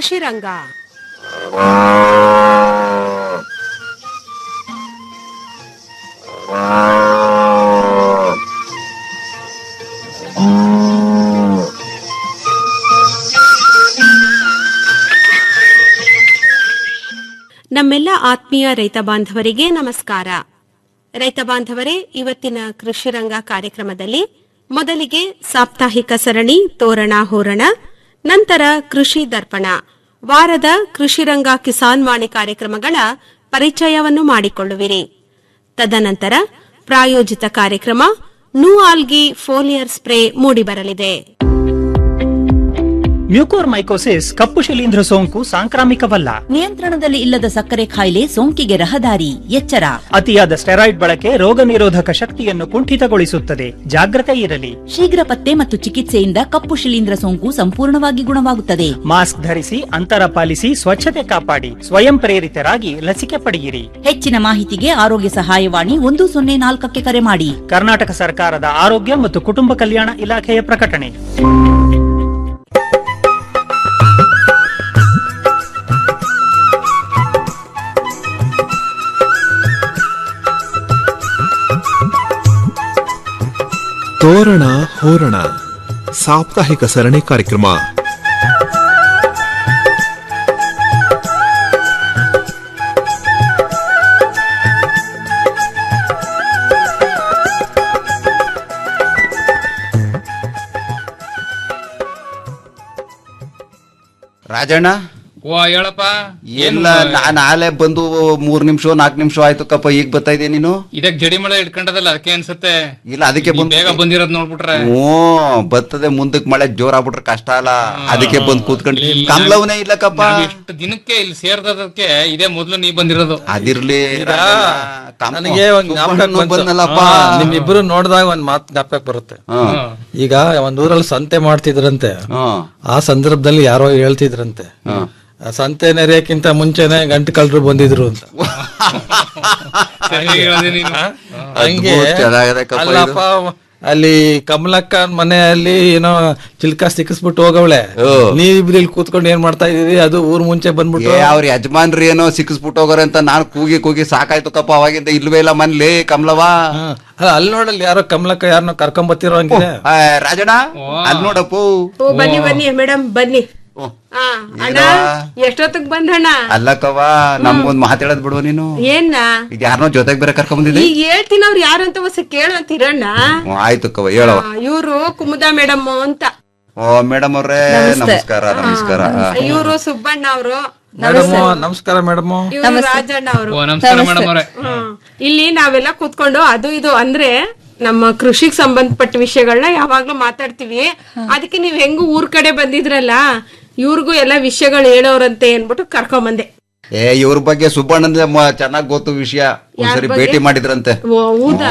ಕೃಷಿ ರಂಗ ನಮ್ಮೆಲ್ಲ ಆತ್ಮೀಯ ರೈತ ಬಾಂಧವರಿಗೆ ನಮಸ್ಕಾರ ರೈತ ಬಾಂಧವರೇ ಇವತ್ತಿನ ಕೃಷಿ ರಂಗ ಕಾರ್ಯಕ್ರಮದಲ್ಲಿ ಮೊದಲಿಗೆ ಸಾಪ್ತಾಹಿಕ ಸರಣಿ ತೋರಣ ಹೋರಣ ನಂತರ ಕೃಷಿ ದರ್ಪಣ ವಾರದ ಕೃಷಿ ರಂಗ ಕಿಸಾನ್ ವಾಣಿ ಕಾರ್ಯಕ್ರಮಗಳ ಪರಿಚಯವನ್ನು ಮಾಡಿಕೊಳ್ಳುವಿರಿ ತದನಂತರ ಪ್ರಾಯೋಜಿತ ಕಾರ್ಯಕ್ರಮ ನೂ ಆಲ್ಗಿ ಫೋಲಿಯರ್ ಸ್ಪ್ರೇ ಮೂಡಿಬರಲಿದೆ ಮ್ಯೂಕೋರ್ಮೈಕೋಸಿಸ್ ಕಪ್ಪು ಶಿಲೀಂಧ್ರ ಸೋಂಕು ಸಾಂಕ್ರಾಮಿಕವಲ್ಲ ನಿಯಂತ್ರಣದಲ್ಲಿ ಇಲ್ಲದ ಸಕ್ಕರೆ ಕಾಯಿಲೆ ಸೋಂಕಿಗೆ ರಹದಾರಿ ಎಚ್ಚರ ಅತಿಯಾದ ಸ್ಟೆರಾಯ್ಡ್ ಬಳಕೆ ರೋಗ ನಿರೋಧಕ ಶಕ್ತಿಯನ್ನು ಕುಂಠಿತಗೊಳಿಸುತ್ತದೆ ಜಾಗ್ರತೆ ಇರಲಿ ಶೀಘ್ರ ಪತ್ತೆ ಮತ್ತು ಚಿಕಿತ್ಸೆಯಿಂದ ಕಪ್ಪು ಶಿಲೀಂಧ್ರ ಸೋಂಕು ಸಂಪೂರ್ಣವಾಗಿ ಗುಣವಾಗುತ್ತದೆ ಮಾಸ್ಕ್ ಧರಿಸಿ ಅಂತರ ಪಾಲಿಸಿ ಸ್ವಚ್ಛತೆ ಕಾಪಾಡಿ ಸ್ವಯಂ ಪ್ರೇರಿತರಾಗಿ ಲಸಿಕೆ ಪಡೆಯಿರಿ ಹೆಚ್ಚಿನ ಮಾಹಿತಿಗೆ ಆರೋಗ್ಯ ಸಹಾಯವಾಣಿ ಒಂದು ಸೊನ್ನೆ ನಾಲ್ಕಕ್ಕೆ ಕರೆ ಮಾಡಿ ಕರ್ನಾಟಕ ಸರ್ಕಾರದ ಆರೋಗ್ಯ ಮತ್ತು ಕುಟುಂಬ ಕಲ್ಯಾಣ ಇಲಾಖೆಯ ಪ್ರಕಟಣೆ ತೋರಣ ಹೋರಣ ಸಾಪ್ತಾಹಿಕ ಸರಣಿ ಕಾರ್ಯಕ್ರಮ ರಾಜಣ್ಣ ಓ ಹೇಳಪ್ಪ ಎಲ್ಲ ನಾನ್ ಆಲೆ ಬಂದು ಮೂರ್ ನಿಮಿಷ ನಾಲ್ಕು ನಿಮಿಷ ಆಯ್ತು ಕಪ್ಪ ಈಗ ಬರ್ತಾ ಇದೆಯಾ ನೀನು ಇದಕ್ ಜಡಿ ಮಳೆ ಇಟ್ಕೊಂಡದಲ್ಲ ಅದಕ್ಕೆ ಅನ್ಸುತ್ತೆ ಇಲ್ಲ ಅದಕ್ಕೆ ನೀ ಬಂದು ಬೇಗ ಬಂದಿರೋದ್ ನೋಡ್ಬಿಟ್ರೆ ಹ್ಞೂ ಬರ್ತದೆ ಮುಂದಕ್ ಮಳೆ ಜೋರ್ ಆಗ್ಬಿಟ್ರೆ ಕಷ್ಟ ಅಲ್ಲ ಅದಕ್ಕೆ ಬಂದ್ ಕೂತ್ಕೊಂಡು ಇಲ್ಲಿ ಕಮ್ಲವನೇ ಇಲ್ಲ ಕಪ್ಪ ನಾವ್ ಇಷ್ಟು ದಿನಕ್ಕೆ ಇಲ್ಲಿ ಸೇರ್ದದಕ್ಕೆ ಇದೇ ಮೊದ್ಲು ನೀ ಬಂದಿರೋದು ಅದಿರ್ಲಿ ರಾಜಣ್ಣ, ಕಮ್ಮ. ನನಗೆ ಒಂದ್ ಜ್ಞಾಪಕ ಸುಬ್ಬಣ್ಣನು ಬಂದ್ನಲ್ಲಪ್ಪ ನಿಮ್ಮಿಬ್ರು ನೋಡಿದಾಗ ಒಂದ್ ಮಾತ್ ಜ್ಞಾಪಕ ಬರುತ್ತೆ ಹ್ಮ್. ಈಗ ಒಂದ್ ಊರಲ್ಲಿ ಸಂತೆ ಮಾಡ್ತಿದ್ರಂತೆ ಹ್ಮ್. ಆ ಸಂದರ್ಭದಲ್ಲಿ ಯಾರೋ ಹೇಳ್ತಿದ್ರಂತೆ ಆ ಸಂತೆ ನೆರೆಯಕ್ಕಿಂತ ಮುಂಚೆನೆ ಗಂಟು ಕಳ್ರು ಬಂದಿದ್ರು ಅಂತ ಸರಿ ಹೇಳಿದೆ ನೀನು ಹಂಗೆ ಅದ್ಭುತ ಚೆನ್ನಾಗಿದೆ ಕಪ್ಪ ಇದು. ಅಲ್ಲಪ್ಪ ಅಲ್ಲಿ ಕಮಲಕ್ಕ ಮನೆಯಲ್ಲಿ ಏನೋ ಚಿಲ್ಕ ಸಿಕ್ಕಿಸ್ಬಿಟ್ಟು ಹೋಗವಳೆ ನೀವಿಬ್ರು ಇಲ್ಲಿ ಕೂತ್ಕೊಂಡು ಏನ್ ಮಾಡ್ತಾ ಇದೀರಿ ಅದು ಊರ್ ಮುಂಚೆ ಬಂದ್ಬಿಟ್ಟು ಏ ಅವ್ರ ಯಜಮಾನ್ರಿ ಏನೋ ಸಿಕ್ಕಿಸ್ಬಿಟ್ಟು ಹೋಗೋರೆ ಅಂತ ನಾನ್ ಕೂಗಿ ಕೂಗಿ ಸಾಕಾಯ್ತು ಕಪ್ಪ ಅವಾಗಿಂದ ಇಲ್ವೇ ಇಲ್ಲ ಮನ್ಲಿ ಕಮ್ಲವಾ ಹ್ಮ್. ಅಲ್ಲ ಅಲ್ಲಿ ನೋಡಲ್ಲಿ ಯಾರೋ ಕಮಲಕ್ಕ ಯಾರನ್ನೋ ಕರ್ಕೊಂಡ್ ಬತ್ತಿರೋ ಹಂಗಿದೆ ಆ, ರಾಜಣ್ಣ ಅಲ್ಲಿ ನೋಡಪ್ಪು ಓ ಬನ್ನಿ ಬನ್ನಿ ಮೇಡಮ್ ಬನ್ನಿ ಓ. ಆ, ಅಣ್ಣ ಎಷ್ಟೊತ್ತಿಗೆ ಬಂದಣ್ಣ ಅಲ್ಲಕ್ಕವ ನಮ್ಗೊಂದ್ ಮಾತಾಡೋದ್ ಬಿಡುವ ನೀನು ಏನ್ನ ಇದು ಯಾರನ್ನೋ ಜೊತೆಗ್ ಬೇರೆ ಕರ್ಕೊಂಡ್ ಬಂದಿದ್ದೆ ಈಗ ಹೇಳ್ತೀನಿ ಅವ್ರು ಯಾರು ಅಂತ ಹೊಸ ಕೇಳಂತೀರಣ್ಣ ಹ್ಮ್, ಆಯ್ತು ಕವ ಹೇಳವ ಇವರು ಕುಮುದ ಮೇಡಮ್ ಅಂತ ಓ ಮೇಡಮ್ ಅವ್ರೇ ನಮಸ್ಕಾರ ನಮಸ್ಕಾರ ಆ, ಇವರು ಸುಬ್ಬಣ್ಣ ಅವರು ಮೇಡಮ್ ನಮಸ್ಕಾರ ಮೇಡಮ್ ಇವರು ರಾಜಣ್ಣ ಅವರು ಓ ನಮಸ್ಕಾರ ಮೇಡಮ್ ಅವರೇ ಇಲ್ಲಿ ನಾವೆಲ್ಲ ಕೂತ್ಕೊಂಡು ಅದು ಇದು ಅಂದ್ರೆ ನಮ್ಮ ಕೃಷಿಗ್ ಸಂಬಂಧಪಟ್ಟ ವಿಷಯಗಳನ್ನ ಯಾವಾಗ್ಲೂ ಮಾತಾಡ್ತೀವಿ ಅದಕ್ಕೆ ನೀವ್ ಹೆಂಗು ಊರ್ ಕಡೆ ಬಂದಿದ್ರಲ್ಲ ಇವ್ರಿಗೂ ಎಲ್ಲ ವಿಷಯಗಳು ಹೇಳೋರಂತೆ ಅನ್ಬಿಟ್ಟು ಕರ್ಕೊಂಬಂದೆ ಏ ಇವ್ರ ಬಗ್ಗೆ ಸುಬ್ಬಣ್ಣನ ಚೆನ್ನಾಗ್ ಗೊತ್ತು ವಿಷಯ ಒಂದ್ಸರಿ ಭೇಟಿ ಮಾಡಿದ್ರಂತೆ ಓ ಹೌದಾ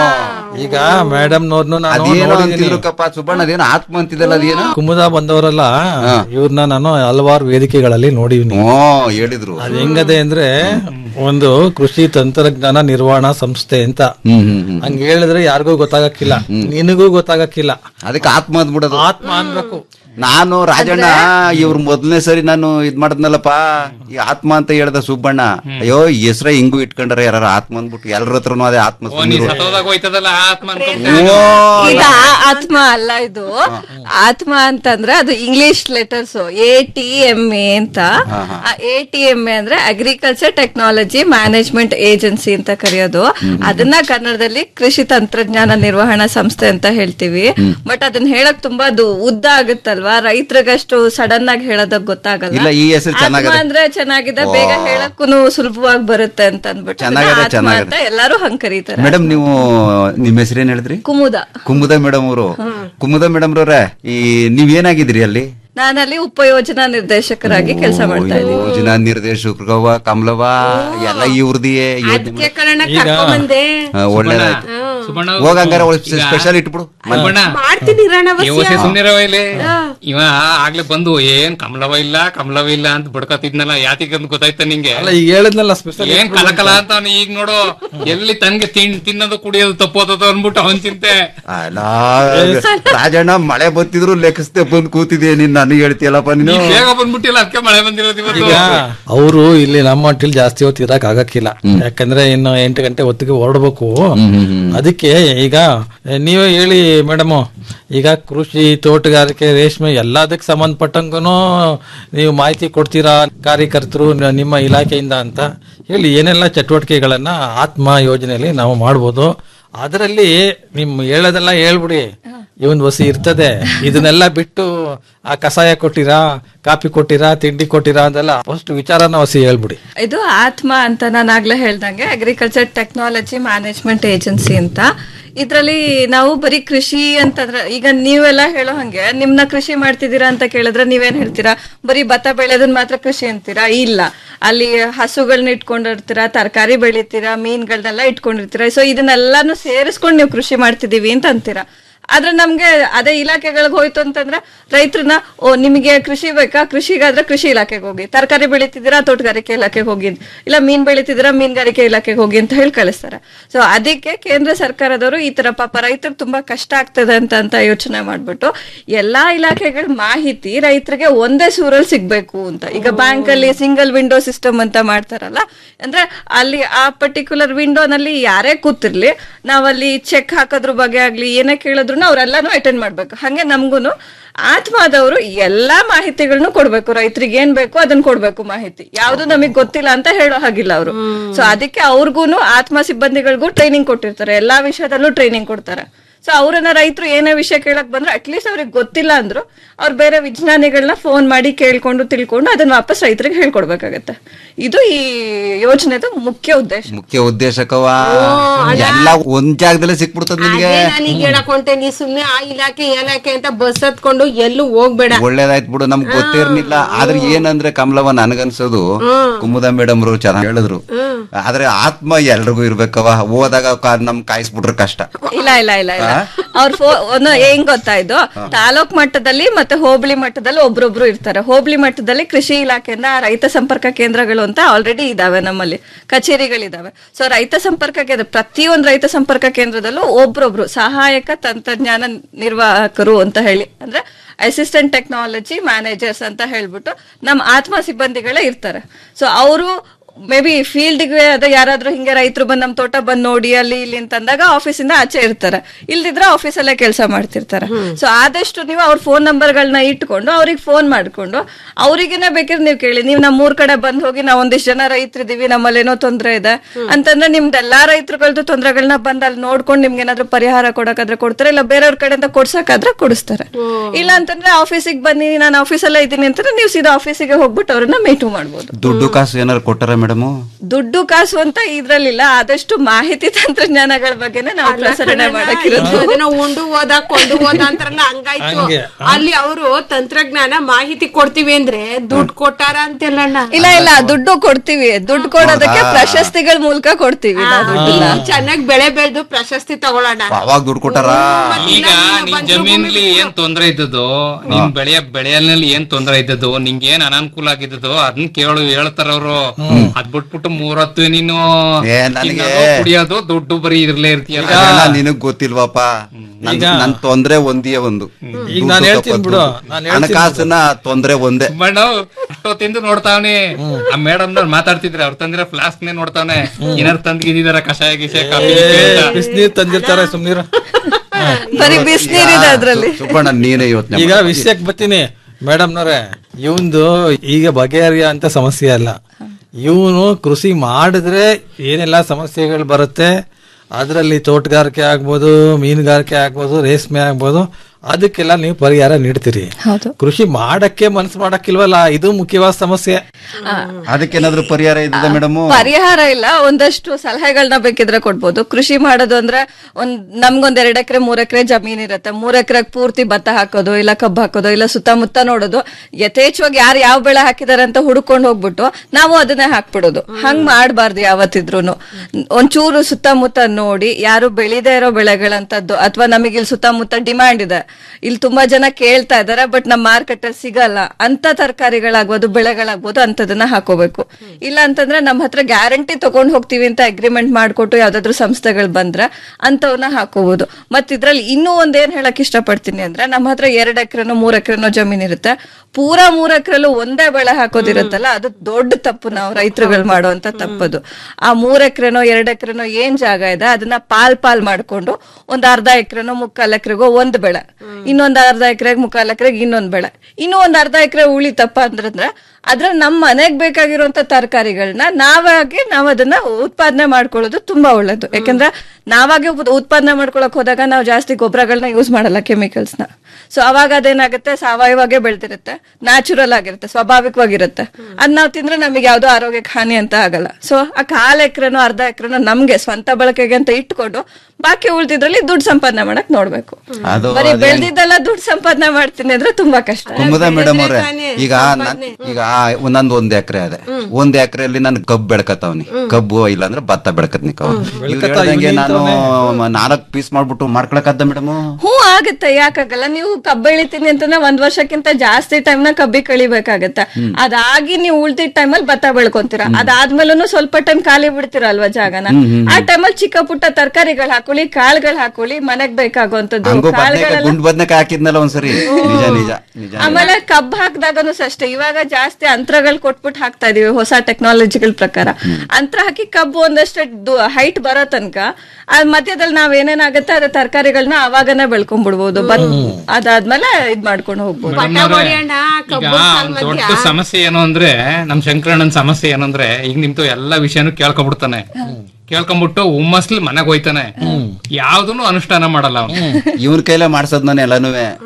ಈಗ ಮೇಡಮ್ ನೋರ್ನು ನಾನು ಅದೇನೋ ನೋಡಿದೀನಿ ಅಂತಿದ್ರು ಕಪ್ಪ ಸುಬ್ಬಣ್ಣ ಅದೇನೋ ಆತ್ಮ ಅಂತಿದಲ್ಲ ಅದೇನೋ ಕುಮುದ ಬಂದವರಲ್ಲ ಇವ್ರನ್ನ ನಾನು ಹಲವಾರು ವೇದಿಕೆಗಳಲ್ಲಿ ನೋಡಿವ್ನಿ ಹ್ಞೂ ಹೇಳಿದ್ರು ಅದ್ ಹೆಂಗದೆ ಅಂದ್ರೆ ಒಂದು ಕೃಷಿ ತಂತ್ರಜ್ಞಾನ ನಿರ್ವಹಣಾ ಸಂಸ್ಥೆ ಅಂತ ಹ್ಮ್ ಹ್ಮ್ ಹ್ಮ್ ಹಂಗ ಹೇಳಿದ್ರೆ ಯಾರಿಗೂ ಗೊತ್ತಾಗಕ್ಕಿಲ್ಲ ನಿನಗೂ ಗೊತ್ತಾಗಕ್ಕಿಲ್ಲ ಅದಕ್ಕೆ ಆತ್ಮ ಅಂದ್ಬಿಡೋದು ಆತ್ಮ ಅನ್ಬೇಕು ನಾನು ರಾಜಣ್ಣ ಇವ್ರ ಮೊದಲನೇ ಸರಿ ನಾನು ಇದ್ ಮಾಡಿದ್ನಲ್ಲಪ್ಪ ಈ ಆತ್ಮ ಅಂತ ಹೇಳ್ದ ಸುಬ್ಬಣ್ಣ ಅಯ್ಯೋ ಹೆಸ್ರ ಹಿಂಗೂ ಇಟ್ಕೊಂಡ್ರೆ ಯಾರು ಆತ್ಮ ಅಂದ್ಬಿಟ್ಟು ಎಲ್ಲರ ಹತ್ರನು ಅದೇ ಆತ್ಮ ಓ ನೀ ಸುಮ್ನಿರು. ಸತ್ತೋದಾಗ ಹೋಯ್ತದಲ್ಲ ಆತ್ಮ ಅನ್ಕೊಂಡ್ಬಿಟ್ಟೆ. ಓ, ಇದ ಆತ್ಮ ಅಲ್ಲ ಇದು ಆತ್ಮ ಅಂತಂದ್ರೆ ಅದು English letters A T M A ಅಂತ ಎ ಟಿ ಎಂ ಎ ಅಂದ್ರೆ ಅಗ್ರಿಕಲ್ಚರ್ ಟೆಕ್ನಾಲಜಿ ಮ್ಯಾನೇಜ್ಮೆಂಟ್ ಏಜೆನ್ಸಿ ಅಂತ ಕರೆಯೋದು ಅದನ್ನ ಕನ್ನಡದಲ್ಲಿ ಕೃಷಿ ತಂತ್ರಜ್ಞಾನ ನಿರ್ವಹಣಾ ಸಂಸ್ಥೆ ಅಂತ ಹೇಳ್ತೀವಿ ಬಟ್ ಅದನ್ನ ಹೇಳಕ್ ತುಂಬಾ ಅದು ಉದ್ದ ಆಗುತ್ತಲ್ವಾ ರೈತರಿಗಷ್ಟು ಸಡನ್ ಆಗಿ ಹೇಳೋದಕ್ ಗೊತ್ತಾಗಲ್ಲ ಇಲ್ಲ, ಈ ಹೆಸರು ಆತ್ಮ ಚೆನ್ನಾಗಿದೆ. ಅಂದ್ರೆ ಚೆನ್ನಾಗಿದೆ ಬೇಗ ಹೇಳಕ್ಕೂ ಸುಲಭವಾಗಿ ಬರುತ್ತೆ ಅಂತ ಅಂದ್ಬಿಟ್ಟು ಅದನ್ನ ಚೆನ್ನಾಗಿದೆ, ಆತ್ಮ ಚೆನ್ನಾಗಿದೆ. ಅಂತ ಎಲ್ಲರೂ ಹಂಗ್ ಕರೀತಾರೆ ಮೇಡಮ್ ನೀವು ನಿಮ್ ಹೆಸರೇನ್ ಹೇಳಿದ್ರಿ ಕುಮುದ ಕುಮುದ ಮೇಡಮ್ ಅವರು ಕುಮುದ ಮೇಡಮ್ ರವ್ರೆ ಈ ನೀವ್ ಏನಾಗಿದ್ರಿ ಅಲ್ಲಿ ನಾನಲ್ಲಿ ಉಪಯೋಜನಾ ನಿರ್ದೇಶಕರಾಗಿ ಕೆಲಸ ಮಾಡ್ತಾ ಇದ್ದೀನಿ ಯೋಜನಾ ನಿರ್ದೇಶಕರವ ಕಮಲವ ಎಲ್ಲ ಇವ್ರದಿಯೇ ಯೋಜನೆ ಅದಕ್ಕೆ ಕಣ ಕರ್ಕೊಂಬಂದೆ ಹಾ, ಒಳ್ಳೇದಾಯ್ತು ಹ್ಮ್. ಸುಬ್ಬಣ್ಣ ಹೋಗಂಗಾರೆ ಈಗ ಸ್ಪೆಷಲ್ ಇಟ್ಬಿಡು ಸುಬ್ಬಣ್ಣ ಮಾಡ್ತೀನಿ ಇರೋಣ ಯೋಸೆ ಸುಮ್ನಿರವ ಇಲ್ಲಿ ಇವ ಆಗ್ಲೇ ಬಂದು ಏನ್ ಕಮಲವ ಇಲ್ಲ ಕಮಲವ ಇಲ್ಲ ಅಂತ ಬಡ್ಕತಿದ್ನಲ್ಲ ಯಾತಿಗೆ ಅಂತ ಗೊತ್ತಾಯ್ತ ನಿಂಗೆ ಅಲ್ಲ ಈಗ ಹೇಳಿದ್ನಲ್ಲ ಸ್ಪೆಷಲ್ ಏನ್ ಕಲಕಲ ಅಂತ ಅವ್ನು ಈಗ ನೋಡು ಎಲ್ಲಿ ತನ್ಗೆ ತಿನ್ ತಿನ್ನೋದು ಕುಡಿಯೋದು ತಪ್ಪೋದದು ಅನ್ಬಿಟ್ಟು ಅವನ್ ಚಿಂತೆ ಅಲ್ಲ ರಾಜಣ್ಣ ಮಳೆ ಬತ್ತಿದ್ರು ಲೆಕ್ಕಿಸ್ದೆ ಬಂದ್ ಕೂತಿದ್ಯಾ ನೀನ್ ನನಗೆ ಹೇಳ್ತೀಯಲ್ಲಪ್ಪ ನೀನು ನೀವ್ ಬೇಗ ಬಂದ್ಬಿಟ್ಟಿಲ್ಲ ಅದಕ್ಕೆ ಮಳೆ ಬಂದಿರೋದು ಇವತ್ತು ಈಗ ಅವರು ಇಲ್ಲಿ ನಮ್ಮ ಹೊಟ್ಟಿಲ್ ಜಾಸ್ತಿ ಹೊತ್ತು ಇರಕ್ ಆಗಕ್ಕಿಲ್ಲ ಯಾಕಂದ್ರೆ ಇನ್ನು ಎಂಟು ಗಂಟೆ ಹೊತ್ತಿಗೆ ಹೊರಡ್ಬೇಕು ಅದಕ್ಕೆ ಈಗ ಏ, ನೀವೇ ಹೇಳಿ ಮೇಡಮ್ ಈಗ ಕೃಷಿ ತೋಟಗಾರಿಕೆ ರೇಷ್ಮೆ ಎಲ್ಲದಕ್ಕೆ ಸಂಬಂಧಪಟ್ಟಂಗೂ ನೀವು ಮಾಹಿತಿ ಕೊಡ್ತೀರಾ ಕಾರ್ಯಕರ್ತರು ನ- ನಿಮ್ಮ ಇಲಾಖೆಯಿಂದ ಅಂತ ಹೇಳಿ ಏನೆಲ್ಲ ಚಟುವಟಿಕೆಗಳನ್ನ ಆತ್ಮ ಯೋಜನೆಯಲ್ಲಿ ನಾವು ಮಾಡ್ಬೋದು ಅದರಲ್ಲಿ ನಿಮ್ ಹೇಳೋದೆಲ್ಲ ಹೇಳ್ಬಿಡಿ ಇವನ್ ವಸಿ ಇರ್ತದೆ ಇದನ್ನೆಲ್ಲ ಬಿಟ್ಟು ಆ ಕಷಾಯ ಕೊಟ್ಟಿರಾ ಕಾಫಿ ಕೊಟ್ಟಿರಾ ತಿಂಡಿ ಕೊಟ್ಟಿರಾ ಅಂತೆಲ್ಲ ಫಸ್ಟ್ ವಿಚಾರನ ವಸಿ ಹೇಳ್ಬಿಡಿ ಇದು ಆತ್ಮ ಅಂತ ನಾನು ಆಗ್ಲೇ ಹೇಳ್ದಂಗೆ ಅಗ್ರಿಕಲ್ಚರ್ ಟೆಕ್ನಾಲಜಿ ಮ್ಯಾನೇಜ್ಮೆಂಟ್ ಏಜೆನ್ಸಿ ಅಂತ ಇದ್ರಲ್ಲಿ ನಾವು ಬರೀ ಕೃಷಿ ಅಂತಂದ್ರೆ ಈಗ ನೀವೆಲ್ಲ ಹೇಳೋ ಹಂಗೆ ನಿಮ್ನ ಕೃಷಿ ಮಾಡ್ತಿದ್ದೀರಾ ಅಂತ ಕೇಳಿದ್ರೆ ನೀವೇನ್ ಹೇಳ್ತೀರಾ ಬರೀ ಭತ್ತ ಬೆಳೆಯೋದನ್ನ ಮಾತ್ರ ಕೃಷಿ ಅಂತೀರಾ ಇಲ್ಲ ಅಲ್ಲಿ ಹಸುಗಳನ್ನ ಇಟ್ಕೊಂಡಿರ್ತೀರಾ ತರಕಾರಿ ಬೆಳಿತೀರಾ ಮೀನ್ಗಳನ್ನೆಲ್ಲ ಇಟ್ಕೊಂಡಿರ್ತೀರಾ ಸೊ ಇದನ್ನೆಲ್ಲಾನು ಸೇರಿಸ್ಕೊಂಡು ನೀವು ಕೃಷಿ ಮಾಡ್ತಿದೀವಿ ಅಂತ ಅಂತೀರಾ ಆದ್ರೆ ನಮ್ಗೆ ಅದೇ ಇಲಾಖೆಗಳಿಗೆ ಹೋಯ್ತು ಅಂತಂದ್ರೆ ರೈತರನ್ನ ಓ ನಿಮಗೆ ಕೃಷಿ ಬೇಕಾ ಕೃಷಿಗಾದ್ರೆ ಕೃಷಿ ಇಲಾಖೆಗೆ ಹೋಗಿ ತರಕಾರಿ ಬೆಳಿತಿದ್ದೀರಾ ತೋಟಗಾರಿಕೆ ಇಲಾಖೆಗೆ ಹೋಗಿ ಇಲ್ಲ ಮೀನ್ ಬೆಳಿತಿದ್ದೀರಾ ಮೀನುಗಾರಿಕೆ ಇಲಾಖೆಗೆ ಹೋಗಿ ಅಂತ ಹೇಳಿ ಕಳಿಸ್ತಾರೆ ಸೊ ಅದಕ್ಕೆ ಕೇಂದ್ರ ಸರ್ಕಾರದವರು ಈ ತರ ಪಾಪ ರೈತರು ತುಂಬಾ ಕಷ್ಟ ಆಗ್ತದೆ ಅಂತ ಅಂತ ಯೋಚನೆ ಮಾಡ್ಬಿಟ್ಟು ಎಲ್ಲಾ ಇಲಾಖೆಗಳ ಮಾಹಿತಿ ರೈತರಿಗೆ ಒಂದೇ ಸೂರಲ್ಲಿ ಸಿಗ್ಬೇಕು ಅಂತ ಈಗ ಬ್ಯಾಂಕ್ ಅಲ್ಲಿ ಸಿಂಗಲ್ ವಿಂಡೋ ಸಿಸ್ಟಮ್ ಅಂತ ಮಾಡ್ತಾರಲ್ಲ ಅಂದ್ರೆ ಅಲ್ಲಿ ಆ ಪರ್ಟಿಕ್ಯುಲರ್ ವಿಂಡೋನಲ್ಲಿ ಯಾರೇ ಕೂತಿರ್ಲಿ ನಾವಲ್ಲಿ ಚೆಕ್ ಹಾಕೋದ್ರ ಬಗ್ಗೆ ಆಗ್ಲಿ ಏನೇ ಕೇಳಿದ್ರು ಅವ್ರೆಲ್ಲಾನು ಅಟೆಂಡ್ ಮಾಡ್ಬೇಕು ಹಂಗೆ ನಮ್ಗೂನು ಆತ್ಮದವರು ಎಲ್ಲಾ ಮಾಹಿತಿಗಳನ್ನ ಕೊಡ್ಬೇಕು ರೈತರಿಗೆ ಏನ್ ಬೇಕು ಅದನ್ನ ಕೊಡ್ಬೇಕು ಮಾಹಿತಿ ಯಾವ್ದು ನಮಗ್ ಗೊತ್ತಿಲ್ಲ ಅಂತ ಹೇಳೋ ಹಾಗಿಲ್ಲ ಅವರು ಸೊ ಅದಕ್ಕೆ ಅವ್ರಿಗೂನು ಆತ್ಮ ಸಿಬ್ಬಂದಿಗಳಿಗೂ ಟ್ರೈನಿಂಗ್ ಕೊಟ್ಟಿರ್ತಾರೆ ಎಲ್ಲಾ ವಿಷಯದಲ್ಲೂ ಟ್ರೈನಿಂಗ್ ಕೊಡ್ತಾರೆ ಸೊ ಅವ್ರನ್ನ ರೈತರು ಏನೇ ವಿಷಯ ಕೇಳಕ್ ಬಂದ್ರೆ ಅಟ್ಲೀಸ್ಟ್ ಅವ್ರಿಗೆ ಗೊತ್ತಿಲ್ಲ ಅಂದ್ರು ಅವ್ರು ಬೇರೆ ವಿಜ್ಞಾನಿಗಳನ್ನ ಫೋನ್ ಮಾಡಿ ಕೇಳ್ಕೊಂಡು ತಿಳ್ಕೊಂಡು ಅದನ್ನ ವಾಪಸ್ ರೈತರಿಗೆ ಹೇಳ್ಕೊಡ್ಬೇಕಾಗತ್ತೆ ಇದು ಈ ಯೋಜನೆದು ಮುಖ್ಯ ಉದ್ದೇಶ ಮುಖ್ಯ ಉದ್ದೇಶಕವ ಎಲ್ಲ ಒಂದ್ ಜಾಗದಲ್ಲೇ ಸಿಕ್ಬಿಡ್ತದ ನಿನ್ಗೆ ಅದೇ ನಾನೀಗ ಹೇಳಕ್ ಹೊಂಟೆ ನೀ ಸುಮ್ನೆ ಆ ಇಲಾಖೆ ಈ ಇಲಾಖೆ ಅಂತ ಬಸ್ ಹತ್ಕೊಂಡು ಎಲ್ಲೂ ಹೋಗ್ಬೇಡ ಒಳ್ಳೇದಾಯ್ತು ಬಿಡು ನಮ್ಗೆ ಗೊತ್ತಿರ್ಲಿಲ್ಲ ಆದ್ರೆ ಏನಂದ್ರೆ ಕಮಲವ ನನಗನ್ಸೋದು ಕುಮುದ ಮೇಡಮ್ ರು ಚೆನ್ನಾಗಿ ಹೇಳಿದ್ರು ಆದ್ರೆ ಆತ್ಮ ಎಲ್ರಿಗೂ ಇರ್ಬೇಕವ ಹೋದಾಗ ಕಾ- ನಮ್ ಕಾಯಿಸ್ಬಿಟ್ರೆ ಕಷ್ಟ ಇಲ್ಲ ಇಲ್ಲ ಇಲ್ಲ ಇಲ್ಲ ಅವ್ರ ಫೋ ಒಂದು ಹೆಂಗ್ ಗೊತ್ತಾಯ್ತು ತಾಲೂಕ್ ಮಟ್ಟದಲ್ಲಿ ಮತ್ತೆ ಹೋಬಳಿ ಮಟ್ಟದಲ್ಲಿ ಒಬ್ರೊಬ್ರು ಇರ್ತಾರೆ ಹೋಬಳಿ ಮಟ್ಟದಲ್ಲಿ ಕೃಷಿ ಇಲಾಖೆಯಿಂದ ರೈತ ಸಂಪರ್ಕ ಕೇಂದ್ರಗಳು ಅಂತ ಆಲ್ರೆಡಿ ಇದಾವೆ ನಮ್ಮಲ್ಲಿ ಕಚೇರಿಗಳಿದಾವೆ ಸೊ ರೈತ ಸಂಪರ್ಕ ಕೇಂದ್ರ ಪ್ರತಿಯೊಂದು ರೈತ ಸಂಪರ್ಕ ಕೇಂದ್ರದಲ್ಲೂ ಒಬ್ರೊಬ್ರು ಸಹಾಯಕ ತಂತ್ರಜ್ಞಾನ ನಿರ್ವಾಹಕರು ಅಂತ ಹೇಳಿ ಅಂದ್ರೆ ಅಸಿಸ್ಟೆಂಟ್ ಟೆಕ್ನಾಲಜಿ ಮ್ಯಾನೇಜರ್ಸ್ ಅಂತ ಹೇಳ್ಬಿಟ್ಟು ನಮ್ಮ ಆತ್ಮ ಸಿಬ್ಬಂದಿಗಳೇ ಇರ್ತಾರೆ ಸೊ ಅವರು ಮೇ ಬಿ ಫೀಲ್ಡ್ಗೆ ಅದ ಯಾರಾದ್ರೂ ಹಿಂಗೆ ರೈತರು ಬಂದ್ ನಮ್ ತೋಟ ಬಂದ್ ನೋಡಿ ಅಲ್ಲಿ ಇಲ್ಲಿ ಅಂತಂದಾಗ ಆಫೀಸಿಂದ ಆಚೆ ಇರ್ತಾರೆ ಇಲ್ದಿದ್ರೆ ಆಫೀಸಲ್ಲೇ ಕೆಲಸ ಮಾಡ್ತಿರ್ತಾರೆ ಸೊ ಆದಷ್ಟು ನೀವು ಅವ್ರ ಫೋನ್ ನಂಬರ್ಗಳನ್ನ ಇಟ್ಕೊಂಡು ಅವ್ರಿಗೆ ಫೋನ್ ಮಾಡ್ಕೊಂಡು ಅವ್ರಿಗೇನೆ ಬೇಕಿದ್ರೆ ನೀವು ಕೇಳಿ ನೀವು ನಮ್ಮ ಊರ್ ಕಡೆ ಬಂದ್ ಹೋಗಿ ನಾವ್ ಒಂದಿಷ್ಟು ಜನ ರೈತರಿದೀವಿ ನಮ್ಮಲ್ಲಿ ಏನೋ ತೊಂದ್ರೆ ಇದೆ ಅಂತಂದ್ರೆ ನಿಮ್ದು ಎಲ್ಲಾ ರೈತರುಗಳದ್ದು ತೊಂದರೆಗಳನ್ನ ಬಂದ್ ಅಲ್ಲಿ ನೋಡ್ಕೊಂಡು ನಿಮ್ಗೆ ಏನಾದ್ರು ಪರಿಹಾರ ಕೊಡಕಾದ್ರೆ ಕೊಡ್ತಾರೆ ಇಲ್ಲ ಬೇರೆಯವ್ರ ಕಡೆಯಿಂದ ಕೊಡ್ಸಕ್ಕಾದ್ರೆ ಕೊಡಿಸ್ತಾರೆ ಇಲ್ಲ ಅಂತಂದ್ರೆ ಆಫೀಸಿಗೆ ಬನ್ನಿ ನಾನು ಆಫೀಸಲ್ಲೇ ಇದ್ದೀನಿ ಅಂತಂದ್ರೆ ನೀವು ಸೀದಾ ಆಫೀಸಿಗೆ ಹೋಗ್ಬಿಟ್ಟು ಅವ್ರನ್ನ ಮೀಟು ಮಾಡ್ಬೋದು ದುಡ್ಡು ಕಾಸು ಏನಾರು ಕೊಟ್ಟಾರ ಮೇಡಮ್ ದುಡ್ಡು ಕಾಸು ಅಂತ ಇದ್ರಲ್ಲಿಲ್ಲ ಆದಷ್ಟು ಮಾಹಿತಿ ತಂತ್ರಜ್ಞಾನಗಳ ಬಗ್ಗೆನೇ ನಾವು ಪ್ರಸರಣೆ ಮಾಡಕ್ಕಿರೋದು ಅದನ್ನ ಉಂಡು ಹೋದ ಕೊಂಡು ಹೋದ ಅಂತಾರಲ್ಲ ಹಂಗಾಯ್ತು ಹಂಗೆ, ಅಲ್ಲಿ ಅವರು ತಂತ್ರಜ್ಞಾನ ಮಾಹಿತಿ ಕೊಡ್ತೀವಿ ಅಂದ್ರೆ ದುಡ್ಡು ಕೊಟ್ಟಾರ ಅಂತೆಲ್ಲಣ್ಣ ಇಲ್ಲ ಇಲ್ಲ ದುಡ್ಡು ಕೊಡ್ತೀವಿ ದುಡ್ಡು ಕೊಡೋದಕ್ಕೆ ಪ್ರಶಸ್ತಿಗಳ ಮೂಲಕ ಕೊಡ್ತೀವಿ ನಾವು ದುಡ್ಡನ್ನ ಚೆನ್ನಾಗಿ ಬೆಳೆ ಬೆಳೆದು ಪ್ರಶಸ್ತಿ ತಗೊಳ್ಳೋಣ ಅವಾಗ ದುಡ್ಡು ಕೊಟ್ಟಾರ ಈಗ ನಿನ್ ಜಮೀನಲ್ಲಿ ಏನ್ ತೊಂದ್ರೆ ಇದ್ದದ್ದು ನಿನ್ ಬೆಳೆಯ ಬೆಳೆಯಲ್ಲಿ ಏನ್ ತೊಂದ್ರೆ ಇದ್ದದ್ದು ನಿಂಗೆ ಏನ್ ಅನಾನುಕೂಲ ಆಗಿದ್ದದು ಅದನ್ನ ಕೇಳು ಹೇಳ್ತಾರ ಅವ್ರು ಅದ್ ಬಿಟ್ಬಿಟ್ಟು ಮೂರತ್ತು ನೀನು ಏ, ನನಗೆ- ತಿನ್ನೋದು, ಕುಡಿಯೋದು ದುಡ್ಡು ಬರೀ ಇರ್ಲೇ ಇರ್ತೀಯಲ್ಲ ಅದೆಲ್ಲ ನಿನಗ್ ಗೊತ್ತಿಲ್ವಪ್ಪ ನನ್ ನನ್ ತೊಂದ್ರೆ ಒಂದೇ ಒಂದು ಈಗ ನಾನ್ ಹೇಳ್ತೀನಿ ಬಿಡು, ನಾನ್ ಹೇಳ್ತೀನಿ ಹಣಕಾಸಿನ ತೊಂದ್ರೆ ಒಂದೇ ಬಣ್ಣ ತಿಂದು ನೋಡ್ತಾವ್ನಿ ಆ ಮೇಡಮ್ ನವ್ರು ಮಾತಾಡ್ತಿದ್ರೆ ಅವ್ರು ತಂದಿರೋ ಫ್ಲಾಸ್ಕ್ ನೇ ನೋಡ್ತಾವ್ನೆ ಏನಾರು ತಂದ್ಗಿದಾರ ಕಷಾಯ ಗಿಷಾಯ ಕಾಫಿ ಗಿಫಿ ಅಂತ. ಬಿಸಿನೀರ್ ತಂದಿರ್ತಾರೆ ಸುಮ್ನೀರು ಬರೀ ಬಿಸಿನೀರಿದೆ ಅದ್ರಲ್ಲಿ ಸುಬ್ಬಣ್ಣ ನೀನೇ ಯೋಚನೆ ಈಗ ವಿಷಯಕ್ಕೆ ಬರ್ತೀನಿ ಮೇಡಮ್ನವ್ರೆ ಇವಂದು ಈಗ ಬಗೆಹರಿಯ ಅಂತ ಸಮಸ್ಯೆ ಅಲ್ಲ ಇವನು ಕೃಷಿ ಮಾಡಿದ್ರೆ ಏನೆಲ್ಲ ಸಮಸ್ಯೆಗಳು ಬರುತ್ತೆ ಅದರಲ್ಲಿ ತೋಟಗಾರಿಕೆ ಆಗ್ಬೋದು ಮೀನುಗಾರಿಕೆ ಆಗ್ಬೋದು ರೇಷ್ಮೆ ಆಗ್ಬೋದು ಅದಕ್ಕೆಲ್ಲ ನೀವು ಪರಿಹಾರ ನೀಡ್ತೀರಿ ಹೌದು ಕೃಷಿ ಮಾಡಕ್ಕೆ ಮನಸ್ಸು ಮಾಡಕ್ಕಿಲ್ವಲ್ಲ ಇದು ಮುಖ್ಯವಾದ ಸಮಸ್ಯೆ ಅದಕ್ಕೇನಾದ್ರೂ ಪರಿಹಾರ ಇದೆ ಮೇಡಮ್ ಪರಿಹಾರ ಇಲ್ಲ ಒಂದಷ್ಟು ಸಲಹೆಗಳನ್ನ ಬೇಕಿದ್ರೆ ಕೊಡ್ಬೋದು ಕೃಷಿ ಮಾಡೋದು ಅಂದ್ರೆ ಒಂದ್ ನಮ್ಗೊಂದ್ ಎರಡ್ ಎಕರೆ ಮೂರ್ ಎಕರೆ ಜಮೀನ್ ಇರುತ್ತೆ ಮೂರ್ ಎಕರೆ ಪೂರ್ತಿ ಭತ್ತ ಹಾಕೋದು ಇಲ್ಲ ಕಬ್ಬು ಹಾಕೋದು ಇಲ್ಲ ಸುತ್ತಮುತ್ತ ನೋಡೋದು ಯಥೇಚ್ಛವಾಗಿ ಯಾರು ಯಾವ ಬೆಳೆ ಹಾಕಿದಾರೆ ಅಂತ ಹುಡ್ಕೊಂಡು ಹೋಗ್ಬಿಟ್ಟು ನಾವು ಅದನ್ನೇ ಹಾಕ್ಬಿಡೋದು ಹಂಗ್ ಮಾಡ್ಬಾರ್ದು ಯಾವತ್ತಿದ್ರೂನು ಒಂಚೂರು ಸುತ್ತಮುತ್ತ ನೋಡಿ ಯಾರು ಬೆಳಿದೇ ಇರೋ ಬೆಳೆಗಳಂತದ್ದು ಅಥವಾ ನಮಗೆ ಇಲ್ಲಿ ಸುತ್ತಮುತ್ತ ಡಿಮ್ಯಾಂಡ್ ಇದೆ ಇಲ್ಲಿ ತುಂಬಾ ಜನ ಕೇಳ್ತಾ ಇದಾರೆ ಬಟ್ ನಮ್ಮ ಮಾರ್ಕೆಟ್ ಅಲ್ಲಿ ಸಿಗಲ್ಲ ಅಂತ ತರಕಾರಿಗಳಾಗ್ಬೋದು ಬೆಳೆಗಳಾಗ್ಬೋದು ಅಂತದನ್ನ ಹಾಕೋಬೇಕು ಇಲ್ಲ ಅಂತಂದ್ರೆ ನಮ್ಮ ಹತ್ರ ಗ್ಯಾರಂಟಿ ತಗೊಂಡ್ ಹೋಗ್ತೀವಿ ಅಂತ ಅಗ್ರಿಮೆಂಟ್ ಮಾಡ್ಕೊಟ್ಟು ಯಾವ್ದಾದ್ರು ಸಂಸ್ಥೆಗಳು ಬಂದ್ರೆ ಅಂತವನ್ನ ಹಾಕೋಬಹುದು ಮತ್ ಇದ್ರಲ್ಲಿ ಇನ್ನೂ ಒಂದ್ ಏನ್ ಹೇಳಕ್ ಇಷ್ಟಪಡ್ತೀನಿ ಅಂದ್ರೆ ನಮ್ಮ ಹತ್ರ ಎರಡ್ ಎಕರೆನೋ ಮೂರ್ ಎಕರೆನೋ ಜಮೀನ್ ಇರುತ್ತೆ ಪೂರಾ ಮೂರ್ ಎಕರೆಲ್ಲೂ ಒಂದೇ ಬೆಳೆ ಹಾಕೋದಿರುತ್ತಲ್ಲ ಅದು ದೊಡ್ಡ ತಪ್ಪು ನಾವು ರೈತರುಗಳು ಮಾಡುವಂತ ತಪ್ಪದು ಆ ಮೂರ್ ಎಕರೆನೋ ಎರಡ್ ಎಕರೆನೋ ಏನ್ ಜಾಗ ಇದೆ ಅದನ್ನ ಪಾಲ್ ಪಾಲ್ ಮಾಡ್ಕೊಂಡು ಒಂದ್ ಅರ್ಧ ಎಕರೆನೋ ಮುಕ್ಕಾಲ್ ಎಕರೆಗೋ ಒಂದ್ ಬೆಳೆ ಇನ್ನೊಂದ್ ಅರ್ಧ ಎಕರೆಗೆ ಮುಕ್ಕಾಲ್ ಎಕರೆಗೆ ಇನ್ನೊಂದ್ ಬೆಳೆ ಇನ್ನೂ ಒಂದ್ ಅರ್ಧ ಎಕರೆ ಉಳಿತಪ್ಪ ಅಂತಂದ್ರೆ ಅದ್ರ ನಮ್ ಮನೆಗ್ ಬೇಕಾಗಿರುವಂತ ತರಕಾರಿಗಳನ್ನ ನಾವಾಗಿ ನಾವ್ ಅದನ್ನ ಉತ್ಪಾದನೆ ಮಾಡ್ಕೊಳ್ಳೋದು ತುಂಬಾ ಒಳ್ಳೇದು ಯಾಕಂದ್ರೆ ನಾವಾಗೆ ಉತ್- ಉತ್ಪಾದನೆ ಮಾಡ್ಕೊಳಕ್ ಹೋದಾಗ ನಾವು ಜಾಸ್ತಿ ಗೊಬ್ಬರಗಳನ್ನ ಯೂಸ್ ಮಾಡಲ್ಲ ಕೆಮಿಕಲ್ಸ್ ನ ಸೊ ಅವಾಗ ಅದೇನಾಗುತ್ತೆ ಸಾವಯವಾಗೆ ಬೆಳ್ದಿರುತ್ತೆ ನ್ಯಾಚುರಲ್ ಆಗಿರುತ್ತೆ ಸ್ವಾಭಾವಿಕವಾಗಿರುತ್ತೆ ಅದ್ ನಾವ್ ತಿಂದ್ರೆ ನಮಗೆ ಯಾವ್ದೋ ಆರೋಗ್ಯಕ್ಕೆ ಹಾನಿ ಅಂತ ಆಗಲ್ಲ ಸೊ ಆ ಕಾಲ್ ಎಕರೆನೋ ಅರ್ಧ ಎಕರೆನೋ ನಮ್ಗೆ ಸ್ವಂತ ಬಳಕೆಗೆ ಅಂತ ಇಟ್ಕೊಂಡು ಬಾಕಿ ಉಳ್ದಿದ್ರಲ್ಲಿ ದುಡ್ಡು ಸಂಪಾದನೆ ಮಾಡಕ್ ನೋಡ್ಬೇಕು ಅದು ಬರೀ ಅದೇ- ಬೆಳ್ದಿದ್ದೆಲ್ಲ ದುಡ್ಡು ಸಂಪಾದನೆ ಮಾಡ್ತೀನಿ ಅಂದ್ರೆ ತುಂಬಾ ಕಷ್ಟ ಕುಮುದ ಮೇಡಮ್ ಅವ್ರೆ ಈಗ ನಾನ್- ಈಗ ಒಂದೊಂದು ಒಂದ್ ಎಕರೆ ಅದೇ ಒಂದ್ ಎಕರೆಯಲ್ಲಿ ನಾನು ಕಬ್ಬು ಬೆಳ್ಕತಾವ್ನಿ ಕಬ್ಬು ಇಲ್ಲ ಅಂದ್ರೆ ಭತ್ತ ಬೆಳ್ಕತ್ನಿ ಹೇಳ್ದಂಗೆ ನಾನು ನಾಲ್ಕು ಪೀಸ್ ಮಾಡ್ಬಿಟ್ಟು ಮಾಡ್ಕೊಳಕದ್ದ ಮೇಡಮ್ ಹ್ಞೂ ಆಗುತ್ತೆ ಯಾಕಾಗಲ್ಲ ನೀವು ಕಬ್ಬು ಬೆಳಿತೀನಿ ಅಂತಂದ್ರೆ ಒಂದ್ ವರ್ಷಕ್ಕಿಂತ ಜಾಸ್ತಿ ಟೈಮ್ ನ ಕಬ್ಬಿ ಕಳಿಬೇಕಾಗತ್ತೆ ಅದಾಗಿ ನೀವು ಉಳ್ದಿದ್ ಟೈಮಲ್ಲಿ ಭತ್ತ ಬೆಳ್ಕೊಂತೀರಾ ಅದಾದ್ಮೇಲೂ ಸ್ವಲ್ಪ ಟೈಮ್ ಖಾಲಿ ಬಿಡ್ತೀರಾ ಅಲ್ವಾ ಜಾಗನ ಆ ಟೈಮಲ್ಲಿ ಚಿಕ್ಕ ಪುಟ್ಟ ತರಕಾರಿಗಳು ಹಾಕೊಳ್ಳಿ ಕಾಳುಗಳು ಹಾಕೊಳ್ಳಿ ಮನೆಗ್ ಬೇಕಾಗುವಂತದ್ದು ಹಂಗೂ ಬದ್ನೆಕಾಯಿ ಕಾಳುಗಳೆಲ್ಲ ಗುಂಡ್ ಬದ್ನೆಕಾಯಿ ಹಾಕಿದ್ನಲ್ಲ ಒಂದ್ಸರಿ ನಿಜ ನಿಜ ನಿಜ ಆಮೇಲೆ ಕಬ್ಬು ಹಾಕಿದಾಗನು ಅಷ್ಟೇ ಇವಾಗ ಜಾಸ್ತಿ ಅಂತರಗಳು ಕೊಟ್ಬಿಟ್ಟು ಹಾಕ್ತಾ ಇದೀವಿ ಹೊಸ ಟೆಕ್ನಾಲಜಿಗಳ ಪ್ರಕಾರ ಅಂತರ ಹಾಕಿ ಕಬ್ಬು ಒಂದಷ್ಟು ಹೈಟ್ ಬರೋ ತನಕ ಅದ್ ಮಧ್ಯದಲ್ಲಿ ನಾವ್ ಏನೇನಾಗುತ್ತೆ ಅದ ತರಕಾರಿಗಳನ್ನ ಅವಾಗನೇ ಬೆಳ್ಕೊಂಡ್ಬಿಡ್ಬೋದು ಬಟ್ ಅದಾದ್ಮೇಲೆ ಇದ್ ಮಾಡ್ಕೊಂಡು ಹೋಗ್ಬೋದು ಪಟಾವಳಿ ಅಣ್ಣ ಈಗ ಕಬ್ಬು ಸಾಲ್ ಒಂದ್ ಮಧ್ಯ ದೊಡ್ಡ ಸಮಸ್ಯೆ ಏನು ಅಂದ್ರೆ ನಮ್ ಶಂಕರಣ್ಣನ್ ಸಮಸ್ಯೆ ಏನು ಅಂದ್ರೆ ಈಗ ನಿಮ್ದು ಎಲ್ಲಾ ವಿಷಯನು ಕೇಳ್ಕೊಂಡ್ಬಿಡ್ತಾನೆ ಕೇಳ್ಕೊಂಡ್ಬಿಟ್ಟು ಹುಮ್ಮಸ್ಲಿ ಮನೆಗ್ ಹೋಯ್ತಾನೆ ಯಾವ್ದನ್ನು ಅನುಷ್ಠಾನ ಮಾಡಲ್ಲ ಅವ್ನು ಇವನ್ ಕೈಲೇ ಮಾಡ್ಸದ್ ನಾನು ಎಲ್ಲಾನು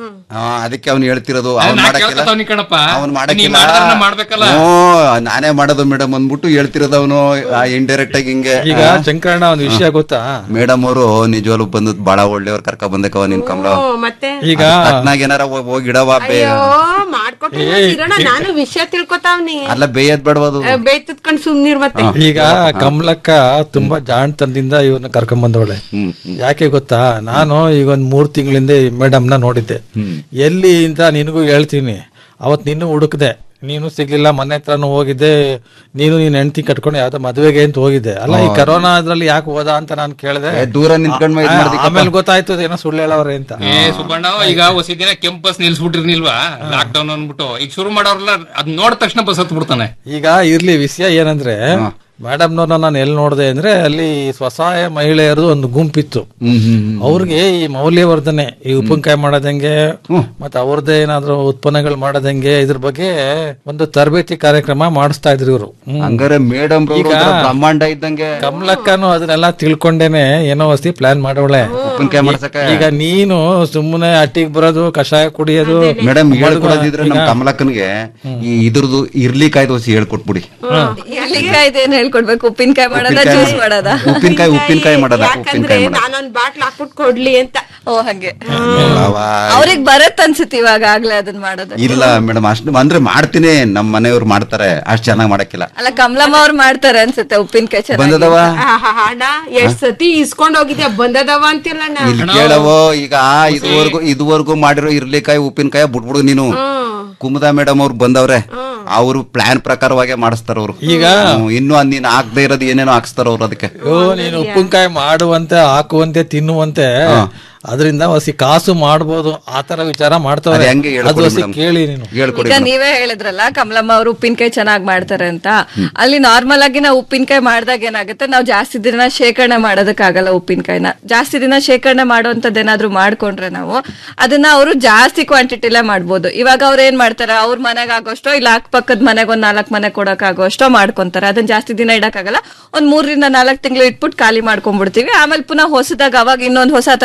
ಅದಕ್ಕೆ ಅವ್ನು ಹೇಳ್ತಿರೋದು ಅವ್ನ್ ನಾ ಮಾಡಕ್ಕಿಲ್ಲ ಕೇಳ್ಕೊತಾವ್ನಿ ಕಣಪ್ಪ. ಅವ್ನ್ ನೀ ಮಾಡಕ್ಕಿಲ್ಲ ಮಾಡ್ದವ್ರನ್ನ ಮಾಡ್ಬೇಕಲ್ಲ. ಹ್ಞೂ ನಾನೇ ಮಾಡೋದು ಮೇಡಮ್ ಅಂದ್ಬಿಟ್ಟು ಹೇಳ್ತಿರೋದು ಅವನು ಇಂಡೈರೆಕ್ಟ್ ಆಗಿ ಹಿಂಗೆ ಈಗ ಶಂಕರಣ್ಣ ಒಂದ್ ವಿಷಯ ಗೊತ್ತಾ ಮೇಡಮ್ ಅವರು ನಿಜವಾಗ್ಲು ಬಂದದ್ ಬಹಳ ಒಳ್ಳೆಯವ್ರು ಕರ್ಕ ಬಂದಕ್ಕವ ನಿನ್ ಕಮಲ ಓ, ಮತ್ತೆ ಈಗ ತಕ್ನಾಗ ಏನಾರ ಹೋಗ್- ಹೋಗ್ ಇಡವ ಬೇ ಅಯ್ಯೋ ಮಾಡ್ಕೊಟ್ಟಿಲ್ಲ ಕಿರಣ ನಾನು ವಿಷಯ ತಿಳ್ಕೊತಾವ್ನಿ ಅಲ್ಲ ಬೇಯದ್ ಬೇಡವದು ಬೇಯ್ತದ್ಕೊಂಡ್ ಸುಮ್ನಿರ್ ಮತ್ತೆ ಈಗ ಕಮಲಕ್ಕ ತುಂಬಾ ಜಾಣತನದಿಂದ ಇವ್ರನ್ನ ಕರ್ಕೊಂಡ್ ಬಂದವಳೆ ಹ್ಮ್ ಹ್ಮ್ ಯಾಕೆ ಗೊತ್ತಾ ನಾನು ಈಗ ಒಂದ್ ಮೂರ್ ತಿಂಗಳಿಂದ ಮೇಡಮ್ನ ನೋಡಿದ್ದೆ ಎಲ್ಲಿ ಅಂತ ನಿನಗೂ ಹೇಳ್ತೀನಿ ಅವತ್ ನಿನ್ನೂ ಹುಡುಕ್ದೆ ನೀನು ಸಿಗ್ಲಿಲ್ಲ ಮನೆ ಹತ್ರನೂ ಹೋಗಿದ್ದೆ ನೀನು ನೀನ್ ಹೆಂಡತಿ ಕಟ್ಕೊಂಡು ಯಾವ್ದೋ ಮದ್ವೆಗೆ ಅಂತ ಹೋಗಿದ್ದೆ ಅಲ್ಲ ಈ ಕರೋನಾ ಅದ್ರಲ್ಲಿ ಯಾಕೆ ಹೋದ ಅಂತ ನಾನು ಕೇಳಿದೆ ಏ, ದೂರ ನಿಂತ್ಕೊಂಡ್ ಇದ್ ಮಾಡ್ದಿಕ್ಕಪ್ಪ. ಆಮೇಲೆ ಗೊತ್ತಾಯ್ತು ಅದೇನೋ ಸುಳ್ಳು ಹೇಳವ್ರೆ ಅಂತ ಏ ಸುಬ್ಬಣ್ಣ ಈಗ ಹೊಸ ದಿನ ಕೆಂಪ್ ಬಸ್ ನಿಲ್ಸ್ಬಿಟ್ಟಿರ್ನಿಲ್ವಾ ಲಾಕ್ ಡೌನ್ ಅನ್ಬಿಟ್ಟು ಈಗ ಶುರು ಮಾಡೋರ್ಲ ಅದ್ ನೋಡಿದ ತಕ್ಷಣ ಬಸ್ ಹತ್ ಬಿಡ್ತಾನೆ ಈಗ ಇರ್ಲಿ ವಿಷಯ ಏನಂದ್ರೆ ಮೇಡಮ್ನವ್ರನ್ನ ನಾನು ಎಲ್ಲಿ ನೋಡಿದೆ ಅಂದ್ರೆ ಅಲ್ಲಿ ಸ್ವಸಹಾಯ ಮಹಿಳೆಯರದು ಒಂದು ಗುಂಪಿತ್ತು ಹ್ಮ್ ಹ್ಮ್ ಹ್ಮ್. ಅವ್ರಿಗೆ ಈ ಮೌಲ್ಯವರ್ಧನೆ ಈ ಉಪ್ಪಿನಕಾಯಿ ಮಾಡೋದಂಗೆ ಮತ್ತೆ ಅವ್ರದ್ದೇ ಏನಾದ್ರು ಉತ್ಪನ್ನಗಳು ಮಾಡೋದಂಗೆ ಇದ್ರ ಬಗ್ಗೆ ಒಂದು ತರಬೇತಿ ಕಾರ್ಯಕ್ರಮ ಮಾಡಿಸ್ತಾ ಇದ್ರು ಇವರು ಹಂಗಾರೆ ಮೇಡಮ್ ಬ್ರಹ್ಮಾಂಡ ಇದ್ದಂಗೆ ಕಮಲಕ್ಕನು ಅದನ್ನೆಲ್ಲ ತಿಳ್ಕೊಂಡೇನೆ ಏನೋ ವಸ್ತಿ ಪ್ಲಾನ್ ಮಾಡವಳೆ ಉಪ್ಪಿನಕಾಯಿ ಮಾಡ್ಸಕ ಈಗ ನೀನು ಸುಮ್ಮನೆ ಅಟ್ಟಿಗೆ ಬರೋದು ಕಷಾಯ ಕುಡಿಯೋದು ಮೇಡಮ್ ಹೇಳ್ಕೊಡೋದಿದ್ರೆ ನಮ್ ಕಮಲಕ್ಕನ್ಗೆ ಈ ಇದ್ರದ್ದು ಇರ್ಲಿಕಾಯ್ದು ಹೊಸಿ ಹೇಳ್ಕೊಟ್ಬಿಡಿ ಎಲ್ಲಿಕಾಯ್ದು ಏನ್ ಹೇಳ್ಕೊಡ್ಬೇಕು ಉಪ್ಪಿನಕಾಯಿ ಮಾಡೋದ ಜ್ಯೂಸ್ ಮಾಡೋದ ಉಪ್ಪಿನಕಾಯಿ ಉಪ್ಪಿನಕಾಯಿ ಮಾಡದ ಯಾಕಂದ್ರೆ ಉಪ್ಪಿನಕಾಯಿ ಮಾಡದ ನಾನೊಂದ್ ಬಾಟ್ಲ್ ಹಾಕ್ಬಿಟ್ಟು ಕೊಡ್ಲಿ ಅಂತ ಓ ಹಂಗೆ ಅವ ಅವ್ರಿಗೆ ಬರತ್ ಅನ್ಸುತ್ತೆ ಇವಾಗ ಆಗ್ಲೇ ಅದನ್ನ ಮಾಡೋದು ಇಲ್ಲ ಮೇಡಮ್ ಅಷ್ಟು ಅಂದ್ರೆ ಮಾಡ್ತೀನಿ ನಮ್ ಮನೆಯವ್ರು ಮಾಡ್ತಾರೆ ಅಷ್ಟ್ ಚೆನ್ನಾಗ್ ಮಾಡಕ್ಕಿಲ್ಲ ಅಲ್ಲ ಕಮಲಮ್ಮ ಅವ್ರು ಮಾಡ್ತಾರೆ ಅನ್ಸುತ್ತೆ ಉಪ್ಪಿನಕಾಯಿ ಚೆನ್ನಾಗಿ ಬಂದದವ ಆಹಾ, ಅಣ್ಣ ಎಷ್ಟ್ ಸತಿ ಇಸ್ಕೊಂಡ್ ಹೋಗಿದ್ಯಾ ಬಂದದವ ಅಂತಿಲ್ಲ ಅಣ್ಣ ಇಲ್ಲಿ ಕೇಳವೋ ಈಗ ಇದುವರೆಗೂ ಇದುವರೆಗೂ ಮಾಡಿರೋ ಇರ್ಲಿಕಾಯಿ ಉಪ್ಪಿನಕಾಯಿ ಬಿಟ್ಬಿಡು ನೀನು ಕುಮುದಾ ಮೇಡಮ್ ಅವ್ರು ಬಂದವ್ರೆ ಅವ್ರು ಪ್ಲಾನ್ ಪ್ರಕಾರವಾಗೇ ಮಾಡಿಸ್ತಾರ ಅವ್ರು ಈಗ ಹ್ಮ್, ಇನ್ನು ಅದ್ ನೀನ್ ಹಾಕ್ದೇ ಇರೋದು ಏನೇನೋ ಹಾಕ್ಸ್ತಾರ ಅವ್ರು ಅದಕ್ಕೆ ಅಯ್ಯೋ ನೀನು ಉಪ್ಪಿನಕಾಯಿ ಮಾಡುವಂತೆ ಹಾಕುವಂತೆ ತಿನ್ನುವಂತೆ ಅದರಿಂದ ಹೊಸಿ ಕಾಸು ಮಾಡ್ಬೋದು ಆತರ ವಿಚಾರ ಮಾಡ್ತಾವ್ರೆ ಅದ್ ಹೆಂಗೆ ಅದು ಹೇಳ್ಕೊಡಿ ಹೊಸಿ ಮೇಡಮ್ ಕೇಳಿ ನೀನು ಹೇಳ್ಕೊಡಿ ಈಗ ನೀವೇ ಹೇಳಿದ್ರಲ್ಲ ಕಮಲಮ್ಮ ಅವ್ರು ಉಪ್ಪಿನಕಾಯಿ ಚೆನ್ನಾಗಿ ಮಾಡ್ತಾರೆ ಅಂತ ಅಲ್ಲಿ ನಾರ್ಮಲ್ ಆಗಿ ನಾವು ಉಪ್ಪಿನಕಾಯಿ ಮಾಡಿದಾಗ ಏನಾಗುತ್ತೆ ನಾವು ಜಾಸ್ತಿ ದಿನ ಶೇಖರಣೆ ಮಾಡೋದಕ್ಕಾಗಲ್ಲ ಉಪ್ಪಿನಕಾಯಿನ ಜಾಸ್ತಿ ದಿನ ಶೇಖರಣೆ ಮಾಡುವಂತದ್ದು ಏನಾದ್ರು ಮಾಡ್ಕೊಂಡ್ರೆ ನಾವು ಅದನ್ನ ಅವರು ಜಾಸ್ತಿ ಕ್ವಾಂಟಿಟಿಲೇ ಮಾಡ್ಬೋದು ಇವಾಗ ಅವ್ರು ಏನ್ ಮಾಡ್ತಾರೆ ಅವ್ರ ಮನೆಗೆ ಆಗೋಷ್ಟೋ ಇಲ್ಲ ಅಕ್ಕಪಕ್ಕದ ಮನೆಗೆ ಒಂದ್ ನಾಲ್ಕು ಮನೆ ಕೊಡಕ್ ಆಗೋಷ್ಟೋ ಮಾಡ್ಕೊಂತಾರೆ ಅದನ್ನ ಜಾಸ್ತಿ ದಿನ ಇಡಕ್ಕಾಗಲ್ಲ ಒಂದ್ ಮೂರರಿಂದ ನಾಲ್ಕು ತಿಂಗಳು ಇಟ್ಬಿಟ್ಟು ಖಾಲಿ ಮಾಡ್ಕೊಂಡ್ಬಿಡ್ತೀವಿ ಆಮೇಲೆ ಪುನಃ ಹೊಸದಾಗ ಅವಾಗ ಇನ್ನೊಂದ್ ಹೊಸ ತರಕಾರಿ ಏನಾದ್ರು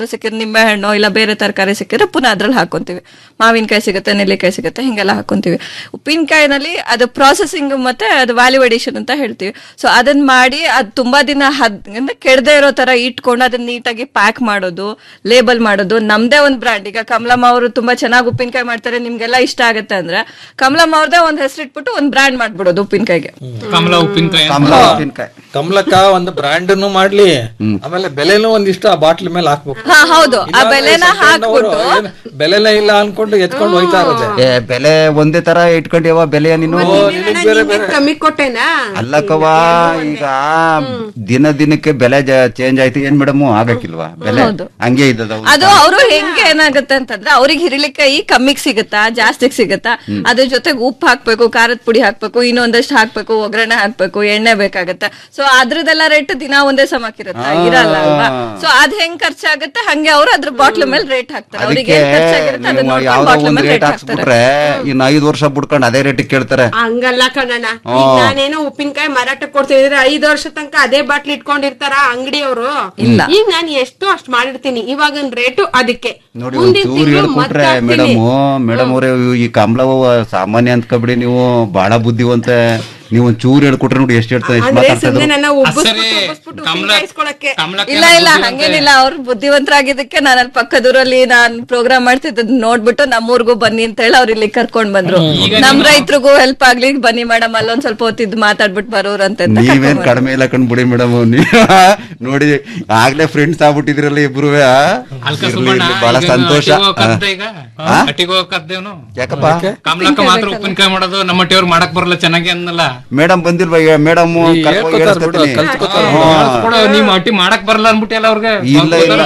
ಏನಾದ್ರು ಸಿಕ್ಕಿದ್ರೆ ನಿಂಬೆ ಹಣ್ಣು ಇಲ್ಲ ಬೇರೆ ತರಕಾರಿ ಸಿಕ್ಕಿದ್ರೆ ಪುನಃ ಅದ್ರಲ್ಲಿ ಹಾಕೊಂತೀವಿ ಮಾವಿನಕಾಯಿ ಸಿಗುತ್ತೆ ನೆಲ್ಲಿಕಾಯಿ ಸಿಗುತ್ತೆ ಹಿಂಗೆಲ್ಲ ಹಾಕೊಂತೀವಿ ಉಪ್ಪಿನಕಾಯಿನಲ್ಲಿ ಅದು ಪ್ರಾಸೆಸಿಂಗ್ ಮತ್ತೆ ಅದು ವ್ಯಾಲ್ಯೂ ಅಡಿಷನ್ ಅಂತ ಹೇಳ್ತೀವಿ ಸೊ ಅದನ್ನ ಮಾಡಿ ಅದು ತುಂಬಾ ದಿನ ಹದ್ ಅಂದ್ರೆ ಕೆಡದೆ ಇರೋ ತರ ಇಟ್ಕೊಂಡು ಅದನ್ನ ನೀಟಾಗಿ ಪ್ಯಾಕ್ ಮಾಡೋದು ಲೇಬಲ್ ಮಾಡೋದು ನಮ್ದೇ ಒಂದು ಬ್ರ್ಯಾಂಡ್ ಈಗ ಕಮಲಮ್ಮ ಅವರು ತುಂಬಾ ಚೆನ್ನಾಗಿ ಉಪ್ಪಿನಕಾಯಿ ಮಾಡ್ತಾರೆ ನಿಮ್ಗೆಲ್ಲ ಇಷ್ಟ ಆಗುತ್ತೆ ಅಂದ್ರೆ ಕಮಲಮ್ಮ ಅವ್ರದೇ ಒಂದ್ ಹೆಸರಿಟ್ಬಿಟ್ಟು ಒಂದ್ ಬ್ರ್ಯಾಂಡ್ ಮಾಡ್ಬಿಡೋದು ಉಪ್ಪಿನಕಾಯಿಗೆ ಕಮಲ ಉಪ್ಪಿನಕಾಯಿ ಕಮಲ ಉಪ್ಪಿನಕಾಯಿ ಕಮಲಕ್ಕ ಒಂದು ಬ್ರ್ಯಾಂಡ್ ಮಾಡ್ಲಿ ಆಮೇಲೆ ಬೆಲೆನೂ ಒಂದಿಷ್ಟು ಆ ಬಾಟ್ಲ್ ಮೇಲೆ ಹಾಕ್ಬೇಕು ಹಾ ಹೌದು ಆ ಇಲ್ಲಾಂದ್ರೆ ಬೆಲೆನ ಸೆಕೆಂಡ್ನವರು ಹಾಕ್ಬಿಟ್ಟು ಏನ್ ಬೆಲೆನೇ ಇಲ್ಲ ಅನ್ಕೊಂಡು ಎತ್ಕೊಂಡು ಹೋಯ್ತಾ ಇರೋದೆ ಏ ಬೆಲೆ ಒಂದೇ ತರ ಇಟ್ಕೊಂಡಿವ ಬೆಲೆಯ ನೀನು ಕಮ್ಮಿ ಕೊಟ್ಟೆನಾ ಅಲ್ಲಕ್ಕವ ಈಗ ದಿನ ದಿನಕ್ಕೆ ಬೆಲೆ ಚೇಂಜ್ ಆಯ್ತು ಏನ್ ಮೇಡಮ್ ಆಗಕ್ಕಿಲ್ವಾ ಬೆಲೆ ಹಂಗೆ ಇದ್ದದ ಅದು ಅವರು ಹೆಂಗೆ ಏನಾಗುತ್ತೆ ಅಂತಂದ್ರೆ ಅವ್ರಿಗೆ ಹಿರಿಲಿಕಾಯಿ ಕಮ್ಮಿಗ್ ಸಿಗುತ್ತಾ ಜಾಸ್ತಿಗ್ ಸಿಗುತ್ತಾ ಅದ್ರ ಜೊತೆಗೆ ಉಪ್ಪು ಹಾಕ್ಬೇಕು ಖಾರದ ಪುಡಿ ಹಾಕ್ಬೇಕು ಇನ್ನೊಂದಷ್ಟು ಹಾಕ್ಬೇಕು ಒಗ್ಗರಣೆ ಹಾಕ್ಬೇಕು ಎಣ್ಣೆ ಬೇಕಾಗತ್ತೆ ಸೊ ಅದ್ರದೆಲ್ಲ ರೇಟ್ ದಿನ ಒಂದೇ ಸಮಕ್ಕಿರುತ್ತೆ ಇರಲ್ಲ ಅಲ್ವಾ ಸೊ ಅದ್ ಹೆಂಗ್ ಖರ್ಚಾಗುತ್ತೆ ಹಂಗೆ ಅವ್ರು ಅದ್ರ ಬಾಟ್ಲ್ ಮೇಲೆ ರೇಟ್ ಹಾಕ್ತಾರೆ ಅವ್ರಿಗೆ ಅದಕ್ಕೆ ಏನ್ ಖರ್ಚಾಗಿರುತ್ತೆ ಅದನ್ನ ನೀವು ನೋಡ್ಕೊಂಡು ಯಾವ್ದೋ ಬಾಟ್ಲ್ ಒಂದ್ ಮೇಲೆ ರೇಟ್ ರೇಟ್ ಹಾಕ್ತಾರೆ ಹಾಕ್ಸ್ಬಿಟ್ರೆ ಇನ್ನು ಐದು ವರ್ಷ ಬಿಡ್ಕೊಂಡು ಅದೇ ರೇಟ್ ಕೇಳ್ತಾರೆ ಹಂಗಲ್ಲ ಕಣಣ್ಣ ಈಗ ನಾನೇನೋ ಉಪ್ಪಿನಕಾಯಿ ಮಾರಾಟಕ್ಕೆ ಕೊಡ್ತಿದ್ರೆ ಐದ್ ವರ್ಷ ತನಕ ಅದೇ ಬಾಟ್ಲ್ ಇಟ್ಕೊಂಡಿರ್ತಾರ ಅಂಗಡಿಯವರು ಈಗ ನಾನು ಎಷ್ಟು ಅಷ್ಟ್ ಮಾಡಿರ್ತೀನಿ ಇವಾಗಿನ ರೇಟು ಅದಕ್ಕೆ ನೋಡಿ ಮುಂದಿನ ಒಂಚೂರು ತಿಂಗಳು ಹೇಳ್ಕೊಟ್ರೆ ಮತ್ತೆ ಮೇಡಮ್ ಹಾಕ್ತೀನಿ. ಮೇಡಮ್ ಅವರೇ ಈ ಕಮಲವ ಸಾಮಾನ್ಯ ಅಂದ್ಕೊಬಿಡಿ ನೀವು ಬಹಳ ಬುದ್ಧಿವಂತ ನೀವು ಒಂಚೂರು ಹೇಳ್ಕೊಟ್ರೆ ನೋಡಿ ಎಷ್ಟು ಹೇಳ್ತಾರೆ ಎಷ್ಟು ಅಂದ್ರೆ ಮಾತಾಡ್ತಾ ಸುಮ್ನೆ ಇದ್ರು. ನನ್ನ ಸರಿ ಒಬ್ಬಸ್ಬಿಟ್ಟು ಕಮಲ ಇಸ್ಕೊಳಕ್ಕೆ ಕಮಲಕ್ಕೆ ಇಲ್ಲ ಇಲ್ಲ ಹಂಗೇನಿಲ್ಲ ಅವ್ರು ಬುದ್ಧಿವಂತರಾಗಿದ್ದಕ್ಕೆ ನಾನು ಅಲ್ಲಿ ಪಕ್ಕದೂರಲ್ಲಿ ನಾನ್ ಪ್ರೋಗ್ರಾಮ್ ಮಾಡ್ತಿದ್ದದ್ ನೋಡ್ಬಿಟ್ಟು ನಮ್ಮೂರ್ಗೂ ಬನ್ನಿ ಅಂತ ಹೇಳಿ ಅವ್ರು ಇಲ್ಲಿ ಕರ್ಕೊಂಡ್ ಬಂದ್ರು ನಮ್ ರೈತರಿಗೂ ಹೆಲ್ಪ್ ಆಗ್ಲಿ ಬನ್ನಿ ಮೇಡಮ್ ಅಲ್ಲೊಂದ್ ಸ್ವಲ್ಪ ಹೊತ್ತಿದ್ದು ಮಾತಾಡ್ಬಿಟ್ಟು ಬರೋರು ಅಂತ ಅಂತ ನೀವೇನ್ ಕರ್ಕೊಂಡ್ ಕಡಿಮೆ ಇಲ್ಲ ಕಂಡ್ಬಿಡಿ ಮೇಡಮ್ ನೀವು ನೋಡಿ ಆಗ್ಲೇ ಫ್ರೆಂಡ್ಸ್ ಆಗ್ಬಿಟ್ಟಿದ್ರಲ್ಲ ಇಬ್ರು ಅಲ್ಕ ಸುಬ್ಬಣ್ಣ ಬಹಳ ಈಗ ಸಂತೋಷ ಅಟ್ಟಿಗೆ ಹೋಗಕ್ಕದ್ದೆ ಈಗ ಅಟ್ಟಿಗೆ ಹೋಗಕ್ಕದ್ದೇನು ಯಾಕಪ್ಪ ಕಮಲಕ್ಕ ಮಾತ್ರ ಉಪ್ಪಿನಕಾಯಿ ಮಾಡೋದು ನಮ್ಮ ಹಟ್ಟಿಯವ್ರು ಮಾಡಕ್ ಬರಲ್ಲ ಚೆನ್ನಾಗಿ ಅನ್ನಲ್ಲ ಮೇಡಮ್ ಬಂದಿಲ್ವಾ ಮೇಡಮ್ ಹೇಳ್ಕೊತಾರ್ ಬಿಡು, ಕಲ್ತ್ಕೊತಾರ್ ಕೊಡು, ನಿಮ್ ಅಟ್ಟಿ ಮಾಡಕ್ ಬರಲ್ಲ ಅನ್ಬಿಟ್ಟು ಎಲ್ಲ ಅವ್ರಿಗೆ ಇಲ್ಲ, ಇಲ್ಲ.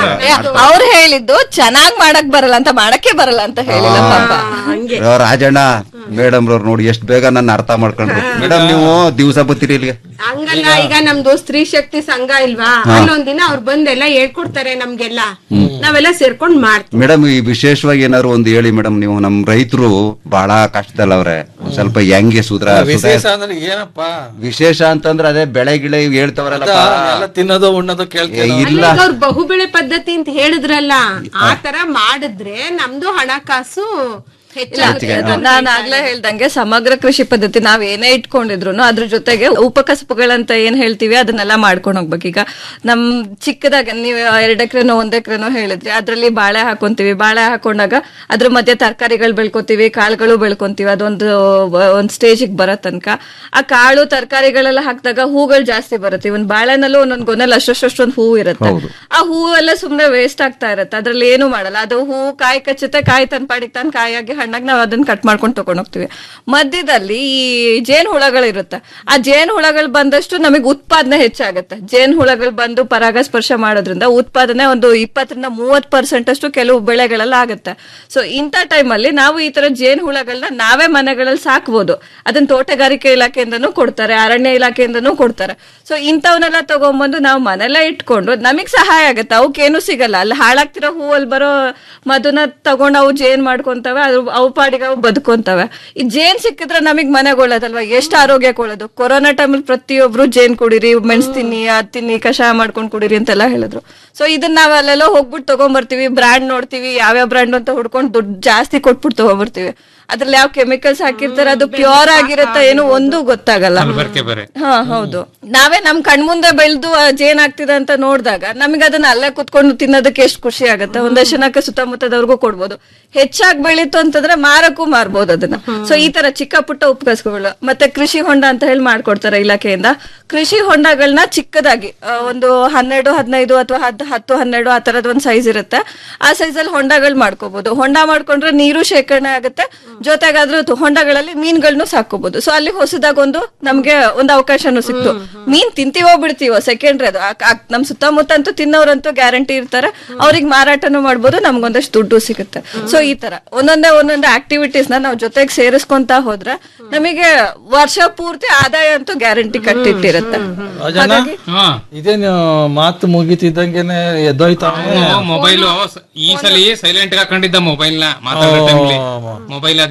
ಅವ್ರು ಹೇಳಿದ್ದು ಚೆನ್ನಾಗ್ ಮಾಡಕ್ ಬರಲ್ಲ ಅಂತ ಮಾಡಕ್ಕೆ ಬರಲ್ಲ ಅಂತ ಹೇಳಿಲ್ಲ ಪಾಪ ಹಂಗೆ ರಾಜಣ್ಣ ಮೇಡಮ್ ರವ್ರು ನೋಡಿ ಎಷ್ಟು ಬೇಗ ನನ್ನ ಅರ್ಥ ಮಾಡ್ಕೊಂಡ್ರು ಮೇಡಮ್ ನೀವು ದಿವಸ ಬರ್ತೀರಿ ಇಲ್ಲಿಗೆ ಹಂಗಲ್ಲ ಈಗ ನಮ್ದು ಸ್ತ್ರೀ ಶಕ್ತಿ ಸಂಘ ಇಲ್ವಾ ಅಲ್ಲೊಂದಿನ ಅವ್ರು ಬಂದೆಲ್ಲ ಹೇಳ್ಕೊಡ್ತಾರೆ ನಮ್ಗೆಲ್ಲ ನಾವೆಲ್ಲ ಸೇರ್ಕೊಂಡ್ ಮಾಡ್ತೀವಿ ಮೇಡಮ್ ಈ ವಿಶೇಷವಾಗಿ ಏನಾದ್ರು ಒಂದು ಹೇಳಿ ಮೇಡಮ್ ನೀವು ನಮ್ ರೈತರು ಬಹಳ ಕಷ್ಟದಲ್ಲವ್ರೆ ಒಂದ್ ಸ್ವಲ್ಪ ಹೆಂಗೆ ಸುಧಾರ ವಿಶೇಷ ಅಂದ್ರೆ ಏನಪ್ಪಾ ವಿಶೇಷ ಅಂತಂದ್ರೆ ಅದೇ ಬೆಳೆ ಗಿಳೆ ಇವ್ ಹೇಳ್ತಾವ್ರಲ್ಲಪ್ಪ ಎಲ್ಲ ತಿನ್ನೋದು ಉಣ್ಣೋದು ಏ, ಕೇಳ್ತೀವಿ ಇಲ್ಲ ಈಗ ಅವ್ರು ಬಹುಬೆಳೆ ಪದ್ಧತಿ ಅಂತ ಹೇಳಿದ್ರಲ್ಲ ಆ ತರ ಮಾಡಿದ್ರೆ ನಮ್ದು ಹಣಕಾಸು ಹೆಚ್ಚಾಗುತ್ತೆ ನಾನು ಆಗ್ಲೇ ಹೇಳ್ದಂಗೆ ಸಮಗ್ರ ಕೃಷಿ ಪದ್ಧತಿ ನಾವ್ ಏನೇ ಇಟ್ಕೊಂಡಿದ್ರು ಅದ್ರ ಜೊತೆಗೆ ಉಪಕಸಬುಗಳಂತ ಏನ್ ಹೇಳ್ತೀವಿ ಅದನ್ನೆಲ್ಲ ಮಾಡ್ಕೊಂಡು ಹೋಗ್ಬೇಕು ಈಗ ನಮ್ ಚಿಕ್ಕದಾಗ ನೀವು ಎರಡ್ ಎಕರೆನೋ ಒಂದ್ ಎಕರೆನೋ ಹೇಳಿದ್ರಿ ಅದ್ರಲ್ಲಿ ಬಾಳೆ ಹಾಕೊಂತೀವಿ ಬಾಳೆ ಹಾಕೊಂಡಾಗ ಅದ್ರ ಮಧ್ಯೆ ತರಕಾರಿಗಳು ಬೆಳ್ಕೊತೀವಿ ಕಾಳುಗಳು ಬೆಳ್ಕೊಂತೀವಿ ಅದೊಂದು ಒಂದ್ ಸ್ಟೇಜಿಗೆ ಬರೋ ತನಕ ಆ ಕಾಳು ತರಕಾರಿಗಳೆಲ್ಲ ಹಾಕಿದಾಗ ಹೂಗಳು ಜಾಸ್ತಿ ಬರುತ್ತೆ ಇವನ್ ಬಾಳೆನಲ್ಲೂ ಒಂದೊಂದ್ ಗೊನೆಲ್ಲ ಅಷ್ಟೊಂದು ಹೂ ಇರುತ್ತೆ ಆ ಹೂವೆಲ್ಲ ಸುಮ್ನೆ ವೇಸ್ಟ್ ಆಗ್ತಾ ಇರುತ್ತೆ ಅದ್ರಲ್ಲಿ ಏನು ಮಾಡಲ್ಲ ಅದು ಹೂ ಕಾಯಿ ಕಚ್ಚುತ್ತೆ ಕಾಯಿ ತನ್ ಪಾಡಿಗೆ ತಾನು ಕಾಯಾಗಿ ಹಣ್ಣಾಗಿ ನಾವು ಅದನ್ನ ಕಟ್ ಮಾಡ್ಕೊಂಡು ತಗೊಂಡ್ ಹೋಗ್ತೀವಿ ಮಧ್ಯದಲ್ಲಿ ಈ ಜೇನ್ ಹುಳಗಳಿರುತ್ತೆ ಆ ಜೇನ್ ಹುಳಗಳು ಬಂದಷ್ಟು ನಮಗೆ ಉತ್ಪಾದನೆ ಹೆಚ್ಚಾಗುತ್ತೆ ಜೇನ್ ಹುಳಗಳು ಬಂದು ಪರಾಗಸ್ಪರ್ಶ ಮಾಡೋದ್ರಿಂದ ಉತ್ಪಾದನೆ ಒಂದು ಇಪ್ಪತ್ತರಿಂದ ಮೂವತ್ ಪರ್ಸೆಂಟ್ ಅಷ್ಟು ಕೆಲವು ಬೆಳೆಗಳಲ್ಲಿ ಆಗುತ್ತೆ ಸೊ ಇಂಥ ಟೈಮಲ್ಲಿ ನಾವು ಈ ತರ ಜೇನ್ ಹುಳಗಳನ್ನ ನಾವೇ ಮನೆಗಳಲ್ಲಿ ಸಾಕ್ಬೋದು ಅದನ್ನ ತೋಟಗಾರಿಕೆ ಇಲಾಖೆಯಿಂದನೂ ಕೊಡ್ತಾರೆ ಅರಣ್ಯ ಇಲಾಖೆಯಿಂದನೂ ಕೊಡ್ತಾರೆ ಸೊ ಇಂಥವನ್ನೆಲ್ಲ ತಗೊಂಬಂದು ನಾವು ಮನೆಲ್ಲ ಇಟ್ಕೊಂಡು ನಮಗ್ ಸಹಾಯ ಆಗುತ್ತೆ ಅವಕ್ಕೇನು ಸಿಗಲ್ಲ ಅಲ್ಲಿ ಹಾಳಾಗ್ತಿರೋ ಹೂವಲ್ಲಿ ಬರೋ ಮಧುನ ತಗೊಂಡು ಅವು ಜೇನ್ ಮಾಡ್ಕೊಂತವೆ ಅದ್ರ ಅವು ಪಾಡಿಗೆ ಅವು ಬದುಕೊಂತವೆ ಈ ಜೇನ್ ಸಿಕ್ಕಿದ್ರೆ ನಮಗ್ ಮನೆಗೊಳ್ಳೋದಲ್ವಾ ಎಷ್ಟು ಆರೋಗ್ಯಕ್ಕೆ ಒಳ್ಳೇದು ಕೊರೋನಾ ಟೈಮಲ್ಲಿ ಪ್ರತಿಯೊಬ್ರು ಜೇನ್ ಕುಡೀರಿ ಮೆಣಸ್ ತಿನ್ನಿ ಅದ್ ತಿನ್ನಿ ಕಷಾಯ ಮಾಡ್ಕೊಂಡು ಕುಡೀರಿ ಅಂತೆಲ್ಲ ಹೇಳಿದ್ರು ಸೊ ಇದನ್ನ ನಾವ್ ಅಲ್ಲೆಲ್ಲ ಹೋಗ್ಬಿಟ್ಟು ತಗೊಂಬರ್ತೀವಿ ಬ್ರ್ಯಾಂಡ್ ನೋಡ್ತೀವಿ ಯಾವ್ಯಾವ ಬ್ರ್ಯಾಂಡ್ ಅಂತ ಹುಡ್ಕೊಂಡು ದುಡ್ಡು ಜಾಸ್ತಿ ಕೊಟ್ಬಿಟ್ಟು ತಗೊಂಬರ್ತೀವಿ ಅದ್ರಲ್ಲಿ ಯಾವ ಕೆಮಿಕಲ್ಸ್ ಹಾಕಿರ್ತಾರೆ ಅದು ಪ್ಯೂರ್ ಆಗಿರುತ್ತೆ ಏನು ಒಂದು ಗೊತ್ತಾಗಲ್ಲ ಬರ್ಕೆ ಬೇರೆ ಹಾ ಹೌದು ನಾವೇ ನಮ್ ಕಣ್ಮುಂದೆ ಬೆಳೆದು ಜೇನ್ ಆಗ್ತಿದೆ ಅಂತ ನೋಡಿದಾಗ ನಮಗೆ ಅದನ್ನ ಅಲ್ಲೇ ಕುತ್ಕೊಂಡು ತಿನ್ನೋದಕ್ಕೆ ಎಷ್ಟು ಖುಷಿ ಆಗುತ್ತೆ ಒಂದಷ್ಟು ಜನಕ್ಕೆ ಸುತ್ತಮುತ್ತದವ್ರಿಗೂ ಕೊಡ್ಬೋದು ಹೆಚ್ಚಾಗಿ ಬೆಳೀತು ಅಂತಂದ್ರೆ ಮಾರಕ್ಕೂ ಮಾರ್ಬೋದು ಅದನ್ನ ಸೊ ಈ ತರ ಚಿಕ್ಕ ಪುಟ್ಟ ಉಪಕಸಗಳು ಮತ್ತೆ ಕೃಷಿ ಹೊಂಡ ಅಂತ ಹೇಳಿ ಮಾಡ್ಕೊಡ್ತಾರೆ ಇಲಾಖೆಯಿಂದ ಕೃಷಿ ಹೊಂಡಗಳನ್ನ ಚಿಕ್ಕದಾಗಿ ಆ, ಒಂದು ಹನ್ನೆರಡು ಹದಿನೈದು ಅಥವಾ ಹತ್ತು ಹತ್ತು ಹನ್ನೆರಡು ಆ ತರದ್ ಒಂದ್ ಸೈಜ್ ಇರುತ್ತೆ ಆ ಸೈಜ್ ಅಲ್ಲಿ ಹೊಂಡಗಳು ಮಾಡ್ಕೋಬಹುದು ಹೊಂಡ ಮಾಡ್ಕೊಂಡ್ರೆ ನೀರು ಶೇಖರಣೆ ಆಗುತ್ತೆ ಜೊತೆಗೆ ಅದ್ರ ತು- ಹೊಂಡಗಳಲ್ಲಿ ಮೀನ್ಗಳನ್ನೂ ಸಾಕೋಬಹುದು ಸೊ ಅಲ್ಲಿ ಹೊಸದಾಗ ಒಂದು ನಮ್ಗೆ ಒಂದು ಅವಕಾಶನೂ ಸಿಕ್ತು ಮೀನ್ ತಿಂತೀವೋ ಬಿಡ್ತೀವೋ ಸೆಕೆಂಡ್ರಿ ಅದು ಆ- ಆ- ನಮ್ ಸುತ್ತಮುತ್ತ ಅಂತೂ ತಿನ್ನೋರಂತೂ ಗ್ಯಾರಂಟಿ ಇರ್ತಾರೆ ಅವ್ರಿಗೆ ಮಾರಾಟನೂ ಮಾಡ್ಬೋದು ನಮ್ಗೊಂದಷ್ಟು ದುಡ್ಡು ಸಿಗುತ್ತೆ ಸೊ ಈ ತರ ಒಂದೊಂದೇ ಒಂದೊಂದು ಆಕ್ಟಿವಿಟೀಸ್ ನ ನಾವು ಜೊತೆಗೆ ಸೇರಿಸ್ಕೊಂತ ಹೋದ್ರೆ ನಮಗೆ ವರ್ಷ ಪೂರ್ತಿ ಆದಾಯ ಅಂತೂ ಗ್ಯಾರಂಟಿ ಕಟ್ಟಿಟ್ಟಿರುತ್ತೆ ಹಾಗಾಗಿ ಹಾ ಇದೇನು ಮಾತು ಮುಗಿತಿದ್ದಂಗೆನೆ ಎದ್ದೋಯ್ತಾವೆ ಮೊಬೈಲ್ ಈ ಸಲ ಸೈಲೆಂಟ್ ಹಾಕೊಂಡಿದ್ದ ಮೊಬೈಲ್ ನ ಮಾತಾಡೋ ಟೈಮ್ಲಿ ಮೊಬೈಲ್ ಅದೇ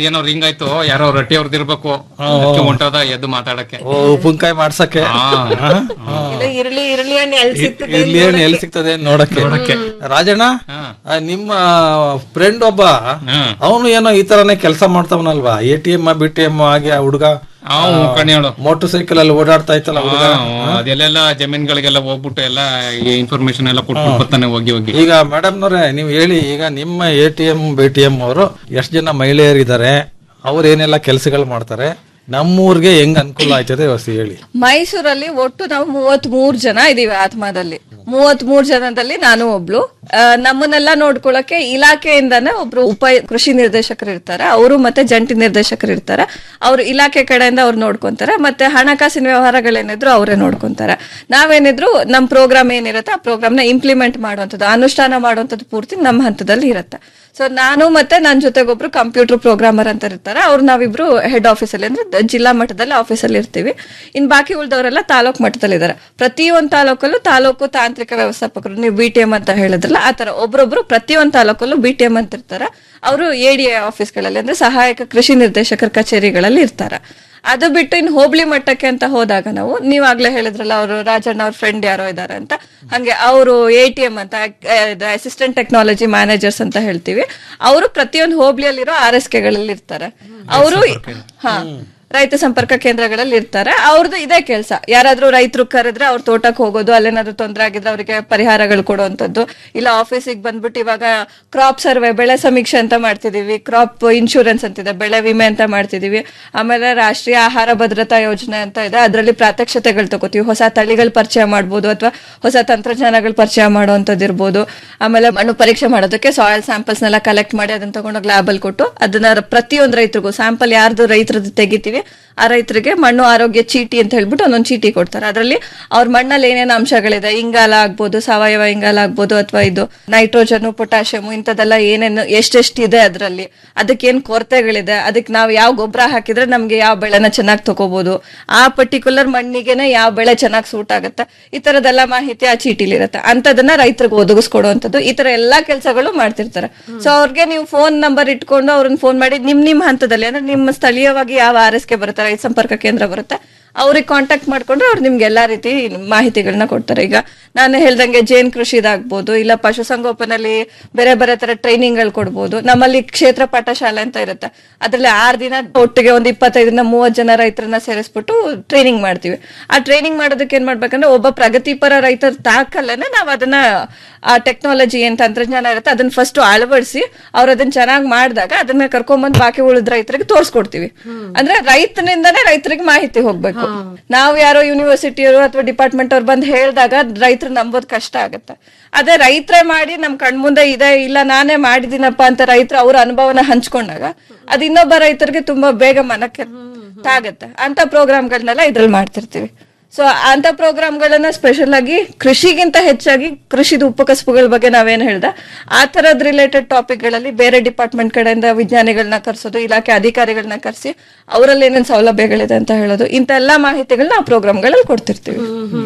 ಅದೇನೋ ರಿಂಗ್ ಆಯ್ತು ಯಾರೋ ರೊಟ್ಟಿ ಅವ್ರದ್ದು ಇರ್ಬೇಕು ಅದಕ್ಕೆ ಹೊಂಟೋದ ಎದ್ದು ಮಾತಾಡಕ್ಕೆ ಓ ಉಪ್ಪಿನಕಾಯಿ ಮಾಡ್ಸಕ್ಕೆ ಹಾ. ಇಲ್ಲ ಇರ್ಲಿ ಇರ್ಲಿ ಹಣ್ಣು ಎಲ್ಲಿ ಸಿಗ್ತದೆ ಇಲ್ಲಿ ಏನ್ ಎಲ್ಲಿ ಸಿಗ್ತದೆ ನೋಡಕ್ಕೆ ರಾಜಣ್ಣ ಆ, ನಿಮ್ಮ ಫ್ರೆಂಡ್ ಒಬ್ಬ ಅವನು ಏನೋ ಈ ತರನೇ ಕೆಲಸ ಮಾಡ್ತಾವನಲ್ವಾ A T M B T M ಆಗಿ ಆ ಹುಡುಗ ಅವ್ ಕಣಿಯೋಳು ಮೋಟರ್ ಸೈಕಲ್ ಅಲ್ಲಿ ಓಡಾಡ್ತಾ ಇತ್ತಲ್ಲ ಹುಡುಗ ಅದೆಲ್ಲೆಲ್ಲ ಜಮೀನ್ಗಳಿಗೆಲ್ಲ ಹೋಗ್ಬಿಟ್ಟು ಎಲ್ಲ ಇನ್ಫಾರ್ಮೇಶನ್ ಎಲ್ಲ ಕೊಟ್ಬಿಟ್ಟು ಬರ್ತಾನೆ ಹೋಗಿ ಹೋಗಿ ಈಗ ಮೇಡಮ್ನವ್ರೆ ನೀವು ಹೇಳಿ ಈಗ ನಿಮ್ಮ A T M B T M ಅವರು ಎಷ್ಟು ಜನ ಮಹಿಳೆಯರಿದ್ದಾರೆ ಅವ್ರು ಏನೆಲ್ಲ ಕೆಲಸಗಳು ಮಾಡ್ತಾರೆ ನಮ್ಮೂರ್ಗೆ ಹೆಂಗ್ ಅನುಕೂಲ ಆಯ್ತದೆ ಹೊಸಿ ಹೇಳಿ ಮೈಸೂರಲ್ಲಿ ಒಟ್ಟು ನಾವು ಮೂವತ್ ಮೂರ್ ಜನ ಇದೀವಿ ಆತ್ಮದಲ್ಲಿ ಮೂವತ್ ಮೂರ್ ಜನದಲ್ಲಿ ನಾನು ಒಬ್ಳು ಆ, ನಮ್ಮನ್ನೆಲ್ಲ ನೋಡ್ಕೊಳಕ್ಕೆ ಇಲಾಖೆಯಿಂದಾನೇ ಒಬ್ರು ಉಪ ಕೃಷಿ ನಿರ್ದೇಶಕರು ಇರ್ತಾರೆ ಅವರು ಮತ್ತೆ ಜಂಟಿ ನಿರ್ದೇಶಕರು ಇರ್ತಾರೆ ಅವ್ರು ಇಲಾಖೆ ಕಡೆಯಿಂದ ಅವ್ರು ನೋಡ್ಕೊಂತಾರೆ ಮತ್ತೆ ಹಣಕಾಸಿನ ವ್ಯವಹಾರಗಳೇನಿದ್ರು ಅವರೇ ನೋಡ್ಕೊಂತಾರೆ ನಾವೇನಿದ್ರು ನಮ್ ಪ್ರೋಗ್ರಾಮ್ ಏನಿರುತ್ತೆ ಆ ಪ್ರೋಗ್ರಾಮ್ ನ ಇಂಪ್ಲಿಮೆಂಟ್ ಮಾಡುವಂಥದ್ದು ಅನುಷ್ಠಾನ ಮಾಡುವಂಥದ್ದು ಪೂರ್ತಿ ನಮ್ಮ ಹಂತದಲ್ಲಿ ಇರುತ್ತೆ ಸೊ ನಾನು ಮತ್ತೆ ನನ್ನ ಜೊತೆಗೊಬ್ರು ಕಂಪ್ಯೂಟರ್ ಪ್ರೋಗ್ರಾಮರ್ ಅಂತ ಇರ್ತಾರೆ ಅವ್ರು ನಾವಿಬ್ರು ಹೆಡ್ ಆಫೀಸಲ್ಲಿ ಅಂದ್ರೆ ದ- ಜಿಲ್ಲಾ ಮಟ್ಟದಲ್ಲಿ ಆಫೀಸಲ್ಲಿ ಇರ್ತೀವಿ ಇನ್ ಬಾಕಿ ಉಳಿದವರೆಲ್ಲ ತಾಲೂಕ್ ಮಟ್ಟದಲ್ಲಿ ಇದ್ದಾರೆ ಪ್ರತಿಯೊಂದು ತಾಲೂಕಲ್ಲೂ ತಾಲೂಕು ತಾಂತ್ರಿಕ ವ್ಯವಸ್ಥಾಪಕರು ನೀವು ಬಿ ಟಿ ಎಂ ಅಂತ ಹೇಳಿದ್ರಲ್ಲ ಆ ತರ ಒಬ್ರೊಬ್ರು ಪ್ರತಿಯೊಂದು ತಾಲೂಕಲ್ಲೂ ಬಿ ಟಿ ಎಂ ಅಂತ ಇರ್ತಾರೆ ಅವರು ಎ ಡಿ ಎ ಆಫೀಸ್ಗಳಲ್ಲಿ ಅಂದ್ರೆ ಸಹಾಯಕ ಕೃಷಿ ನಿರ್ದೇಶಕರ ಕಚೇರಿಗಳಲ್ಲಿ ಇರ್ತಾರೆ ಅದು ಬಿಟ್ಟು ಇನ್ನು ಹೋಬಳಿ ಮಟ್ಟಕ್ಕೆ ಅಂತ ಹೋದಾಗ ನಾವು ನೀವಾಗ್ಲೇ ಹೇಳಿದ್ರಲ್ಲ ಅವರು ರಾಜಣ್ಣ ಅವ್ರ ಫ್ರೆಂಡ್ ಯಾರೋ ಇದ್ದಾರೆ ಅಂತ ಹಂಗೆ ಅವರು ಎ ಟಿ ಎಂ ಅಂತ ಅಸಿಸ್ಟೆಂಟ್ ಟೆಕ್ನಾಲಜಿ ಮ್ಯಾನೇಜರ್ಸ್ ಅಂತ ಹೇಳ್ತೀವಿ ಅವರು ಪ್ರತಿಯೊಂದು ಹೋಬಳಿಯಲ್ಲಿರೋ ಆರ್ ಎಸ್ ಕೆಗಳಲ್ಲಿ ಇರ್ತಾರೆ ಅವರು ಹಾ ರೈತ ಸಂಪರ್ಕ ಕೇಂದ್ರಗಳಲ್ಲಿ ಇರ್ತಾರೆ ಅವ್ರದ್ದು ಇದೇ ಕೆಲಸ ಯಾರಾದ್ರೂ ರೈತರು ಕರೆದ್ರೆ ಅವ್ರ ತೋಟಕ್ಕೆ ಹೋಗೋದು ಅಲ್ಲೇನಾದ್ರು ತೊಂದರೆ ಆಗಿದ್ರೆ ಅವರಿಗೆ ಪರಿಹಾರಗಳು ಕೊಡುವಂಥದ್ದು ಇಲ್ಲ ಆಫೀಸಿಗೆ ಬಂದ್ಬಿಟ್ಟು ಇವಾಗ ಕ್ರಾಪ್ ಸರ್ವೆ ಬೆಳೆ ಸಮೀಕ್ಷೆ ಅಂತ ಮಾಡ್ತಿದೀವಿ ಕ್ರಾಪ್ ಇನ್ಶೂರೆನ್ಸ್ ಅಂತಿದೆ ಬೆಳೆ ವಿಮೆ ಅಂತ ಮಾಡ್ತಿದೀವಿ ಆಮೇಲೆ ರಾಷ್ಟ್ರೀಯ ಆಹಾರ ಭದ್ರತಾ ಯೋಜನೆ ಅಂತ ಇದೆ ಅದರಲ್ಲಿ ಪ್ರಾತ್ಯಕ್ಷತೆಗಳು ತಗೋತೀವಿ ಹೊಸ ತಳಿಗಳು ಪರಿಚಯ ಮಾಡ್ಬೋದು ಅಥವಾ ಹೊಸ ತಂತ್ರಜ್ಞಾನಗಳು ಪರಿಚಯ ಮಾಡುವಂಥದ್ದು ಇರ್ಬೋದು ಆಮೇಲೆ ಮಣ್ಣು ಪರೀಕ್ಷೆ ಮಾಡೋದಕ್ಕೆ ಸಾಯಿಲ್ ಸ್ಯಾಂಪಲ್ಸ್ನೆಲ್ಲ ಕಲೆಕ್ಟ್ ಮಾಡಿ ಅದನ್ನ ತಗೊಂಡೋಗಿ ಲ್ಯಾಬಲ್ಲಿ ಕೊಟ್ಟು ಅದನ್ನ ರ- ಪ್ರತಿಯೊಂದು ರೈತರಿಗೂ ಸ್ಯಾಂಪಲ್ ಯಾರ್ದು ರೈತರದ್ದು ತೆಗಿತೀವಿ ಆ ರೈತರಿಗೆ ಮಣ್ಣು ಆರೋಗ್ಯ ಚೀಟಿ ಅಂತ ಹೇಳ್ಬಿಟ್ಟು ಒಂದೊಂದು ಚೀಟಿ ಕೊಡ್ತಾರೆ ಅದರಲ್ಲಿ ಅವ್ರ ಮಣ್ಣಲ್ಲಿ ಏನೇನು ಅಂಶಗಳಿದೆ ಇಂಗಾಲ ಆಗ್ಬೋದು ಸಾವಯವ ಇಂಗಾಲ ಆಗ್ಬೋದು ಅಥವಾ ಇದು ನೈಟ್ರೋಜನ್ ಪೊಟ್ಯಾಷಿಯಮ್ ಇಂಥದ್ದೆಲ್ಲ ಏನೇನು ಎಷ್ಟೆಷ್ಟಿದೆ ಅದರಲ್ಲಿ ಅದಕ್ಕೆ ಏನ್ ಕೊರತೆಗಳಿದೆ ಅದಕ್ಕೆ ನಾವು ಯಾವ ಗೊಬ್ಬರ ಹಾಕಿದ್ರೆ ನಮ್ಗೆ ಯಾವ ಬೆಳೆನ ಚೆನ್ನಾಗಿ ತಗೋಬಹುದು ಆ ಪರ್ಟಿಕ್ಯುಲರ್ ಮಣ್ಣಿಗೆನೆ ಯಾವ ಬೆಳೆ ಚೆನ್ನಾಗಿ ಸೂಟ್ ಆಗುತ್ತೆ ಈ ತರದೆಲ್ಲ ಮಾಹಿತಿ ಆ ಚೀಟಿಲಿ ಇರುತ್ತೆ ಅಂತದನ್ನ ರೈತರಿಗೆ ಒದಗಿಸ್ಕೊಡುವಂಥದ್ದು ಈ ತರ ಎಲ್ಲಾ ಕೆಲಸಗಳು ಮಾಡ್ತಿರ್ತಾರೆ ಸೊ ಅವ್ರಿಗೆ ನೀವು ಫೋನ್ ನಂಬರ್ ಇಟ್ಕೊಂಡು ಅವ್ರನ್ನ ಫೋನ್ ಮಾಡಿ ನಿಮ್ ನಿಮ್ ಹಂತದಲ್ಲಿ ಅಂದ್ರೆ ನಿಮ್ಮ ಸ್ಥಳೀಯವಾಗಿ ಯಾವ ಆರ್ ಎಸ್ ಕೆ ಬರುತ್ತೆ ರೈತ ಸಂಪರ್ಕ ಕೇಂದ್ರ ಬರುತ್ತೆ ಅವ್ರಿಗೆ ಕಾಂಟ್ಯಾಕ್ಟ್ ಮಾಡ್ಕೊಂಡ್ರೆ ಅವ್ರು ನಿಮ್ಗೆ ಎಲ್ಲಾ ರೀತಿ ಮಾಹಿತಿಗಳನ್ನ ಕೊಡ್ತಾರೆ ಈಗ ನಾನು ಹೇಳ್ದಂಗೆ ಜೇನ್ ಕೃಷಿದಾಗ್ಬೋದು ಇಲ್ಲ ಪಶುಸಂಗೋಪನಲ್ಲಿ ಬೇರೆ ಬೇರೆ ತರ ಟ್ರೈನಿಂಗ್ ಗಳು ಕೊಡ್ಬೋದು ನಮ್ಮಲ್ಲಿ ಕ್ಷೇತ್ರ ಪಾಠಶಾಲೆ ಅಂತ ಇರುತ್ತೆ ಅದ್ರಲ್ಲಿ ಆರ್ ದಿನ ಒಟ್ಟಿಗೆ ಒಂದು ಇಪ್ಪತ್ತೈದರಿಂದ ಮೂವತ್ ಜನ ರೈತರನ್ನ ಸೇರಿಸ್ಬಿಟ್ಟು ಟ್ರೈನಿಂಗ್ ಮಾಡ್ತೀವಿ ಆ ಟ್ರೈನಿಂಗ್ ಮಾಡೋದಕ್ಕೆ ಏನ್ ಮಾಡ್ಬೇಕಂದ್ರೆ ಒಬ್ಬ ಪ್ರಗತಿಪರ ರೈತರ ತಾಕಲ್ಲನೆ ನಾವ್ ಅದನ್ನ ಆ ಟೆಕ್ನಾಲಜಿ ಏನ್ ತಂತ್ರಜ್ಞಾನ ಇರುತ್ತೆ ಅದನ್ನ ಫಸ್ಟ್ ಅಳವಡಿಸಿ ಅವ್ರು ಅದನ್ನ ಚೆನ್ನಾಗಿ ಮಾಡಿದಾಗ ಅದನ್ನ ಕರ್ಕೊಂಡ್ಬಂದು ಬಾಕಿ ಉಳಿದ ರೈತರಿಗೆ ತೋರಿಸ್ಕೊಡ್ತೀವಿ ಅಂದ್ರೆ ರೈತನಿಂದನೇ ರೈತರಿಗೆ ಮಾಹಿತಿ ಹೋಗ್ಬೇಕು ನಾವು ಯಾರೋ ಯೂನಿವರ್ಸಿಟಿಯವರು ಅಥವಾ ಡಿಪಾರ್ಟ್ಮೆಂಟ್ ಅವ್ರು ಬಂದು ಹೇಳಿದಾಗ ರೈತರು ನಂಬೋದು ಕಷ್ಟ ಆಗುತ್ತೆ ಅದೇ ರೈತರೇ ಮಾಡಿ ನಮ್ ಕಣ್ಮುಂದೆ ಇದೆ ಇಲ್ಲ ನಾನೇ ಮಾಡಿದೀನಪ್ಪ ಅಂತ ರೈತರು ಅವ್ರ ಅನುಭವನ ಹಂಚ್ಕೊಂಡಾಗ ಅದು ಇನ್ನೊಬ್ಬ ರೈತರಿಗೆ ತುಂಬಾ ಬೇಗ ಮನಕ್ಕೆ ತಾಗತ್ತೆ ಅಂತ ಪ್ರೋಗ್ರಾಮ್ಗಳನ್ನೆಲ್ಲ ಇದ್ರಲ್ಲಿ ಮಾಡ್ತಿರ್ತೀವಿ ಸೊ ಅಂತ ಪ್ರೋಗ್ರಾಮ್ಗಳನ್ನ ಸ್ಪೆಷಲ್ ಆಗಿ ಕೃಷಿಗಿಂತ ಹೆಚ್ಚಾಗಿ ಕೃಷಿದ ಉಪಕಸಬುಗಳ ಬಗ್ಗೆ ನಾವೇನ್ ಹೇಳ್ದ ಆ ತರದ್ ರಿಲೇಟೆಡ್ ಗಳಲ್ಲಿ ಬೇರೆ ಡಿಪಾರ್ಟ್ಮೆಂಟ್ ಕಡೆಯಿಂದ ವಿಜ್ಞಾನಿಗಳನ್ನ ಕರ್ಸೋದು ಇಲಾಖೆ ಅಧಿಕಾರಿಗಳನ್ನ ಕರ್ಸಿ ಅವರಲ್ಲಿ ಏನೇನ್ ಸೌಲಭ್ಯಗಳಿದೆ ಅಂತ ಹೇಳೋದು ಇಂತ ಎಲ್ಲಾ ಮಾಹಿತಿಗಳನ್ನ ಆ ಪ್ರೋಗ್ರಾಮ್ಗಳಲ್ಲಿ ಕೊಡ್ತಿರ್ತೀವಿ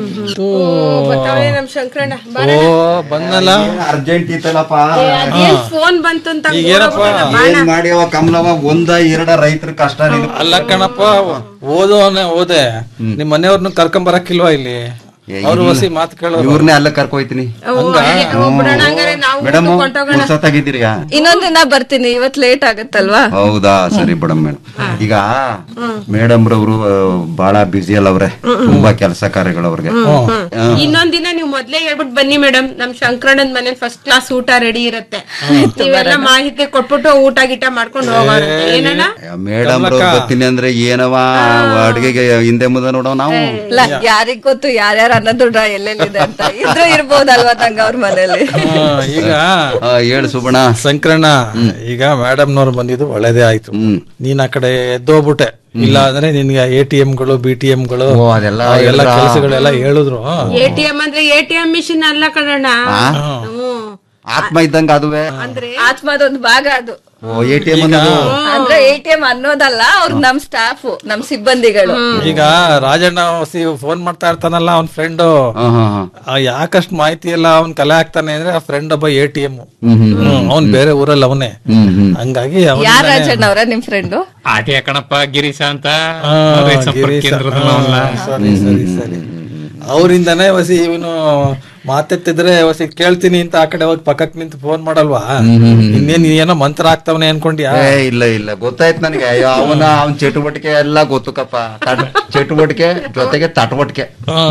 ಬರ್ತಾವೆ ನಮ್ ಶಂಕರಣ್ಣ ಓ ಬಂದಲ್ಲ ಅರ್ಜೆಂಟ್ ಇತ್ತಲ್ಲಪ್ಪ ಫೋನ್ ಬಂತು ಅಂತ ಈಗ ಏನಪ್ಪ ಏನ್ ಮಾಡ್ಯವ ಕಮಲವ ಒಂದ ಎರಡ ರೈತರ ಕಷ್ಟ ನೀನು. ಅಲ್ಲ ಕಣಪ್ಪ ಓದೋನೆ ಓದೆ ನಿಮ್ ಮನೆಯವ್ರನ್ನ ಕರ್ಕೊಂಡ್ ಬರಕ್ಕಿಲ್ವಾ ಇಲ್ಲಿ ಏ, ಅವ್ರು ಇಲ್ಲ. ಹೊಸಿ ಮಾತು ಕೇಳೋರು ಇವ್ರನ್ನೇ ಅಲ್ಲ ಕರ್ಕೊಯ್ತೀನಿ ಬಿಡೋಣ ಹಂಗಾರೆ ನಾವು ಮೇಡಮ್ ಊಟಕ್ಕೆ ಹೊಂಟೋಗೋಣ. ಮುರ್ಸತ್ತಾಗಿದ್ದೀರಿಗ ಇನ್ನೊಂದ್ ದಿನ ಬರ್ತೀನಿ ಇವತ್ ಲೇಟ್ ಆಗತ್ತಲ್ವಾ ಹೌದಾ ಸರಿ ಮೇಡಮ್ ಮೇಡಮ್ ಈಗ ಮೇಡಮ್ ರವರು ಬಹಳ ಬ್ಯುಸಿ ಅಲ್ಲ ಅವ್ರೆ ತುಂಬಾ ಕೆಲಸ ಕಾರ್ಯಗಳು ಅವ್ರಿಗೆ ಇನ್ನೊಂದ್ ದಿನ ನೀವು ಮೊದ್ಲೇ ಹೇಳ್ಬಿಟ್ಟು ಬನ್ನಿ ಮೇಡಮ್ ನಮ್ ಶಂಕರಣ್ಣನ್ ಮನೆ ಫಸ್ಟ್ ಕ್ಲಾಸ್ ಊಟ ರೆಡಿ ಇರುತ್ತೆ ನೀವೆಲ್ಲ ಮಾಹಿತಿ ಕೊಟ್ಬಿಟ್ಟು ಊಟ ಗೀಟ ಮಾಡ್ಕೊಂಡು ಹೋಗೋಣ ಏನಣ್ಣ ಮೇಡಮ್ ರವ್ರು ಬರ್ತೀನಿ ಅಂದ್ರೆ ಏನವ ಅಡ್ಗೆಗೆ ಹಿಂದೆ ಮುಂದೆ ನೋಡೋ ನಾವು ಇಲ್ಲ ಯಾರಿಗ್ ಗೊತ್ತು ಯಾರ್ಯಾರ ಅನ್ನೋದುಡ್ರ ಎಲ್ಲೆಲ್ಲಿದೆ ಅಂತ ಇದ್ರೆ ಇರ್ಬೋದಲ್ವಾ ನಂಗ ಅವ್ರ ಮನೇಲಿ ಹಾ, ಈಗ ಆ, ಹೇಳು ಸುಬಣ ಸಂಕ್ರಣ ಈಗ ಮೇಡಮ್ನವ್ರು ಬಂದಿದ್ದು ಒಳ್ಳೇದೇ ಆಯ್ತು ಹ್ಮ್. ನೀನ್ ಆ ಕಡೆ ಎದ್ದೋಗ್ಬಿಟ್ಟೆ ಇಲ್ಲ ಅಂದ್ರೆ ನಿನ್ಗೆ ಎ ಟಿ ಗಳು ಬಿ ಟಿ ಗಳು ಓ, ಅದೆಲ್ಲ ಎಲ್ಲ ಹೇಳಿದ್ರಾ? ಕೆಲಸಗಳೆಲ್ಲ ಹೇಳಿದ್ರು ಎ ಟಿ ಎಂ ಅಂದ್ರೆ ಎ ಟಿ ಎಂ ಮಿಷಿನ್ ಅಲ್ಲ ಕಣಣ್ಣ ಹ್ಮ್ ಆತ್ಮ ಇದ್ದಂಗ ಅದುವೆ ಆತ್ಮದೊಂದು ಭಾಗ ಅದು ಎ ಟಿ ಎಂ ಅನ್ನೋದು ಅಂದ್ರೆ ಎ ಟಿ ಎಂ ಅನ್ನೋದಲ್ಲ ಅವ್ರು ನಮ್ ಸ್ಟಾಫ್ ನಮ್ ಸಿಬ್ಬಂದಿಗಳು ಈಗ ರಾಜಣ್ಣ ಫೋನ್ ಮಾಡ್ತಾ ಇರ್ತಾನಲ್ಲ ಅವ್ನ ಫ್ರೆಂಡ್ ಹಾ ಹಾ ಹಾ ಯಾಕಷ್ಟು ಮಾಹಿತಿ ಎಲ್ಲ ಅವ್ನ್ ಕಲೆ ಹಾಕ್ತಾನೆ ಅಂದ್ರೆ ಆ ಫ್ರೆಂಡ್ ಒಬ್ಬ ಎ ಟಿ ಎಂ ಹ್ಮ್ ಹ್ಮ್ ಅವ್ನ್ ಬೇರೆ ಊರಲ್ಲಿ ಅವನೇ ಹ್ಮ್ ಹ್ಮ್ ಹಂಗಾಗಿ ಅವ್ನ್ ಯಾರ ರಾಜಣ್ಣ ಅವ್ರ ನಿಮ್ ಫ್ರೆಂಡು ಆಟೆ ಕಣಪ್ಪ ಗಿರೀಶ ಅಂತ ಆ, ರೈತ ಸಂಪರ್ಕ ಗಿರೀಶ. ಕೇಂದ್ರದ ಆ, ಅವ್ನಲ್ಲ. ಸರಿ ಸರಿ ಸರಿ ಅವರಿಂದನೇ ವಸಿ ಇವನು ಮಾತೆತ್ತಿದ್ರೆ ವಸಿ ಕೇಳ್ತೀನಿ ಅಂತ ಆ ಕಡೆ ಹೋಗಿ ಪಕ್ಕಕ್ ನಿಂತು ಫೋನ್ ಮಾಡಲ್ವಾ ಇನ್ನೇನ್ ಏನೋ ಮಂತ್ರ ಆಗ್ತಾವನೆ ಅನ್ಕೊಂಡ್ಯಾ ಏ ಇಲ್ಲ ಇಲ್ಲ ಗೊತ್ತಾಯ್ತು ನನಗೆ ಅಯ್ಯೋ ಅವನ ಅವನ ಚಟುವಟಿಕೆ ಎಲ್ಲ ಗೊತ್ತು ಕಪ್ಪ ತಟ್- ಚಟುವಟಿಕೆ ಜೊತೆಗೆ ತಟವಟಿಕೆ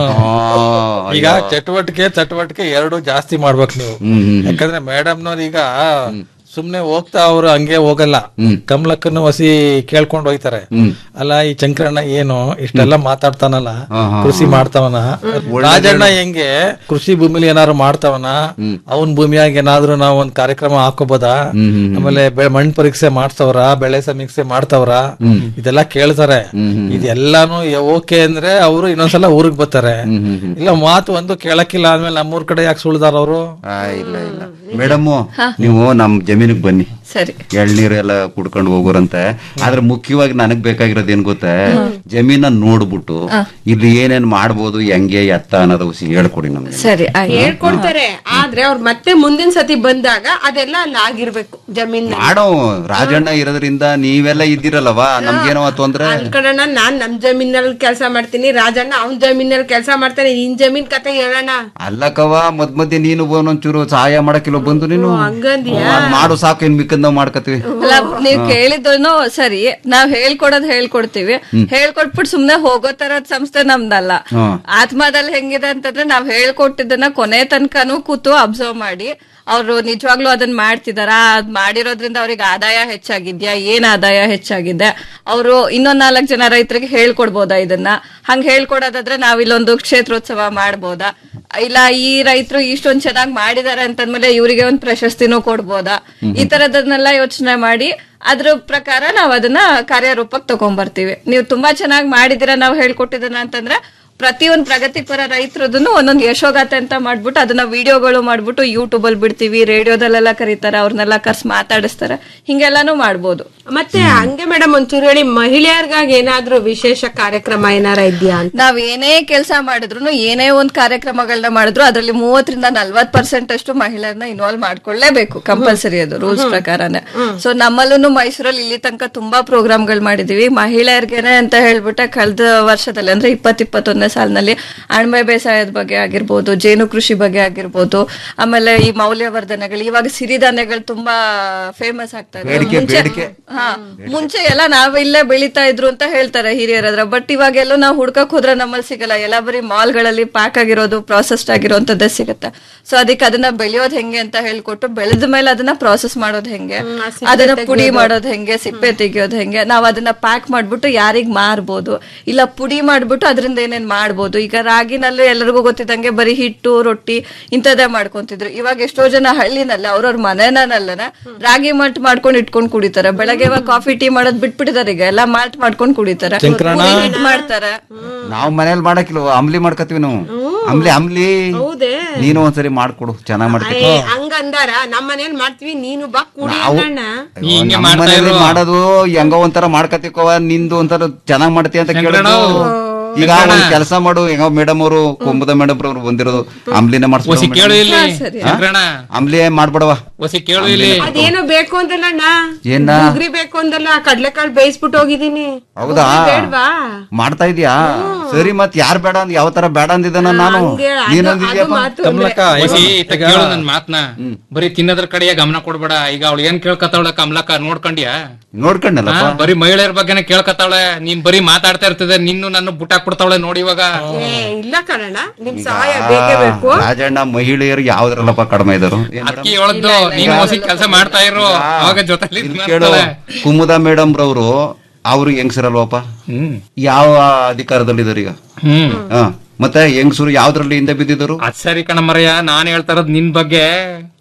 ಈಗ ಚಟುವಟಿಕೆ ಚಟುವಟಿಕೆ ಎರಡು ಜಾಸ್ತಿ ಮಾಡ್ಬೇಕು ನೀವು ಹ್ಮ್ ಹ್ಮ್ ಯಾಕಂದ್ರೆ ಮೇಡಮ್ನವ್ರು ಈಗ ಸುಮ್ನೆ ಹೋಗ್ತಾ ಅವ್ರು ಹಂಗೆ ಹೋಗಲ್ಲ ಹ್ಮ್. ಕಮಲಕ್ಕನ್ನು ವಸಿ ಕೇಳ್ಕೊಂಡು ಹೋಯ್ತಾರೆ ಹ್ಮ್. ಅಲ್ಲ ಈ ಚಂಕ್ರಣ್ಣ ಏನು ಇಷ್ಟೆಲ್ಲ ಮಾತಾಡ್ತಾನಲ್ಲ ಹಾ, ಹಾ. ಕೃಷಿ ಮಾಡ್ತಾವನ ರಾಜಣ್ಣ ಹೆಂಗೆ ಕೃಷಿ ಭೂಮಿಲಿ ಏನಾದ್ರು ಮಾಡ್ತಾವನ ಅವನ್ ಭೂಮಿಯಾಗ ಏನಾದ್ರು ನಾವು ಒಂದ್ ಕಾರ್ಯಕ್ರಮ ಹಾಕೋಬೋದಾ ಹ್ಮ್, ಹ್ಮ್, ಹ್ಮ್. ಆಮೇಲೆ ಬೆ- ಮಣ್ಣ್ ಪರೀಕ್ಷೆ ಮಾಡ್ತಾವ್ರ ಬೆಳೆ ಸಮೀಕ್ಷೆ ಮಾಡ್ತಾವ್ರ ಇದೆಲ್ಲ ಕೇಳ್ತಾರೆ ಇದೆಲ್ಲಾನು ಓಕೆ ಅಂದ್ರೆ ಅವರು ಇನ್ನೊಂದ್ಸಲ ಊರಿಗೆ ಬರ್ತಾರೆ ಹ್ಮ್, ಹ್ಮ್, ಹ್ಮ್. ಇಲ್ಲ ಮಾತು ಒಂದು ಕೇಳಕ್ಕಿಲ್ಲ ಆದ್ಮೇಲೆ ನಮ್ಮೂರ್ ಕಡೆ ಯಾಕೆ ಸುಳ್ದಾರ ಅವರು ಆ, ಇಲ್ಲ ಇಲ್ಲ ಮೇಡಮ್ ನೀವು ನಮ್ ಜಮೀನಿಗೆ ಬನ್ನಿ ಸರಿ ಎಳ್ನೀರು ಎಲ್ಲ ಕುಡ್ಕೊಂಡು ಹೋಗೋರಂತೆ ಆದ್ರೆ ಮುಖ್ಯವಾಗಿ ನನಗ್ ಬೇಕಾಗಿರೋದು ಏನ್ ಗೊತ್ತಾ ಜಮೀನ ನೋಡ್ಬಿಟ್ಟು ಇಲ್ಲಿ ಏನೇನ್ ಮಾಡ್ಬೋದು ಹೆಂಗೆ ಎತ್ತ ಅನ್ನೋದು ಹುಸಿ ಹೇಳ್ಕೊಡಿ ನಮ್ಗೆ ಸರಿ ಆಯ್ತು ಹೇಳ್ಕೊಡ್ತಾರೆ ಆದ್ರೆ ಅವ್ರು ಮತ್ತೆ ಮುಂದಿನ ಸತಿ ಬಂದಾಗ ಅದೆಲ್ಲ ಅಲ್ಲಿ ಆಗಿರ್ಬೇಕು ಜಮೀನ್ ಮಾಡೋ ರಾಜಣ್ಣ ಇರೋದ್ರಿಂದ ನೀವೆಲ್ಲ ಇದ್ದೀರಲ್ಲವಾ ನಮ್ಗೇನೋ ತೊಂದ್ರೆ ಅನ್ಕೊಳ್ಳೋಣ ನಾನ್ ನಮ್ ಜಮೀನಲ್ಲಿ ಕೆಲಸ ಮಾಡ್ತೀನಿ ರಾಜಣ್ಣ ಅವ್ನ್ ಜಮೀನಲ್ಲಿ ಕೆಲಸ ಮಾಡ್ತಾನೆ ನಿನ್ ಜಮೀನ್ ಕತೆ ಹೇಳೋಣ ಅಲ್ಲಕ್ಕವ ಮದ್ ಮಧ್ಯೆ ನೀನು ಒಂದೊಂಚೂರು ಸಹಾಯ ಮಾಡಕ್ಕಿಲ್ಲ ಬಂದು ನೀನು ಹಂಗಂದ್ಯಾ? ಅದ್ ಮಾಡು ಸಾಕು ಏನ್ ಮಿಕ್ಕದ್ ನಾವ್ ಮಾಡ್ಕತೀವಿ ಅಲ್ಲ ನೀವ್ ಕೇಳಿದ್ರು ಸರಿ ನಾವ್ ಹೇಳ್ಕೊಡೋದ್ ಹೇಳ್ಕೊಡ್ತೀವಿ ಹೇಳ್ಕೊಟ್ಬಿಟ್ಟು ಸುಮ್ನೆ ಹೋಗೋ ತರದ್ ಸಂಸ್ಥೆ ನಮ್ದಲ್ಲ ಹಾ. ಆತ್ಮದಲ್ಲಿ ಹೆಂಗಿದೆ ಅಂತಂದ್ರೆ ನಾವ್ ಹೇಳ್ಕೊಟ್ಟಿದ್ದನ್ನ ಕೊನೆ ತನಕನೂ ಕೂತು ಅಬ್ಸರ್ವ್ ಮಾಡಿ ಅವ್ರು ನಿಜವಾಗ್ಲೂ ಅದನ್ನ ಮಾಡ್ತಿದಾರ ಅದ್ ಮಾಡಿರೋದ್ರಿಂದ ಅವ್ರಿಗೆ ಆದಾಯ ಹೆಚ್ಚಾಗಿದ್ಯಾ ಏನ್ ಆದಾಯ ಹೆಚ್ಚಾಗಿದೆ ಅವರು ಇನ್ನೊಂದ್ ನಾಲ್ಕು ಜನ ರೈತರಿಗೆ ಹೇಳ್ಕೊಡ್ಬೋದಾ ಇದನ್ನ ಹಂಗ್ ಹೇಳ್ಕೊಡೋದಾದ್ರೆ ನಾವ್ ಇಲ್ಲೊಂದು ಕ್ಷೇತ್ರೋತ್ಸವ ಮಾಡ್ಬೋದಾ ಇಲ್ಲ ಈ ರೈತರು ಇಷ್ಟೊಂದ್ ಚೆನ್ನಾಗ್ ಮಾಡಿದಾರೆ ಅಂತಂದ್ಮೇಲೆ ಇವರಿಗೆ ಒಂದ್ ಪ್ರಶಸ್ತಿನೂ ಕೊಡ್ಬೋದಾ ಈ ತರದನ್ನೆಲ್ಲ ಯೋಚನೆ ಮಾಡಿ ಅದ್ರ ಪ್ರಕಾರ ನಾವ್ ಅದನ್ನ ಕಾರ್ಯರೂಪಕ್ಕೆ ತಗೊಂಡ್ಬರ್ತೀವಿ ನೀವು ತುಂಬಾ ಚೆನ್ನಾಗಿ ಮಾಡಿದಿರ ನಾವ್ ಹೇಳ್ಕೊಟ್ಟಿದ್ದನ್ನ ಅಂತಂದ್ರೆ ಪ್ರತಿಯೊಂದ್ ಪ್ರಗತಿಪರ ರೈತರದನ್ನು ಒಂದೊಂದು ಯಶೋಗಾಥೆ ಅಂತ ಮಾಡ್ಬಿಟ್ಟು ಅದನ್ನ ವಿಡಿಯೋಗಳು ಮಾಡ್ಬಿಟ್ಟು ಯೂಟ್ಯೂಬ್ ಅಲ್ಲಿ ಬಿಡ್ತೀವಿ ರೇಡಿಯೋದಲ್ಲೆಲ್ಲ ಕರೀತಾರೆ ಅವ್ರನ್ನೆಲ್ಲ ಕರ್ಸ್ ಮಾತಾಡಿಸ್ತಾರೆ ಹಿಂಗೆಲ್ಲಾನು ಮಾಡ್ಬೋದು ಮತ್ತೆ ಹಂಗೆ ಮೇಡಮ್ ಒಂಚೂರು ಹೇಳಿ ಮಹಿಳೆಯರಿಗಾಗಿ ಏನಾದ್ರೂ ವಿಶೇಷ ಕಾರ್ಯಕ್ರಮ ಏನಾರ ಇದ್ಯಾ ಅಂತ ನಾವ್ ಏನೇ ಕೆಲಸ ಮಾಡಿದ್ರು ಏನೇ ಒಂದ್ ಕಾರ್ಯಕ್ರಮಗಳನ್ನ ಮಾಡಿದ್ರು ಅದ್ರಲ್ಲಿ ಮೂವತ್ತರಿಂದ ನಲ್ವತ್ ಪರ್ಸೆಂಟ್ ಅಷ್ಟು ಮಹಿಳೆಯರನ್ನ ಇನ್ವಾಲ್ವ್ ಮಾಡ್ಕೊಳ್ಳೇಬೇಕು ಕಂಪಲ್ಸರಿ ಅದು ರೂಲ್ಸ್ ಪ್ರಕಾರನೇ ಸೊ ನಮ್ಮಲ್ಲೂ ಮೈಸೂರಲ್ಲಿ ಇಲ್ಲಿ ತನಕ ತುಂಬಾ ಪ್ರೋಗ್ರಾಮ್ಗಳು ಮಾಡಿದೀವಿ ಮಹಿಳೆಯರಿಗೆನೆ ಅಂತ ಹೇಳ್ಬಿಟ್ಟೆ ಕಳೆದ ವರ್ಷದಲ್ಲಿ ಅಂದ್ರೆ ಇಪ್ಪತ್ ಇಪ್ಪತ್ತೊಂದನೇ ಸಾಲಿನಲ್ಲಿ ಅಣ್ಮೆ ಬೇಸಾಯದ ಬಗ್ಗೆ ಆಗಿರ್ಬೋದು ಜೇನು ಕೃಷಿ ಬಗ್ಗೆ ಆಗಿರ್ಬೋದು ಆಮೇಲೆ ಈ ಮೌಲ್ಯವರ್ಧನೆಗಳು ಇವಾಗ ಸಿರಿಧಾನ್ಯಗಳು ತುಂಬಾ ಫೇಮಸ್ ಆಗ್ತಾ ಇದೆ ಬೇಡಿಕೆ, ಮುಂಚೆ ಬೇಡಿಕೆ. ಹಾ ಮುಂಚೆ ಎಲ್ಲ ನಾವ್ ಇಲ್ಲೇ ಬೆಳಿತಾ ಇದ್ರು ಅಂತ ಹೇಳ್ತಾರೆ ಹಿರಿಯರದ್ರ ಬಟ್ ಇವಾಗೆಲ್ಲೋ ನಾವು ಹುಡ್ಕಕ್ ಹೋದ್ರೆ ನಮ್ಮಲ್ಲಿ ಸಿಗಲ್ಲ ಎಲ್ಲ ಬರೀ ಮಾಲ್ಗಳಲ್ಲಿ ಪ್ಯಾಕ್ ಆಗಿರೋದು ಪ್ರಾಸೆಸ್ಡ್ ಆಗಿರೋಂಥದ್ದೇ ಸಿಗುತ್ತೆ ಸೊ ಅದಕ್ಕೆ ಅದನ್ನ ಬೆಳೆಯೋದ್ ಹೆಂಗೆ ಅಂತ ಹೇಳ್ಕೊಟ್ಟು ಬೆಳೆದ ಮೇಲೆ ಅದನ್ನ ಪ್ರಾಸೆಸ್ ಮಾಡೋದ್ ಹೆಂಗೆ ಅದನ್ನ ಪುಡಿ ಮಾಡೋದ್ ಹೆಂಗೆ ಸಿಪ್ಪೆ ತೆಗಿಯೋದ್ ಹೆಂಗೆ ನಾವ್ ಅದನ್ನ ಪ್ಯಾಕ್ ಮಾಡ್ಬಿಟ್ಟು ಯಾರಿಗ್ ಮಾರ್ಬೋದು ಇಲ್ಲ ಪುಡಿ ಮಾಡ್ಬಿಟ್ಟು ಅದರಿಂದ ಏನೇನ್ ಮಾಡ್ಬೋದು ಈಗ ರಾಗಿನಲ್ಲಿ ಎಲ್ಲರಿಗೂ ಗೊತ್ತಿದ್ದಂಗೆ ಬರೀ ಹಿಟ್ಟು ರೊಟ್ಟಿ ಇಂಥದ್ದೇ ಮಾಡ್ಕೊಂತಿದ್ರು ಇವಾಗ ಎಷ್ಟೋ ಜನ ಹಳ್ಳಿನಲ್ಲಿ ಅವ್ರವ್ರ ಮನೆನಲ್ಲೇ ರಾಗಿ ಮಲ್ಟ್ ಮಾಡ್ಕೊಂಡು ಇಟ್ಕೊಂಡ್ ಕುಡಿತಾರೆ ಬೆಳಗ್ಗೆ ಇವಾಗ ಕಾಫಿ ಟೀ ಮಾಡೋದ್ ಬಿಟ್ಬಿಟ್ಟಿದ್ದಾರೆ ಈಗ ಎಲ್ಲ ಮಾಲ್ಟ್ ಮಾಡ್ಕೊಂಡ್ ಕುಡಿತಾರೆ ಪುಡಿ ಹಿಟ್ ಮಾಡ್ತಾರೆ ನಾವ್ ಮನೇಲಿ ಮಾಡಕ್ಕಿಲ್ಲ ಅಂಬ್ಲಿ ಮಾಡ್ಕತೀವಿ ನಾವು ಅಂಬ್ಲಿ ಅಂಬ್ಲಿ ಹೌದೇ ನೀನು ಒಂದ್ಸರಿ ಮಾಡ್ಕೊಡು ಚೆನ್ನಾಗ್ ಮಾಡ್ಕತಿ ಏ, ಹಂಗಂದಾರ ನಮ್ ಮನೇಲಿ ಮಾಡ್ತೀವಿ ನೀನು ಬಾ ಕುಡಿ ನಾವು- ಅಣ್ಣ ನೀ ಹಿಂಗೆ ನಮ್ಮ ಮಾಡ್ತಾ ಮನೇಲಿ ಇರು. ಮಾಡೋದು ಹೆಂಗೋ ಒಂಥರ ಮಾಡ್ಕತಿಕವ ನಿಂದು ಒಂಥರ ಚೆನ್ನಾಗ್ ಮಾಡ್ತಿ ಅಂತ ಕೇಳೋದು ಶಂಕರಣ್ಣ. ಈಗ ಒಂದ್ ಕೆಲಸ ಮಾಡು ಹೆಂಗೋ ಮೇಡಮ್ ಅವರು ಕುಂಭದ ಮೇಡಮ್ ಅವರು ಬಂದಿರೋದು ಅಂಬ್ಲಿನೇ ಒಸಿ ಮಾಡಿಸ್ಬಿಡು ಕೇಳು ಇಲ್ಲಿ ಸರಿ. ಶಂಕರಣ್ಣ ಅಂಬ್ಲಿ ಮಾಡ್ಬಿಡವ ಒಸಿ ಕೇಳು ಇಲ್ಲಿ ಅದೇನೋ ಬೇಕು ಅಂದಲ್ಲ ಅಣ್ಣ ಏನ ಉಗ್ರಿ ಬೇಕು ಅಂದಲ್ಲ ಕಡ್ಲೆಕಾಳು ಬೇಯಿಸ್ಬಿಟ್ಟು ಹೋಗಿದೀನಿ ಹೌದಾ ಉಗ್ರಿ ಬೇಡ್ವಾ ಮಾಡ್ತಾ ಇದೀಯಾ ಸರಿ ಮತ್ ಯಾರ್ ಬೇಡ ಅಂದ್ ಯಾವ ತರ ಬೇಡ ಅಂದಿದ್ದಾನ ನಾನು ಹಂಗೆ ಅದು- ಅದು ನೀನಂದಿದ್ಯಪ್ಪ ಮಾತು ಕಮಲಕ್ಕ ಒಸಿ ಈಗ- ಇತ್ತ ಕೇಳು ನನ್ ಮಾತ್ನ ಬರೀ ತಿನ್ನೋದ್ರ ಕಡೆಯ ಗಮನ ಕೊಡ್ಬೇಡ ಈಗ ಅವಳು ಏನ್ ಕೇಳ್ಕತ್ತಾವಳ ಕಮಲಕ್ಕ ನೋಡ್ಕೊಂಡ್ಯಾ ನೋಡ್ಕೊಂಡಲ್ಲಪ್ಪ ಹಾ, ಬರೀ ಮಹಿಳೆಯರ ಬಗ್ಗೆನೇ ಕೇಳ್ಕತ್ತಾವಳೆ ನೀನ್ ಬರೀ ಮಾತಾಡ್ತಾ ಇರ್ತದೆ ನಿನ್ನು ನನ್ನ ಬುಟ್ಟಾಕ್ಬಿಡ್ತಾವಳೆ ನೋಡಿ ಇವಾಗ ಏ ಇಲ್ಲ ಕಣಣ್ಣ ನಿಮ್ ಸಹಾಯ ಬೇಕೇ ಬೇಕು ರಾಜಣ್ಣ ಮಹಿಳೆಯರು ಯಾವ್ದ್ರಲ್ಲಪ್ಪ ಕಡಿಮೆ ಇದಾರು ಏನ್ ಅದಕ್ಕೆ ಹೇಳದ್ದು ನೀನ್ ಹೊಸಿ ಕೆಲಸ ಮಾಡ್ತಾ ಇರು ಅವಾಗ ಜೊತೆಲಿ ಇಲ್ಲಿ ಕೇಳು ಕುಮುದ ಮೇಡಮ್ ರವರು ಅವ್ರು ಹೆಂಗ್ಸರಲ್ವಪ್ಪ ಹ್ಮ್ ಯಾವ ಅಧಿಕಾರದಲ್ಲಿದ್ದಾರೆ ಈಗ ಹ್ಮ್ ಹ ಮತ್ತೆ ಹೆಂಗಸರು ಯಾವ್ದ್ರಲ್ಲಿ ಹಿಂದೆ ಬಿದ್ದಿದ್ರು ಅದ್ ಸರಿ ಕಣ ಮರಯ್ಯ ನಾನ್ ಹೇಳ್ತಾ ಇರೋದ್ ನಿನ್ ಬಗ್ಗೆ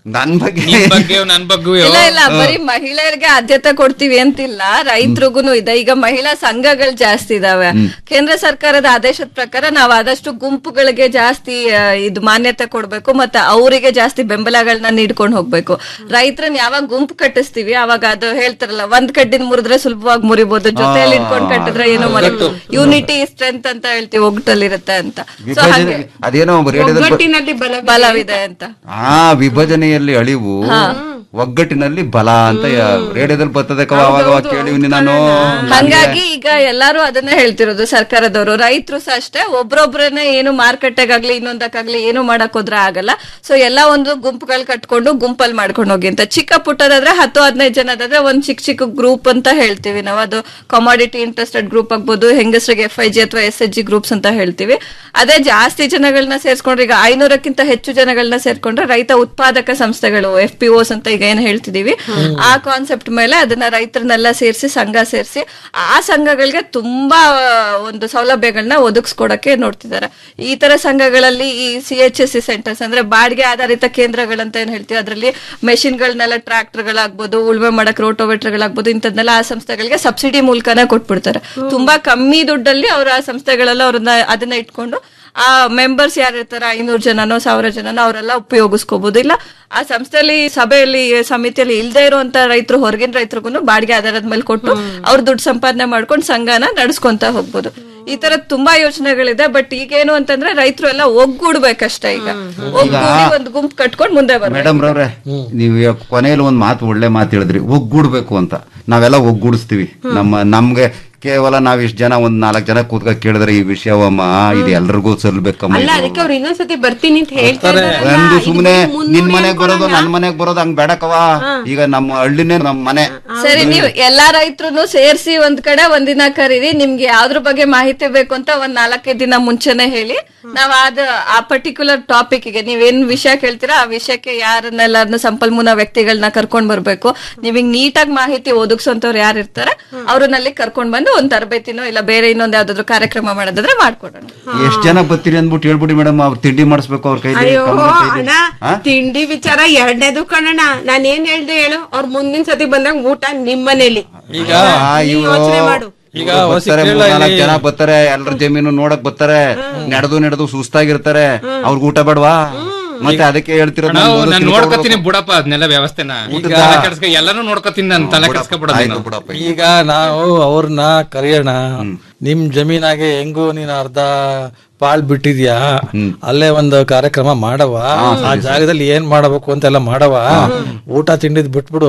ನನ್ ಬಗ್ಗೆ ನಿಮ್ ಬಗ್ಗೆ ನನ್ ಬಗ್ಗೆ ಇಲ್ಲ ಇಲ್ಲ ಬರೀ ಮಹಿಳೆಯರಿಗೆ ಆದ್ಯತೆ ಕೊಡ್ತೀವಿ ಅಂತಿಲ್ಲ ರೈತರಿಗೂ ಇದೆ ಈಗ ಮಹಿಳಾ ಸಂಘಗಳು ಜಾಸ್ತಿ ಇದಾವೆ ಕೇಂದ್ರ ಸರ್ಕಾರದ ಆದೇಶದ ಪ್ರಕಾರ ನಾವು ಆದಷ್ಟು ಗುಂಪುಗಳಿಗೆ ಜಾಸ್ತಿ ಆ, ಇದು ಮಾನ್ಯತೆ ಕೊಡ್ಬೇಕು ಮತ್ತೆ ಅವರಿಗೆ ಜಾಸ್ತಿ ಬೆಂಬಲಗಳನ್ನ ನೀಡ್ಕೊಂಡು ಹೋಗ್ಬೇಕು ರೈತರನ್ನ ಯಾವಾಗ ಗುಂಪು ಕಟ್ಟಿಸ್ತೀವಿ ಅವಾಗ ಅದು ಹೇಳ್ತಾರಲ್ಲ ಒಂದ್ ಕಡ್ಡಿನ ಮುರಿದ್ರೆ ಸುಲಭವಾಗಿ ಮುರಿಬಹುದು ಜೊತೆಯಲ್ಲಿ ಇಟ್ಕೊಂಡು ಕಟ್ಟಿದ್ರೆ ಏನೋ ಮರಿ ಯೂನಿಟಿ ಸ್ಟ್ರೆಂತ್ ಅಂತ ಹೇಳ್ತೀವಿ ಒಗ್ಗಟ್ಟಲ್ಲಿರುತ್ತೆ ಅಂತ ಸೊ ಹಾಗೆ ವಿಭಜನೆ ಅದೇನೋ ರೇಡಿಯೋದಲ್ಲಿ ಒಗ್ಗಟ್ಟಿನಲ್ಲಿ ಬಲ ಬಲವಿದೆ ಅಂತ ಆ ವಿಭಜನೆಯಲ್ಲಿ ಅಳಿವು ಒಗ್ಗಟ್ಟಿನಲ್ಲಿ ಬಲ ಅಂತ ಯ- ರೇಡಿಯೋದಲ್ಲಿ ಬರ್ತದೆ ಕವ ಅವಾಗ ಅವಾಗ ಕೇಳಿವ್ನಿ ನಾನು ಹಂಗಾಗಿ ಈಗ ಎಲ್ಲಾರು ಅದನ್ನ ಹೇಳ್ತಿರೋದು ಸರ್ಕಾರದವರು ರೈತರು ಸಹ ಅಷ್ಟೇ ಒಬ್ರೊಬ್ರನ್ನೇ ಏನು ಮಾರುಕಟ್ಟೆಗಾಗ್ಲಿ ಇನ್ನೊಂದಕ್ಕಾಗ್ಲಿ ಏನು ಮಾಡಕ್ ಹೋದ್ರೆ ಆಗಲ್ಲ ಸೊ ಎಲ್ಲ ಒಂದು ಗುಂಪುಗಳು ಕಟ್ಕೊಂಡು ಗುಂಪಲ್ಲಿ ಮಾಡ್ಕೊಂಡು ಹೋಗಿ ಅಂತ ಚಿಕ್ಕ ಪುಟ್ಟದಾದ್ರೆ ಹತ್ತು ಹದಿನೈದು ಜನದಾದ್ರೆ ಒಂದ್ ಚಿಕ್ಕ ಚಿಕ್ಕ ಗ್ರೂಪ್ ಅಂತ ಹೇಳ್ತೀವಿ ನಾವು ಅದು ಕಮಾಡಿಟಿ ಇಂಟ್ರೆಸ್ಟೆಡ್ ಗ್ರೂಪ್ ಆಗ್ಬೋದು ಹೆಂಗಸರಿಗೆ ಎಫ್ ಐ ಜಿ ಅಥವಾ ಎಸ್ ಎಚ್ ಜಿ ಗ್ರೂಪ್ಸ್ ಅಂತ ಹೇಳ್ತೀವಿ ಅದೇ ಜಾಸ್ತಿ ಜನಗಳನ್ನ ಸೇರ್ಸ್ಕೊಂಡ್ರೆ ಈಗ ಐನೂರಕ್ಕಿಂತ ಹೆಚ್ಚು ಜನಗಳನ್ನ ಸೇರ್ಕೊಂಡ್ರೆ ರೈತ ಉತ್ಪಾದಕ ಸಂಸ್ಥೆಗಳು ಎಫ್ ಪಿ ಓಸ್ ಅಂತ ಈಗ ಏನ್ ಹೇಳ್ತಿದೀವಿ ಆ ಕಾನ್ಸೆಪ್ಟ್ ಮೇಲೆ ಅದನ್ನ ರೈತರನ್ನೆಲ್ಲ ಸೇರಿಸಿ ಸಂಘ ಸೇರಿಸಿ ಆ ಸಂಘಗಳಿಗೆ ತುಂಬಾ ಒಂದು ಸೌಲಭ್ಯಗಳನ್ನ ಒದಗಿಸ್ಕೊಡಕ್ಕೆ ನೋಡ್ತಿದ್ದಾರೆ ಈ ತರ ಸಂಘಗಳಲ್ಲಿ ಈ C H S C centres ಅಂದ್ರೆ ಬಾಡಿಗೆ ಆಧಾರಿತ ಕೇಂದ್ರಗಳಂತ ಏನ್ ಹೇಳ್ತೀವಿ ಅದರಲ್ಲಿ ಮೆಷಿನ್ಗಳನ್ನೆಲ್ಲ ಟ್ರಾಕ್ಟರ್ಗಳಾಗ್ಬೋದು ಉಳುಮೆ ಮಾಡಕ್ ರೋಟೋವೇಟರ್ಗಳಾಗ್ಬೋದು ಇಂಥದ್ನೆಲ್ಲ ಆ ಸಂಸ್ಥೆಗಳಿಗೆ ಸಬ್ಸಿಡಿ ಮೂಲಕನೇ ಕೊಟ್ಬಿಡ್ತಾರೆ ತುಂಬಾ ಕಮ್ಮಿ ದುಡ್ಡಲ್ಲಿ ಅವ್ರ ಆ ಸಂಸ್ಥೆಗಳೆಲ್ಲ ಅವ್ರನ್ನ ಅದನ್ನ ಇಟ್ಕೊಂಡು ಆ ಮೆಂಬರ್ಸ್ ಯಾರು ಇರ್ತಾರ ಐನೂರು ಜನನೋ ಸಾವಿರ ಜನನೋ ಅವರೆಲ್ಲ ಉಪಯೋಗಿಸ್ಕೋಬಹುದು ಇಲ್ಲ ಆ ಸಂಸ್ಥೆಯಲ್ಲಿ ಸಭೆಯಲ್ಲಿ ಸಮಿತಿಯಲ್ಲಿ ಇಲ್ದೇ ಇರುವಂತ ರೈತರು ಹೊರಗಿನ ರೈತರಿಗೂ ಬಾಡಿಗೆ ಆಧಾರದ ಮೇಲೆ ಕೊಟ್ಟು ಅವ್ರ ದುಡ್ಡು ಸಂಪಾದನೆ ಮಾಡ್ಕೊಂಡು ಸಂಘನ ನಡ್ಸ್ಕೊಂತ ಹೋಗ್ಬೋದು ಈ ತರ ತುಂಬಾ ಯೋಚನೆಗಳಿದೆ ಬಟ್ ಈಗೇನು ಅಂತಂದ್ರೆ ರೈತರು ಎಲ್ಲ ಒಗ್ಗೂಡ್ಬೇಕಷ್ಟೇ ಈಗ ಒಗ್ಗೂಡಿ ಒಂದು ಗುಂಪು ಕಟ್ಕೊಂಡು ಮುಂದೆ ಬರ್ಬೇಕು ಮೇಡಮ್ ರವ್ರೆ ನೀವು ಇವಾಗ ಕೊನೆಯಲ್ಲಿ ಒಂದ್ ಮಾತು ಒಳ್ಳೆ ಮಾತು ಹೇಳಿದ್ರಿ ಒಗ್ಗೂಡ್ಬೇಕು ಅಂತ ನಾವೆಲ್ಲ ಒಗ್ಗೂಡಿಸ್ತೀವಿ ನಮ್ಮ ನಮ್ಗೆ ಕೇವಲ ನಾವ್ ಇಷ್ಟ ಜನ ಒಂದ್ ನಾಲ್ಕು ಜನ ಕೂತ್ಕ ಕೇಳಿದ್ರೆ ಈ ವಿಷಯವಮ್ಮ ಇದು ಎಲ್ರಿಗೂ ಸಲ್ಬೇಕಮ್ಮ ಅಲ್ಲ ಇದು. ಅದಕ್ಕೆ ಅವ್ರು ಇನ್ನೊಂದ್ಸತಿ ಬರ್ತೀನಿ ಅಂತ ಹೇಳ್ತಾ ಇದಾರಲ್ಲ, ಒಂದು ಇದು ಸುಮ್ನೆ ಮುನ್ನೂರು ನಿನ್ ಮನೆಗ್ ಬರೋದು ಹೇಳ್ಕೊಳಲ್ಲ. ನನ್ ಮನೆಗ್ ಬರೋದು ಹಂಗ್ ಬೇಡಕವ ಈಗ ನಮ್ಮ ಹಳ್ಳಿನೇ ನಮ್ ಮನೆ ಸರಿ ನೀವು ಎಲ್ಲಾ ರೈತರು ಸೇರ್ಸಿ ಒಂದ್ ಕಡೆ ಒಂದಿನ ಕರೀರಿ ನಿಮ್ಗೆ ಯಾವ್ದ್ರ ಬಗ್ಗೆ ಮಾಹಿತಿ ಬೇಕು ಅಂತ ಒಂದ್ ನಾಲ್ಕೈದು ದಿನ ಮುಂಚೆನೆ ಹೇಳಿ ನಾವ್ ಅದ ಆ ಪರ್ಟಿಕ್ಯುಲರ್ ಟಾಪಿಕ್ ಗೆ ನೀವೇನ್ ವಿಷಯ ಕೇಳ್ತೀರಾ ಆ ವಿಷಯಕ್ಕೆ ಯಾರನ್ನೆಲ್ಲಾರನ್ನ ಸಂಪನ್ಮೂಲ ವ್ಯಕ್ತಿಗಳನ್ನ ಕರ್ಕೊಂಡ್ ಬರ್ಬೇಕು ನೀವಿಗ್ ನೀಟಾಗಿ ಮಾಹಿತಿ ಒದಗಿಸೋಂತವ್ರು ಯಾರು ಇರ್ತಾರೆ ಅವ್ರನ್ನಲ್ಲಿ ಕರ್ಕೊಂಡ್ ಬಂದು ಒಂದ್ ತರಬೇತಿನೋ ಇಲ್ಲ ಬೇರೆ ಇನ್ನೊಂದ್ ಯಾವ್ದಾದ್ರು ಕಾರ್ಯಕ್ರಮ ಮಾಡೋದಾದ್ರೆ ಮಾಡ್ಕೊಡೋಣ ಎಷ್ಟ್ ಜನ ಬರ್ತೀರಿ ಅಂದ್ಬಿಟ್ಟು ಹೇಳ್ಬಿಡಿ ಮೇಡಮ್ ಅವ್ರ ತಿಂಡಿ ಮಾಡಿಸ್ಬೇಕು ಅವ್ರ ಕೈಲಿ ಅಯ್ಯೋ ಕಮ್ಮನ ಕೈಲಿ. ಅಣ್ಣ ಹಾ? ತಿಂಡಿ ವಿಚಾರ ಎರಡನೇದು ಕಣಣ್ಣ ನಾನ್ ಏನ್ ಹೇಳ್ದೆ ಹೇಳು ಅವ್ರ ಮುಂದಿನ ಸತಿ ಬಂದಾಗ ಊಟ ನಿಮ್ ಮನೇಲಿ ಈಗ ಆ, ನೀ ಇವ್ರು ಯೋಚ್ನೆ ಮಾಡು. ಈಗ ಬರ್ತಾರೆ ಹೊಸ ಮೂರ್ ನಾಲ್ಕು ಕೇರಳ ಜನ ಬರ್ತಾರೆ ಎಲ್ಲರ ಜಮೀನು ನೋಡಕ್ ಬರ್ತಾರೆ ನಡೆದು ನಡೆದು ಸುಸ್ತಾಗಿರ್ತಾರೆ ಅವ್ರಿಗೆ ಊಟ ಬೇಡವಾ ಮತ್ತೆ ಅದಕ್ಕೆ ಹೇಳ್ತಿರೋದು ನಾವು ನಾನು ನಾನು ತಿಳ್ಕೊಂಡು ನೋಡ್ಕೊತೀನಿ ಬಿಡಪ್ಪ ಅದನ್ನೆಲ್ಲ ವ್ಯವಸ್ಥೆನ ಈಗ- ತಲೆ ಕೆಡ್ಸ್ಕೊ ಎಲ್ಲಾನು ನೋಡ್ಕೊತೀನಿ ನಾನು ತಲೆ ಕೆಡ್ಸ್ಕೊಬಿಡೋದು ಆಯ್ತು ನೀನು. ಬಿಡಪ್ಪ ಈಗ ನಾವು ಅವ್ರನ್ನ ಕರೆಯೋಣ ನಿಮ್ ಜಮೀನಾಗೆ ಹೆಂಗು ನೀನ್ ಅರ್ಧ ಪಾಲ್ ಬಿಟ್ಟಿದ್ಯಾ ಅಲ್ಲೇ ಒಂದು ಕಾರ್ಯಕ್ರಮ ಮಾಡವ ಆ ಜಾಗದಲ್ಲಿ ಏನ್ ಮಾಡಬೇಕು ಅಂತೆಲ್ಲ ಮಾಡವ ಊಟ ತಿಂಡಿದ್ ಬಿಟ್ಬಿಡು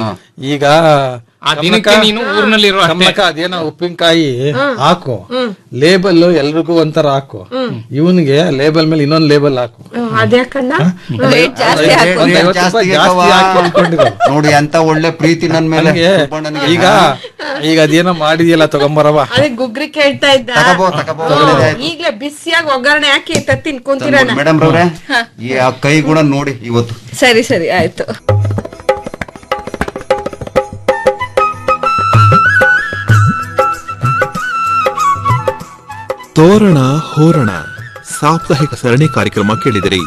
ಈಗ ಆ ದಿನಕ್ಕೆ ನೀನು ಊರ್ನಲ್ಲಿರೋ ಅಷ್ಟೇ. ಕಮ್ಮಕ್ಕ ಅದೇನೋ ಉಪ್ಪಿನಕಾಯಿ ಹಾಕು ಲೇಬಲ್ ಎಲ್ರಿಗೂ ಒಂಥರ ಹಾಕು ಇವನ್ಗೆ ಲೇಬಲ್ ಮೇಲೆ ಇನ್ನೊಂದ್ ಲೇಬಲ್ ಹಾಕು ಹ್ಮ್, ಅದ್ಯಾಕಣ್ಣ ರೇಟ್ ಜಾಸ್ತಿ ರೇಟ್ ಹಾಕು ರೇಟ್ ಐವತ್ತು ಜಾಸ್ತಿ ರೂಪಾಯಿ ಜಾಸ್ತಿ ಹಾಕವ್ವ. ಹಾಕಿ ಅನ್ಕೊಂಡಿರೋ. ನೋಡಿ ಅಂತ ಒಳ್ಳೆ ಪ್ರೀತಿ ನನ್ ಮೇಲೆ ನನಗೆ ಸುಬ್ಬಣ್ಣನಿಗೆ. ಈಗ ಈಗ ಅದೇನೋ ಮಾಡಿದ್ಯಲ್ಲ ತಗೊಂಬರವ ಅದೇ ಗುಗ್ರಿ ಕೇಳ್ತಾ ಇದ್ದ ತಗಬೋ, ತಗಬೋ, ಹ್ಮ್, ಒಳ್ಳೆದೇ ಆಯ್ತು. ಈಗ್ಲೇ ಬಿಸಿಯಾಗಿ ಒಗ್ಗರಣೆ ಹಾಕಿ ತತ್ತಿನ್ ಕುಂತಿರೋಣ ಮೇಡಮ್ ರವ್ರೆ ಈ ಆ ಕೈ ಗುಣ ನೋಡಿ ಇವತ್ತು ಸರಿ ಸರಿ ಆಯ್ತು ತೋರಣ ಹೋರಣ ಸಾಪ್ತಾಹಿಕ ಸರಣಿ ಕಾರ್ಯಕ್ರಮ ಕೇಳಿದಿರಿ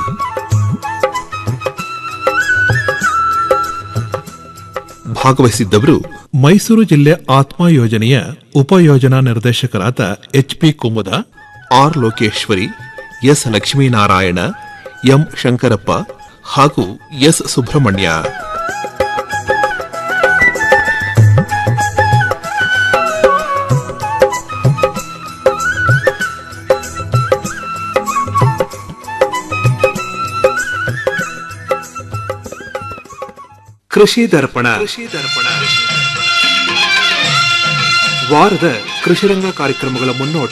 ಭಾಗವಹಿಸಿದ್ದವರು ಮೈಸೂರು ಜಿಲ್ಲೆ ಆತ್ಮ ಯೋಜನೆಯ ಉಪಯೋಜನಾ ನಿರ್ದೇಶಕರಾದ H P Kumuda R Lokeshwari S Lakshminarayana M Shankarappa ಹಾಗೂ ಎಸ್ ಸುಬ್ರಹ್ಮಣ್ಯ ಕೃಷಿ ದರ್ಪಣ ಕೃಷಿ ದರ್ಪಣ ವಾರದ ಕೃಷಿರಂಗ ಕಾರ್ಯಕ್ರಮಗಳ ಮುನ್ನೋಟ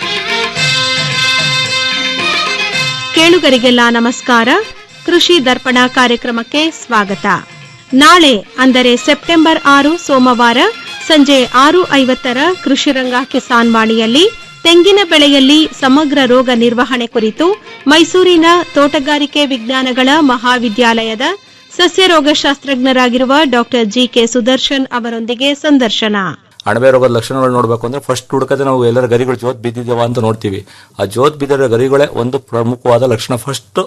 ಕೇಳುಗರಿಗೆಲ್ಲ ನಮಸ್ಕಾರ ಕೃಷಿ ದರ್ಪಣ ಕಾರ್ಯಕ್ರಮಕ್ಕೆ ಸ್ವಾಗತ ನಾಳೆ ಅಂದರೆ ಸೆಪ್ಟೆಂಬರ್ ಆರು ಸೋಮವಾರ ಸಂಜೆ ಆರು ಐವತ್ತರ ಕೃಷಿರಂಗ ಕಿಸಾನ್ ವಾಣಿಯಲ್ಲಿ ತೆಂಗಿನ ಬೆಳೆಯಲ್ಲಿ ಸಮಗ್ರ ರೋಗ ನಿರ್ವಹಣೆ ಕುರಿತು ಮೈಸೂರಿನ ತೋಟಗಾರಿಕೆ ವಿಜ್ಞಾನಗಳ ಮಹಾವಿದ್ಯಾಲಯದ ಸಸ್ಯ ರೋಗಶಾಸ್ತ್ರಜ್ಞರಾಗಿರುವ ಡಾಕ್ಟರ್ ಜಿಕೆ ಸುದರ್ಶನ್ ಅವರೊಂದಿಗೆ ಸಂದರ್ಶನ ಅಣಬೆ ರೋಗದ ಲಕ್ಷಣಗಳು ನೋಡಬೇಕು ಅಂದ್ರೆ ಫಸ್ಟ್ ಹುಡುಕದೆ ನಾವು ಎಲ್ಲರ ಗರಿಗಳು ಜೋತ್ ಬಿದ್ದಿದ್ದೇವ ಅಂತ ನೋಡ್ತೀವಿ ಆ ಜೋತ್ ಬಿದ್ದಿರೋ ಗರಿಗಳೇ ಒಂದು ಪ್ರಮುಖವಾದ ಲಕ್ಷಣ ಫಸ್ಟ್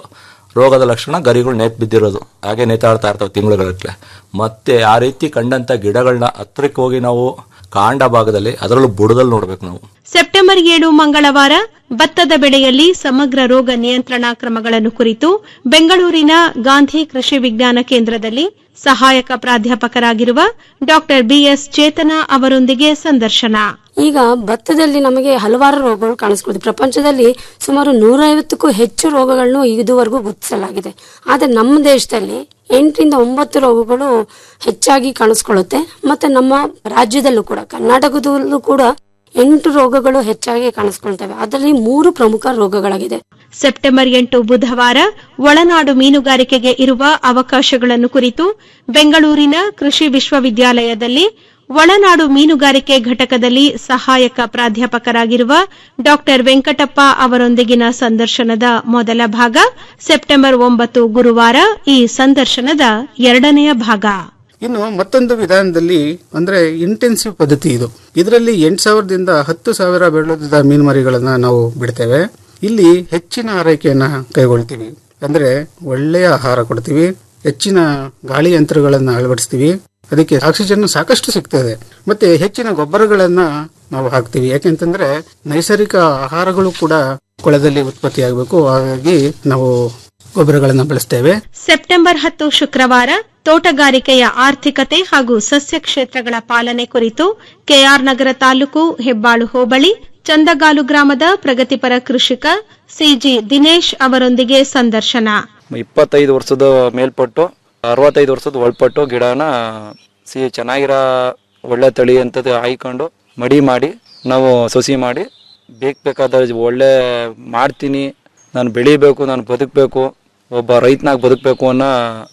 ರೋಗದ ಲಕ್ಷಣ ಗರಿಗಳು ನೇತ್ ಬಿದ್ದಿರೋದು ಹಾಗೆ ನೇತಾಡ್ತಾ ಇರ್ತವೆ ತಿಂಗಳುಗಟ್ಟಲೆ ಮತ್ತೆ ಆ ರೀತಿ ಕಂಡಂತ ಗಿಡಗಳನ್ನ ಹತ್ರಕ್ಕೆ ಹೋಗಿ ನಾವು ಕಾಂಡ ಭಾಗದಲ್ಲಿ ಅದರಲ್ಲೂ ಬುಡದಲ್ಲಿ ನೋಡ್ಬೇಕು ನಾವು ಸೆಪ್ಟೆಂಬರ್ ಏಳು ಮಂಗಳವಾರ ಭತ್ತದ ಬೆಳೆಯಲ್ಲಿ ಸಮಗ್ರ ರೋಗ ನಿಯಂತ್ರಣಾ ಕ್ರಮಗಳನ್ನು ಕುರಿತು ಬೆಂಗಳೂರಿನ ಗಾಂಧಿ ಕೃಷಿ ವಿಜ್ಞಾನ ಕೇಂದ್ರದಲ್ಲಿ ಸಹಾಯಕ ಪ್ರಾಧ್ಯಾಪಕರಾಗಿರುವ ಡಾಕ್ಟರ್ ಬಿಎಸ್ ಚೇತನ ಅವರೊಂದಿಗೆ ಸಂದರ್ಶನ ಈಗ ಭತ್ತದಲ್ಲಿ ನಮಗೆ ಹಲವಾರು ರೋಗಗಳು ಕಾಣಿಸ್ಕೊಳ್ತವೆ ಪ್ರಪಂಚದಲ್ಲಿ ಸುಮಾರು ನೂರೈವತ್ತಕ್ಕೂ ಹೆಚ್ಚು ರೋಗಗಳನ್ನು ಇದುವರೆಗೂ ಗುರುತಿಸಲಾಗಿದೆ ಆದರೆ ನಮ್ಮ ದೇಶದಲ್ಲಿ ಎಂಟರಿಂದ ಒಂಬತ್ತು ರೋಗಗಳು ಹೆಚ್ಚಾಗಿ ಕಾಣಿಸ್ಕೊಳ್ಳುತ್ತೆ ಮತ್ತೆ ನಮ್ಮ ರಾಜ್ಯದಲ್ಲೂ ಕೂಡ ಕರ್ನಾಟಕದಲ್ಲೂ ಕೂಡ ಎಂಟು ರೋಗಗಳು ಹೆಚ್ಚಾಗಿ ಕಾಣಿಸ್ಕೊಳ್ತವೆ ಅದರಲ್ಲಿ ಮೂರು ಪ್ರಮುಖ ರೋಗಗಳಾಗಿದೆ ಸೆಪ್ಟೆಂಬರ್ ಎಂಟು ಬುಧವಾರ ಒಳನಾಡು ಮೀನುಗಾರಿಕೆಗೆ ಇರುವ ಅವಕಾಶಗಳನ್ನು ಕುರಿತು ಬೆಂಗಳೂರಿನ ಕೃಷಿ ವಿಶ್ವವಿದ್ಯಾಲಯದಲ್ಲಿ ಒಳನಾಡು ಮೀನುಗಾರಿಕೆ ಘಟಕದಲ್ಲಿ ಸಹಾಯಕ ಪ್ರಾಧ್ಯಾಪಕರಾಗಿರುವ ಡಾಕ್ಟರ್ ವೆಂಕಟಪ್ಪ ಅವರೊಂದಿಗಿನ ಸಂದರ್ಶನದ ಮೊದಲ ಭಾಗ ಸೆಪ್ಟೆಂಬರ್ ಒಂಬತ್ತು ಗುರುವಾರ ಈ ಸಂದರ್ಶನದ ಎರಡನೆಯ ಭಾಗ ಇನ್ನು ಮತ್ತೊಂದು ವಿಧಾನದಲ್ಲಿ ಅಂದ್ರೆ ಇಂಟೆನ್ಸಿವ್ ಪದ್ಧತಿ ಇದು ಇದರಲ್ಲಿ ಎಂಟು ಸಾವಿರದಿಂದ ಹತ್ತು ಸಾವಿರ ಬೆಳೆದ ಮೀನುಮರಿಗಳನ್ನ ನಾವು ಬಿಡ್ತೇವೆ ಇಲ್ಲಿ ಹೆಚ್ಚಿನ ಆರೈಕೆಯನ್ನ ಕೈಗೊಳ್ತೀವಿ ಅಂದ್ರೆ ಒಳ್ಳೆಯ ಆಹಾರ ಕೊಡ್ತೀವಿ ಹೆಚ್ಚಿನ ಗಾಳಿ ಯಂತ್ರಗಳನ್ನ ಅಳವಡಿಸ್ತೀವಿ ಅದಕ್ಕೆ ಆಕ್ಸಿಜನ್ ಸಾಕಷ್ಟು ಸಿಗ್ತದೆ ಮತ್ತೆ ಹೆಚ್ಚಿನ ಗೊಬ್ಬರಗಳನ್ನ ನಾವು ಹಾಕ್ತೀವಿ ಯಾಕೆಂತಂದ್ರೆ ನೈಸರ್ಗಿಕ ಆಹಾರಗಳು ಕೂಡ ಕೊಳದಲ್ಲಿ ಉತ್ಪತ್ತಿಯಾಗಬೇಕು ಹಾಗಾಗಿ ನಾವು ಗೊಬ್ಬರಗಳನ್ನ ಬಳಸ್ತೇವೆ ಸೆಪ್ಟೆಂಬರ್ ಹತ್ತು ಶುಕ್ರವಾರ ತೋಟಗಾರಿಕೆಯ ಆರ್ಥಿಕತೆ ಹಾಗೂ ಸಸ್ಯ ಕ್ಷೇತ್ರಗಳ ಪಾಲನೆ ಕುರಿತು ಕೆಆರ್ ನಗರ ತಾಲೂಕು ಹೆಬ್ಬಾಳು ಹೋಬಳಿ ಚಂದಗಾಲು ಗ್ರಾಮದ ಪ್ರಗತಿಪರ ಕೃಷಿಕ ಸಿಜಿ ದಿನೇಶ್ ಅವರೊಂದಿಗೆ ಸಂದರ್ಶನ ಇಪ್ಪತ್ತೈದು ವರ್ಷದ ಮೇಲ್ಪಟ್ಟು ಅರವತ್ತೈದು ವರ್ಷದ ಒಳಪಟ್ಟು ಗಿಡನ ಸಿ ಚೆನ್ನಾಗಿರೋ ಒಳ್ಳೆ ತಳಿ ಅಂತದ್ದು ಆಯ್ಕೊಂಡು ಮಡಿ ಮಾಡಿ ನಾವು ಸೊಸಿ ಮಾಡಿ ಬೇಕು ಬೇಕಾದ ಒಳ್ಳೆ ಮಾಡ್ತೀನಿ ನಾನು ಬೆಳಿಬೇಕು ನಾನು ಬದುಕಬೇಕು ಒಬ್ಬ ರೈತನಾಗಿ ಬದುಕಬೇಕು ಅನ್ನೋ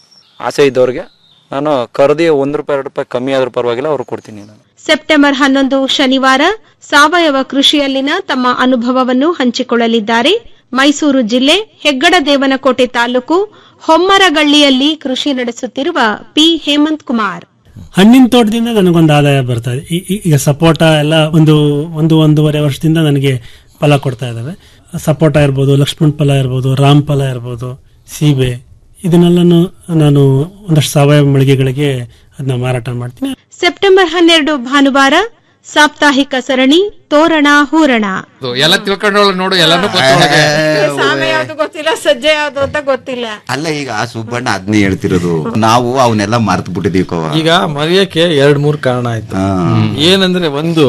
ಆಸೆ ಇದ್ದವ್ರಿಗೆ ನಾನು ಕರ್ದಿ ಒಂದು ರೂಪಾಯಿ ಎರಡು ರೂಪಾಯಿ ಕಮ್ಮಿ ಆದ್ರೂ ಪರವಾಗಿಲ್ಲ ಅವ್ರಿಗೆ ಕೊಡ್ತೀನಿ ನಾನು ಸೆಪ್ಟೆಂಬರ್ ಹನ್ನೊಂದು ಶನಿವಾರ ಸಾವಯವ ಕೃಷಿಯಲ್ಲಿನ ತಮ್ಮ ಅನುಭವವನ್ನು ಹಂಚಿಕೊಳ್ಳಲಿದ್ದಾರೆ ಮೈಸೂರು ಜಿಲ್ಲೆ ಹೆಗ್ಗಡ ದೇವನಕೋಟೆ ತಾಲೂಕು ಹೊಮ್ಮರಗಳ್ಳಿಯಲ್ಲಿ ಕೃಷಿ ನಡೆಸುತ್ತಿರುವ ಪಿ ಹೇಮಂತ್ ಕುಮಾರ್ ಹಣ್ಣಿನ ತೋಟದಿಂದ ನನಗೊಂದು ಆದಾಯ ಬರ್ತಾ ಇದೆ ಈ- ಈ- ಈಗ ಸಪೋಟ ಎಲ್ಲ ಒಂದು ಒಂದು ಒಂದೂವರೆ ವರ್ಷದಿಂದ ನನಗೆ ಫಲ ಕೊಡ್ತಾ ಇದ್ದಾವೆ ಸಪೋಟ ಇರ್ಬೋದು ಲಕ್ಷ್ಮಣ್ ಫಲ ಇರ್ಬೋದು ರಾಮ್ ಫಲ ಇರ್ಬೋದು ಸೀಬೆ ಇದನ್ನೆಲ್ಲನು ನಾನು ಒಂದಷ್ಟು ಸಾವಯವ ಮಳಿಗೆಗಳಿಗೆ ಅದನ್ನ ಮಾರಾಟ ಮಾಡ್ತೀನಿ ಸೆಪ್ಟೆಂಬರ್ ಹನ್ನೆರಡು ಭಾನುವಾರ ಸಾಪ್ತಾಹಿಕ ಸರಣಿ ತೋರಣ ಹೂರಣ ಅದು ಎಲ್ಲ ತಿಳ್ಕೊಂಡವಳು ನೋಡು ಎಲ್ಲಾನು ಗೊತ್ತೊಳಗೆ ಸಾಮೆ ಯಾವ್ದು ಗೊತ್ತಿಲ್ಲ ಸಜ್ಜೆ ಯಾವ್ದು ಅಂತ ಗೊತ್ತಿಲ್ಲ ಅಲ್ಲ ಈಗ ಆ ಸುಬ್ಬಣ್ಣ ಅದನ್ನೇ ಹೇಳ್ತಿರೋದು ನಾವು ಅವನ್ನೆಲ್ಲ ಮರ್ತು ಬಿಟ್ಟಿದೀವಿ ಕವ ಈಗ ಮರೆಯಕ್ಕೆ ಎರಡ್ ಮೂರ್ ಕಾರಣ ಆಯ್ತು ಏನಂದ್ರೆ ಒಂದು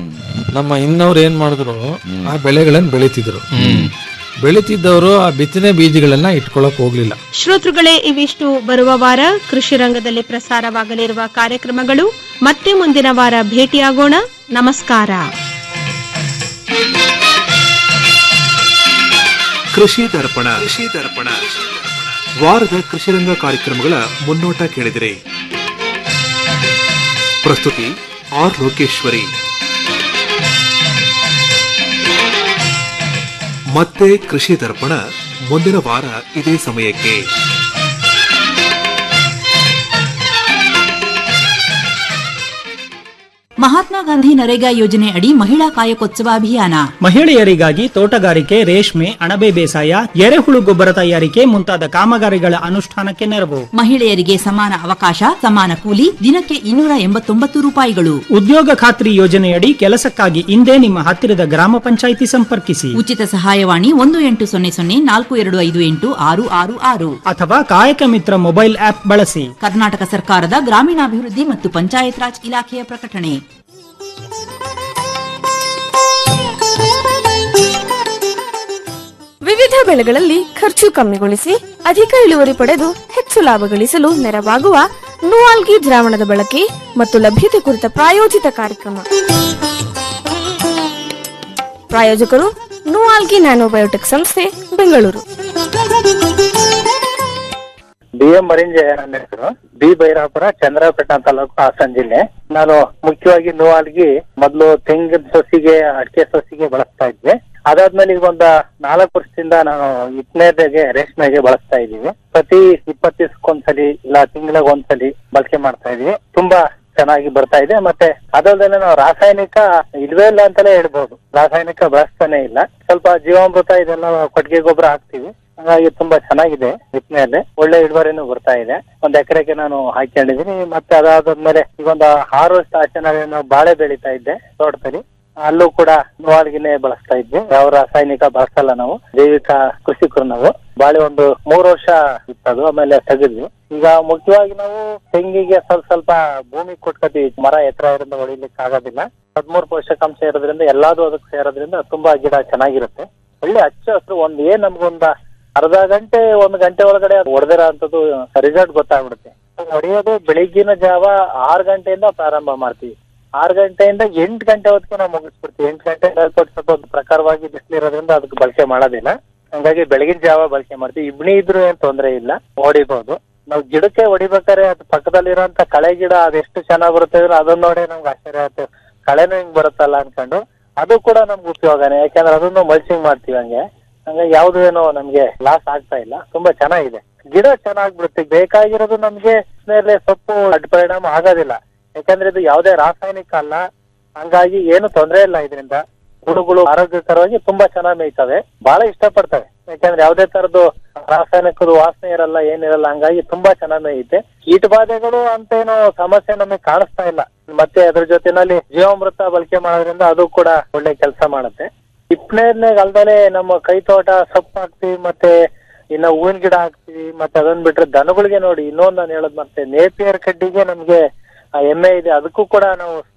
ನಮ್ಮ ಇನ್ನವ್ರು ಏನ್ ಮಾಡಿದ್ರು ಆ ಬೆಳೆಗಳನ್ನ ಬೆಳಿತಿದ್ರು ಬೆಳಿತಿದ್ದವರು ಆ ಬಿತ್ತನೆ ಬೀಜಗಳನ್ನ ಇಟ್ಕೊಳಕ್ ಹೋಗ್ಲಿಲ್ಲ ಶ್ರೋತೃಗಳೇ ಇವಿಷ್ಟು ಬರುವ ವಾರ ಕೃಷಿ ರಂಗದಲ್ಲಿ ಪ್ರಸಾರವಾಗಲಿರುವ ಕಾರ್ಯಕ್ರಮಗಳು ಮತ್ತೆ ಮುಂದಿನ ವಾರ ಭೇಟಿಯಾಗೋಣ ನಮಸ್ಕಾರ ಕೃಷಿ ದರ್ಪಣ ಕೃಷಿ ದರ್ಪಣ ವಾರದ ಕೃಷಿರಂಗ ಕಾರ್ಯಕ್ರಮಗಳ ಮುನ್ನೋಟ ಕೇಳಿದಿರಿ ಪ್ರಸ್ತುತಿ ಆರ್ ಲೋಕೇಶ್ವರಿ ಮತ್ತೆ ಕೃಷಿ ದರ್ಪಣ ಮುಂದಿನ ವಾರ ಇದೇ ಸಮಯಕ್ಕೆ ಮಹಾತ್ಮ ಗಾಂಧಿ ನರೇಗಾ ಯೋಜನೆ ಅಡಿ ಮಹಿಳಾ ಕಾಯಕೋತ್ಸವ ಅಭಿಯಾನ ಮಹಿಳೆಯರಿಗಾಗಿ ತೋಟಗಾರಿಕೆ ರೇಷ್ಮೆ ಅಣಬೆ ಬೇಸಾಯ ಎರೆಹುಳು ಗೊಬ್ಬರ ತಯಾರಿಕೆ ಮುಂತಾದ ಕಾಮಗಾರಿಗಳ ಅನುಷ್ಠಾನಕ್ಕೆ ನೆರವು ಮಹಿಳೆಯರಿಗೆ ಸಮಾನ ಅವಕಾಶ ಸಮಾನ ಕೂಲಿ ದಿನಕ್ಕೆ ಇನ್ನೂರ ಎಂಬತ್ತೊಂಬತ್ತು ರೂಪಾಯಿಗಳು ಉದ್ಯೋಗ ಖಾತ್ರಿ ಯೋಜನೆಯಡಿ ಕೆಲಸಕ್ಕಾಗಿ ಇಂದೇ ನಿಮ್ಮ ಹತ್ತಿರದ ಗ್ರಾಮ ಪಂಚಾಯಿತಿ ಸಂಪರ್ಕಿಸಿ ಉಚಿತ ಸಹಾಯವಾಣಿ ಒಂದು ಎಂಟು ಸೊನ್ನೆ ಸೊನ್ನೆ ನಾಲ್ಕು ಎರಡು ಐದು ಎಂಟು ಆರು ಆರು ಆರು ಅಥವಾ ಕಾಯಕ ಮಿತ್ರ ಮೊಬೈಲ್ ಆಪ್ ಬಳಸಿ ಕರ್ನಾಟಕ ಸರ್ಕಾರದ ಗ್ರಾಮೀಣಾಭಿವೃದ್ಧಿ ಮತ್ತು ಪಂಚಾಯತ್ ರಾಜ್ ಇಲಾಖೆಯ ಪ್ರಕಟಣೆ ವಿವಿಧ ಬೆಳೆಗಳಲ್ಲಿ ಖರ್ಚು ಕಮ್ಮಿಗೊಳಿಸಿ ಅಧಿಕ ಇಳುವರಿ ಪಡೆದು ಹೆಚ್ಚು ಲಾಭ ಗಳಿಸಲು ನೆರವಾಗುವ ನೂಆಲ್ಗಿ ದ್ರಾವಣದ ಬಳಕೆ ಮತ್ತು ಲಭ್ಯತೆ ಕುರಿತ ಪ್ರಾಯೋಜಿತ ಕಾರ್ಯಕ್ರಮ ಪ್ರಾಯೋಜಕರು ನೂಆಲ್ಗಿ ನ್ಯಾನೋಬಯೋಟೆಕ್ ಸಂಸ್ಥೆ ಬೆಂಗಳೂರು ಬಿ ಎಂ ಮರಿಂಜೆ ನನ್ನ ಹೆಸರು ಬಿ ಭೈರಾಪುರ ಚಂದ್ರಪೇಟ ತಾಲೂಕು ಹಾಸನ ಜಿಲ್ಲೆ ನಾನು ಮುಖ್ಯವಾಗಿ ನೋವಾಲ್ಗಿ ಮೊದಲು ತೆಂಗಿನ ಸೊಸಿಗೆ ಅಡಿಕೆ ಸೊಸಿಗೆ ಬಳಸ್ತಾ ಇದ್ವಿ ಅದಾದ್ಮೇಲೆ ಈಗ ಒಂದು ನಾಲ್ಕು ವರ್ಷದಿಂದ ನಾನು ಇಪ್ಪನೇದೆಗೆ ರೇಷ್ಮೆಗೆ ಬಳಸ್ತಾ ಇದೀವಿ ಪ್ರತಿ ಇಪ್ಪತ್ತು ದಿವಸಕ್ಕೊಂದ್ಸಲಿ ಇಲ್ಲ ತಿಂಗಳಿಗೆ ಒಂದ್ಸಲಿ ಬಳಕೆ ಮಾಡ್ತಾ ಇದೀವಿ ತುಂಬಾ ಚೆನ್ನಾಗಿ ಬರ್ತಾ ಇದೆ ಮತ್ತೆ ಅದಲ್ಲದೆ ನಾವು ರಾಸಾಯನಿಕ ಇಲ್ವೇ ಇಲ್ಲ ಅಂತಾನೆ ಹೇಳ್ಬೋದು ರಾಸಾಯನಿಕ ಬಳಸ್ತಾನೆ ಇಲ್ಲ ಸ್ವಲ್ಪ ಜೀವಾಮೃತ ಇದೆಲ್ಲ ಕೊಟ್ಟಿಗೆ ಗೊಬ್ಬರ ಹಾಕ್ತಿವಿ ಹಾಗಾಗಿ ತುಂಬಾ ಚೆನ್ನಾಗಿದೆ ಬಿತ್ತನೆಯಲ್ಲಿ ಒಳ್ಳೆ ಇಳುವರಿನೂ ಬರ್ತಾ ಇದೆ ಒಂದ್ ಎಕರೆಗೆ ನಾನು ಹಾಕೊಂಡಿದೀನಿ ಮತ್ತೆ ಅದಾದ್ಮೇಲೆ ಈಗ ಒಂದು ಆರು ವರ್ಷ ಆಚೆ ನಾನು ಬಾಳೆ ಬೆಳೀತಾ ಇದ್ದೆ ತೋಟದಲ್ಲಿ ಅಲ್ಲೂ ಕೂಡ ನೋವಾಲ್ಗಿನೇ ಬಳಸ್ತಾ ಇದ್ವಿ ಯಾವ ರಾಸಾಯನಿಕ ಬಳಸಲ್ಲ ನಾವು ಜೈವಿಕ ಕೃಷಿಕರು ನಾವು ಬಾಳೆ ಒಂದು ಮೂರು ವರ್ಷ ಇತ್ತದು ಆಮೇಲೆ ತೆಗೆದ್ವಿ ಈಗ ಮುಖ್ಯವಾಗಿ ನಾವು ತೆಂಗಿಗೆ ಸ್ವಲ್ಪ ಸ್ವಲ್ಪ ಭೂಮಿ ಕೊಟ್ಕೋತೀವಿ ಮರ ಎತ್ತರ ಇರೋದ್ರಿಂದ ಹೊಡಿಲಿಕ್ಕೆ ಆಗೋದಿಲ್ಲ ಹದಿಮೂರು ಪೋಷಕಾಂಶ ಇರೋದ್ರಿಂದ ಎಲ್ಲಾದು ಅದಕ್ಕೆ ಸೇರೋದ್ರಿಂದ ತುಂಬಾ ಗಿಡ ಚೆನ್ನಾಗಿರುತ್ತೆ ಒಳ್ಳೆ ಹಚ್ಚ ಹಸಿರು ಒಂದ್ ಏನ್ ನಮ್ಗೊಂದ ಅರ್ಧ ಗಂಟೆ ಒಂದ್ ಗಂಟೆ ಒಳಗಡೆ ಅದು ಹೊಡೆದಿರೋ ಅಂತದ್ದು ರಿಸಲ್ಟ್ ಗೊತ್ತಾಗ್ಬಿಡುತ್ತೆ ಹೊಡೆಯೋದು ಬೆಳಿಗ್ಗಿನ ಜಾವ ಆರು ಗಂಟೆಯಿಂದ ಪ್ರಾರಂಭ ಮಾಡ್ತೀವಿ ಆರು ಗಂಟೆಯಿಂದ ಎಂಟು ಗಂಟೆ ಹೊತ್ತಿಗೆ ನಾವು ಮುಗಿಸ್ಬಿಡ್ತೀವಿ ಎಂಟು ಗಂಟೆ ಮೇಲ್ಪಟ್ಟು ಸ್ವಲ್ಪ ಒಂದು ಪ್ರಕಾರವಾಗಿ ಬಿಸಿಲಿರೋದ್ರಿಂದ ಅದಕ್ಕೆ ಬಳಕೆ ಮಾಡೋದಿಲ್ಲ ಹಂಗಾಗಿ ಬೆಳಗಿನ ಜಾವ ಬಳಕೆ ಮಾಡ್ತೀವಿ ಇಬ್ಣಿ ಇದ್ರು ಏನ್ ತೊಂದ್ರೆ ಇಲ್ಲ ಹೊಡಿಬಹುದು ನಾವು ಗಿಡಕ್ಕೆ ಹೊಡಿಬೇಕಾದ್ರೆ ಅದು ಪಕ್ಕದಲ್ಲಿರೋಂತ ಕಳೆ ಗಿಡ ಅದೆಷ್ಟು ಚೆನ್ನಾಗ್ ಬರುತ್ತೆ ಅಂದ್ರೆ ಅದನ್ನ ನೋಡಿ ನಮ್ಗೆ ಆಶ್ಚರ್ಯ ಆಗುತ್ತೆ ಕಳೆನೂ ಹಿಂಗ್ ಬರುತ್ತಲ್ಲ ಅನ್ಕೊಂಡು ಅದು ಕೂಡ ನಮ್ಗೆ ಉಪಯೋಗನೇ ಯಾಕಂದ್ರೆ ಅದನ್ನು ಮಲ್ಚಿಂಗ್ ಮಾಡ್ತೀವಿ ಹಂಗೆ ಹಂಗಾಗಿ ಯಾವ್ದು ಏನೋ ನಮ್ಗೆ ಲಾಸ್ ಆಗ್ತಾ ಇಲ್ಲ ತುಂಬಾ ಚೆನ್ನಾಗಿದೆ ಗಿಡ ಚೆನ್ನಾಗ್ ಬಿಡುತ್ತೆ ಬೇಕಾಗಿರೋದು ನಮ್ಗೆ ಮೇಲೆ ಸೊಪ್ಪು ಅಡ್ಡ ಪರಿಣಾಮ ಆಗೋದಿಲ್ಲ ಯಾಕಂದ್ರೆ ಇದು ಯಾವುದೇ ರಾಸಾಯನಿಕ ಅಲ್ಲ ಹಂಗಾಗಿ ಏನು ತೊಂದರೆ ಇಲ್ಲ ಇದರಿಂದ ಹುಳುಗಳು ಆರೋಗ್ಯಕರವಾಗಿ ತುಂಬಾ ಚೆನ್ನಾಗಿ ಮೇಯ್ತವೆ ಬಹಳ ಇಷ್ಟಪಡ್ತವೆ ಯಾಕಂದ್ರೆ ಯಾವುದೇ ತರದ್ದು ರಾಸಾಯನಿಕದ ವಾಸನೆ ಇರಲ್ಲ ಏನಿರಲ್ಲ ಹಂಗಾಗಿ ತುಂಬಾ ಚೆನ್ನಾಗಿ ಮೇಯುತ್ತೆ ಕೀಟ ಬಾಧೆಗಳು ಅಂತ ಏನೋ ಸಮಸ್ಯೆ ನಮಗೆ ಕಾಣಿಸ್ತಾ ಇಲ್ಲ ಮತ್ತೆ ಅದ್ರ ಜೊತೆನಲ್ಲಿ ಜೀವಾಮೃತ ಬಳಕೆ ಮಾಡೋದ್ರಿಂದ ಅದು ಕೂಡ ಒಳ್ಳೆ ಕೆಲಸ ಮಾಡುತ್ತೆ ಹಿಪ್ನೇರ್ನಾಗ ಅಲ್ದಲೆ ನಮ್ಮ ಕೈ ತೋಟ ಸೊಪ್ಪು ಹಾಕ್ತಿವಿ ಮತ್ತೆ ಇನ್ನ ಹೂವಿನ ಗಿಡ ಹಾಕ್ತಿವಿ ಮತ್ತೆ ಅದನ್ನ ಬಿಟ್ರೆ ದನಗಳಿಗೆ ನೋಡಿ ಇನ್ನೊಂದು ನಾನು ಹೇಳೋದ್ ಮತ್ತೆ ನೇಪಿಯರ್ ಕಡ್ಡಿಗೆ ನಮ್ಗೆ ಆ ಎಮ್ಮೆ ಇದೆ ಅದಕ್ಕೂ ಕೂಡ ನಾವು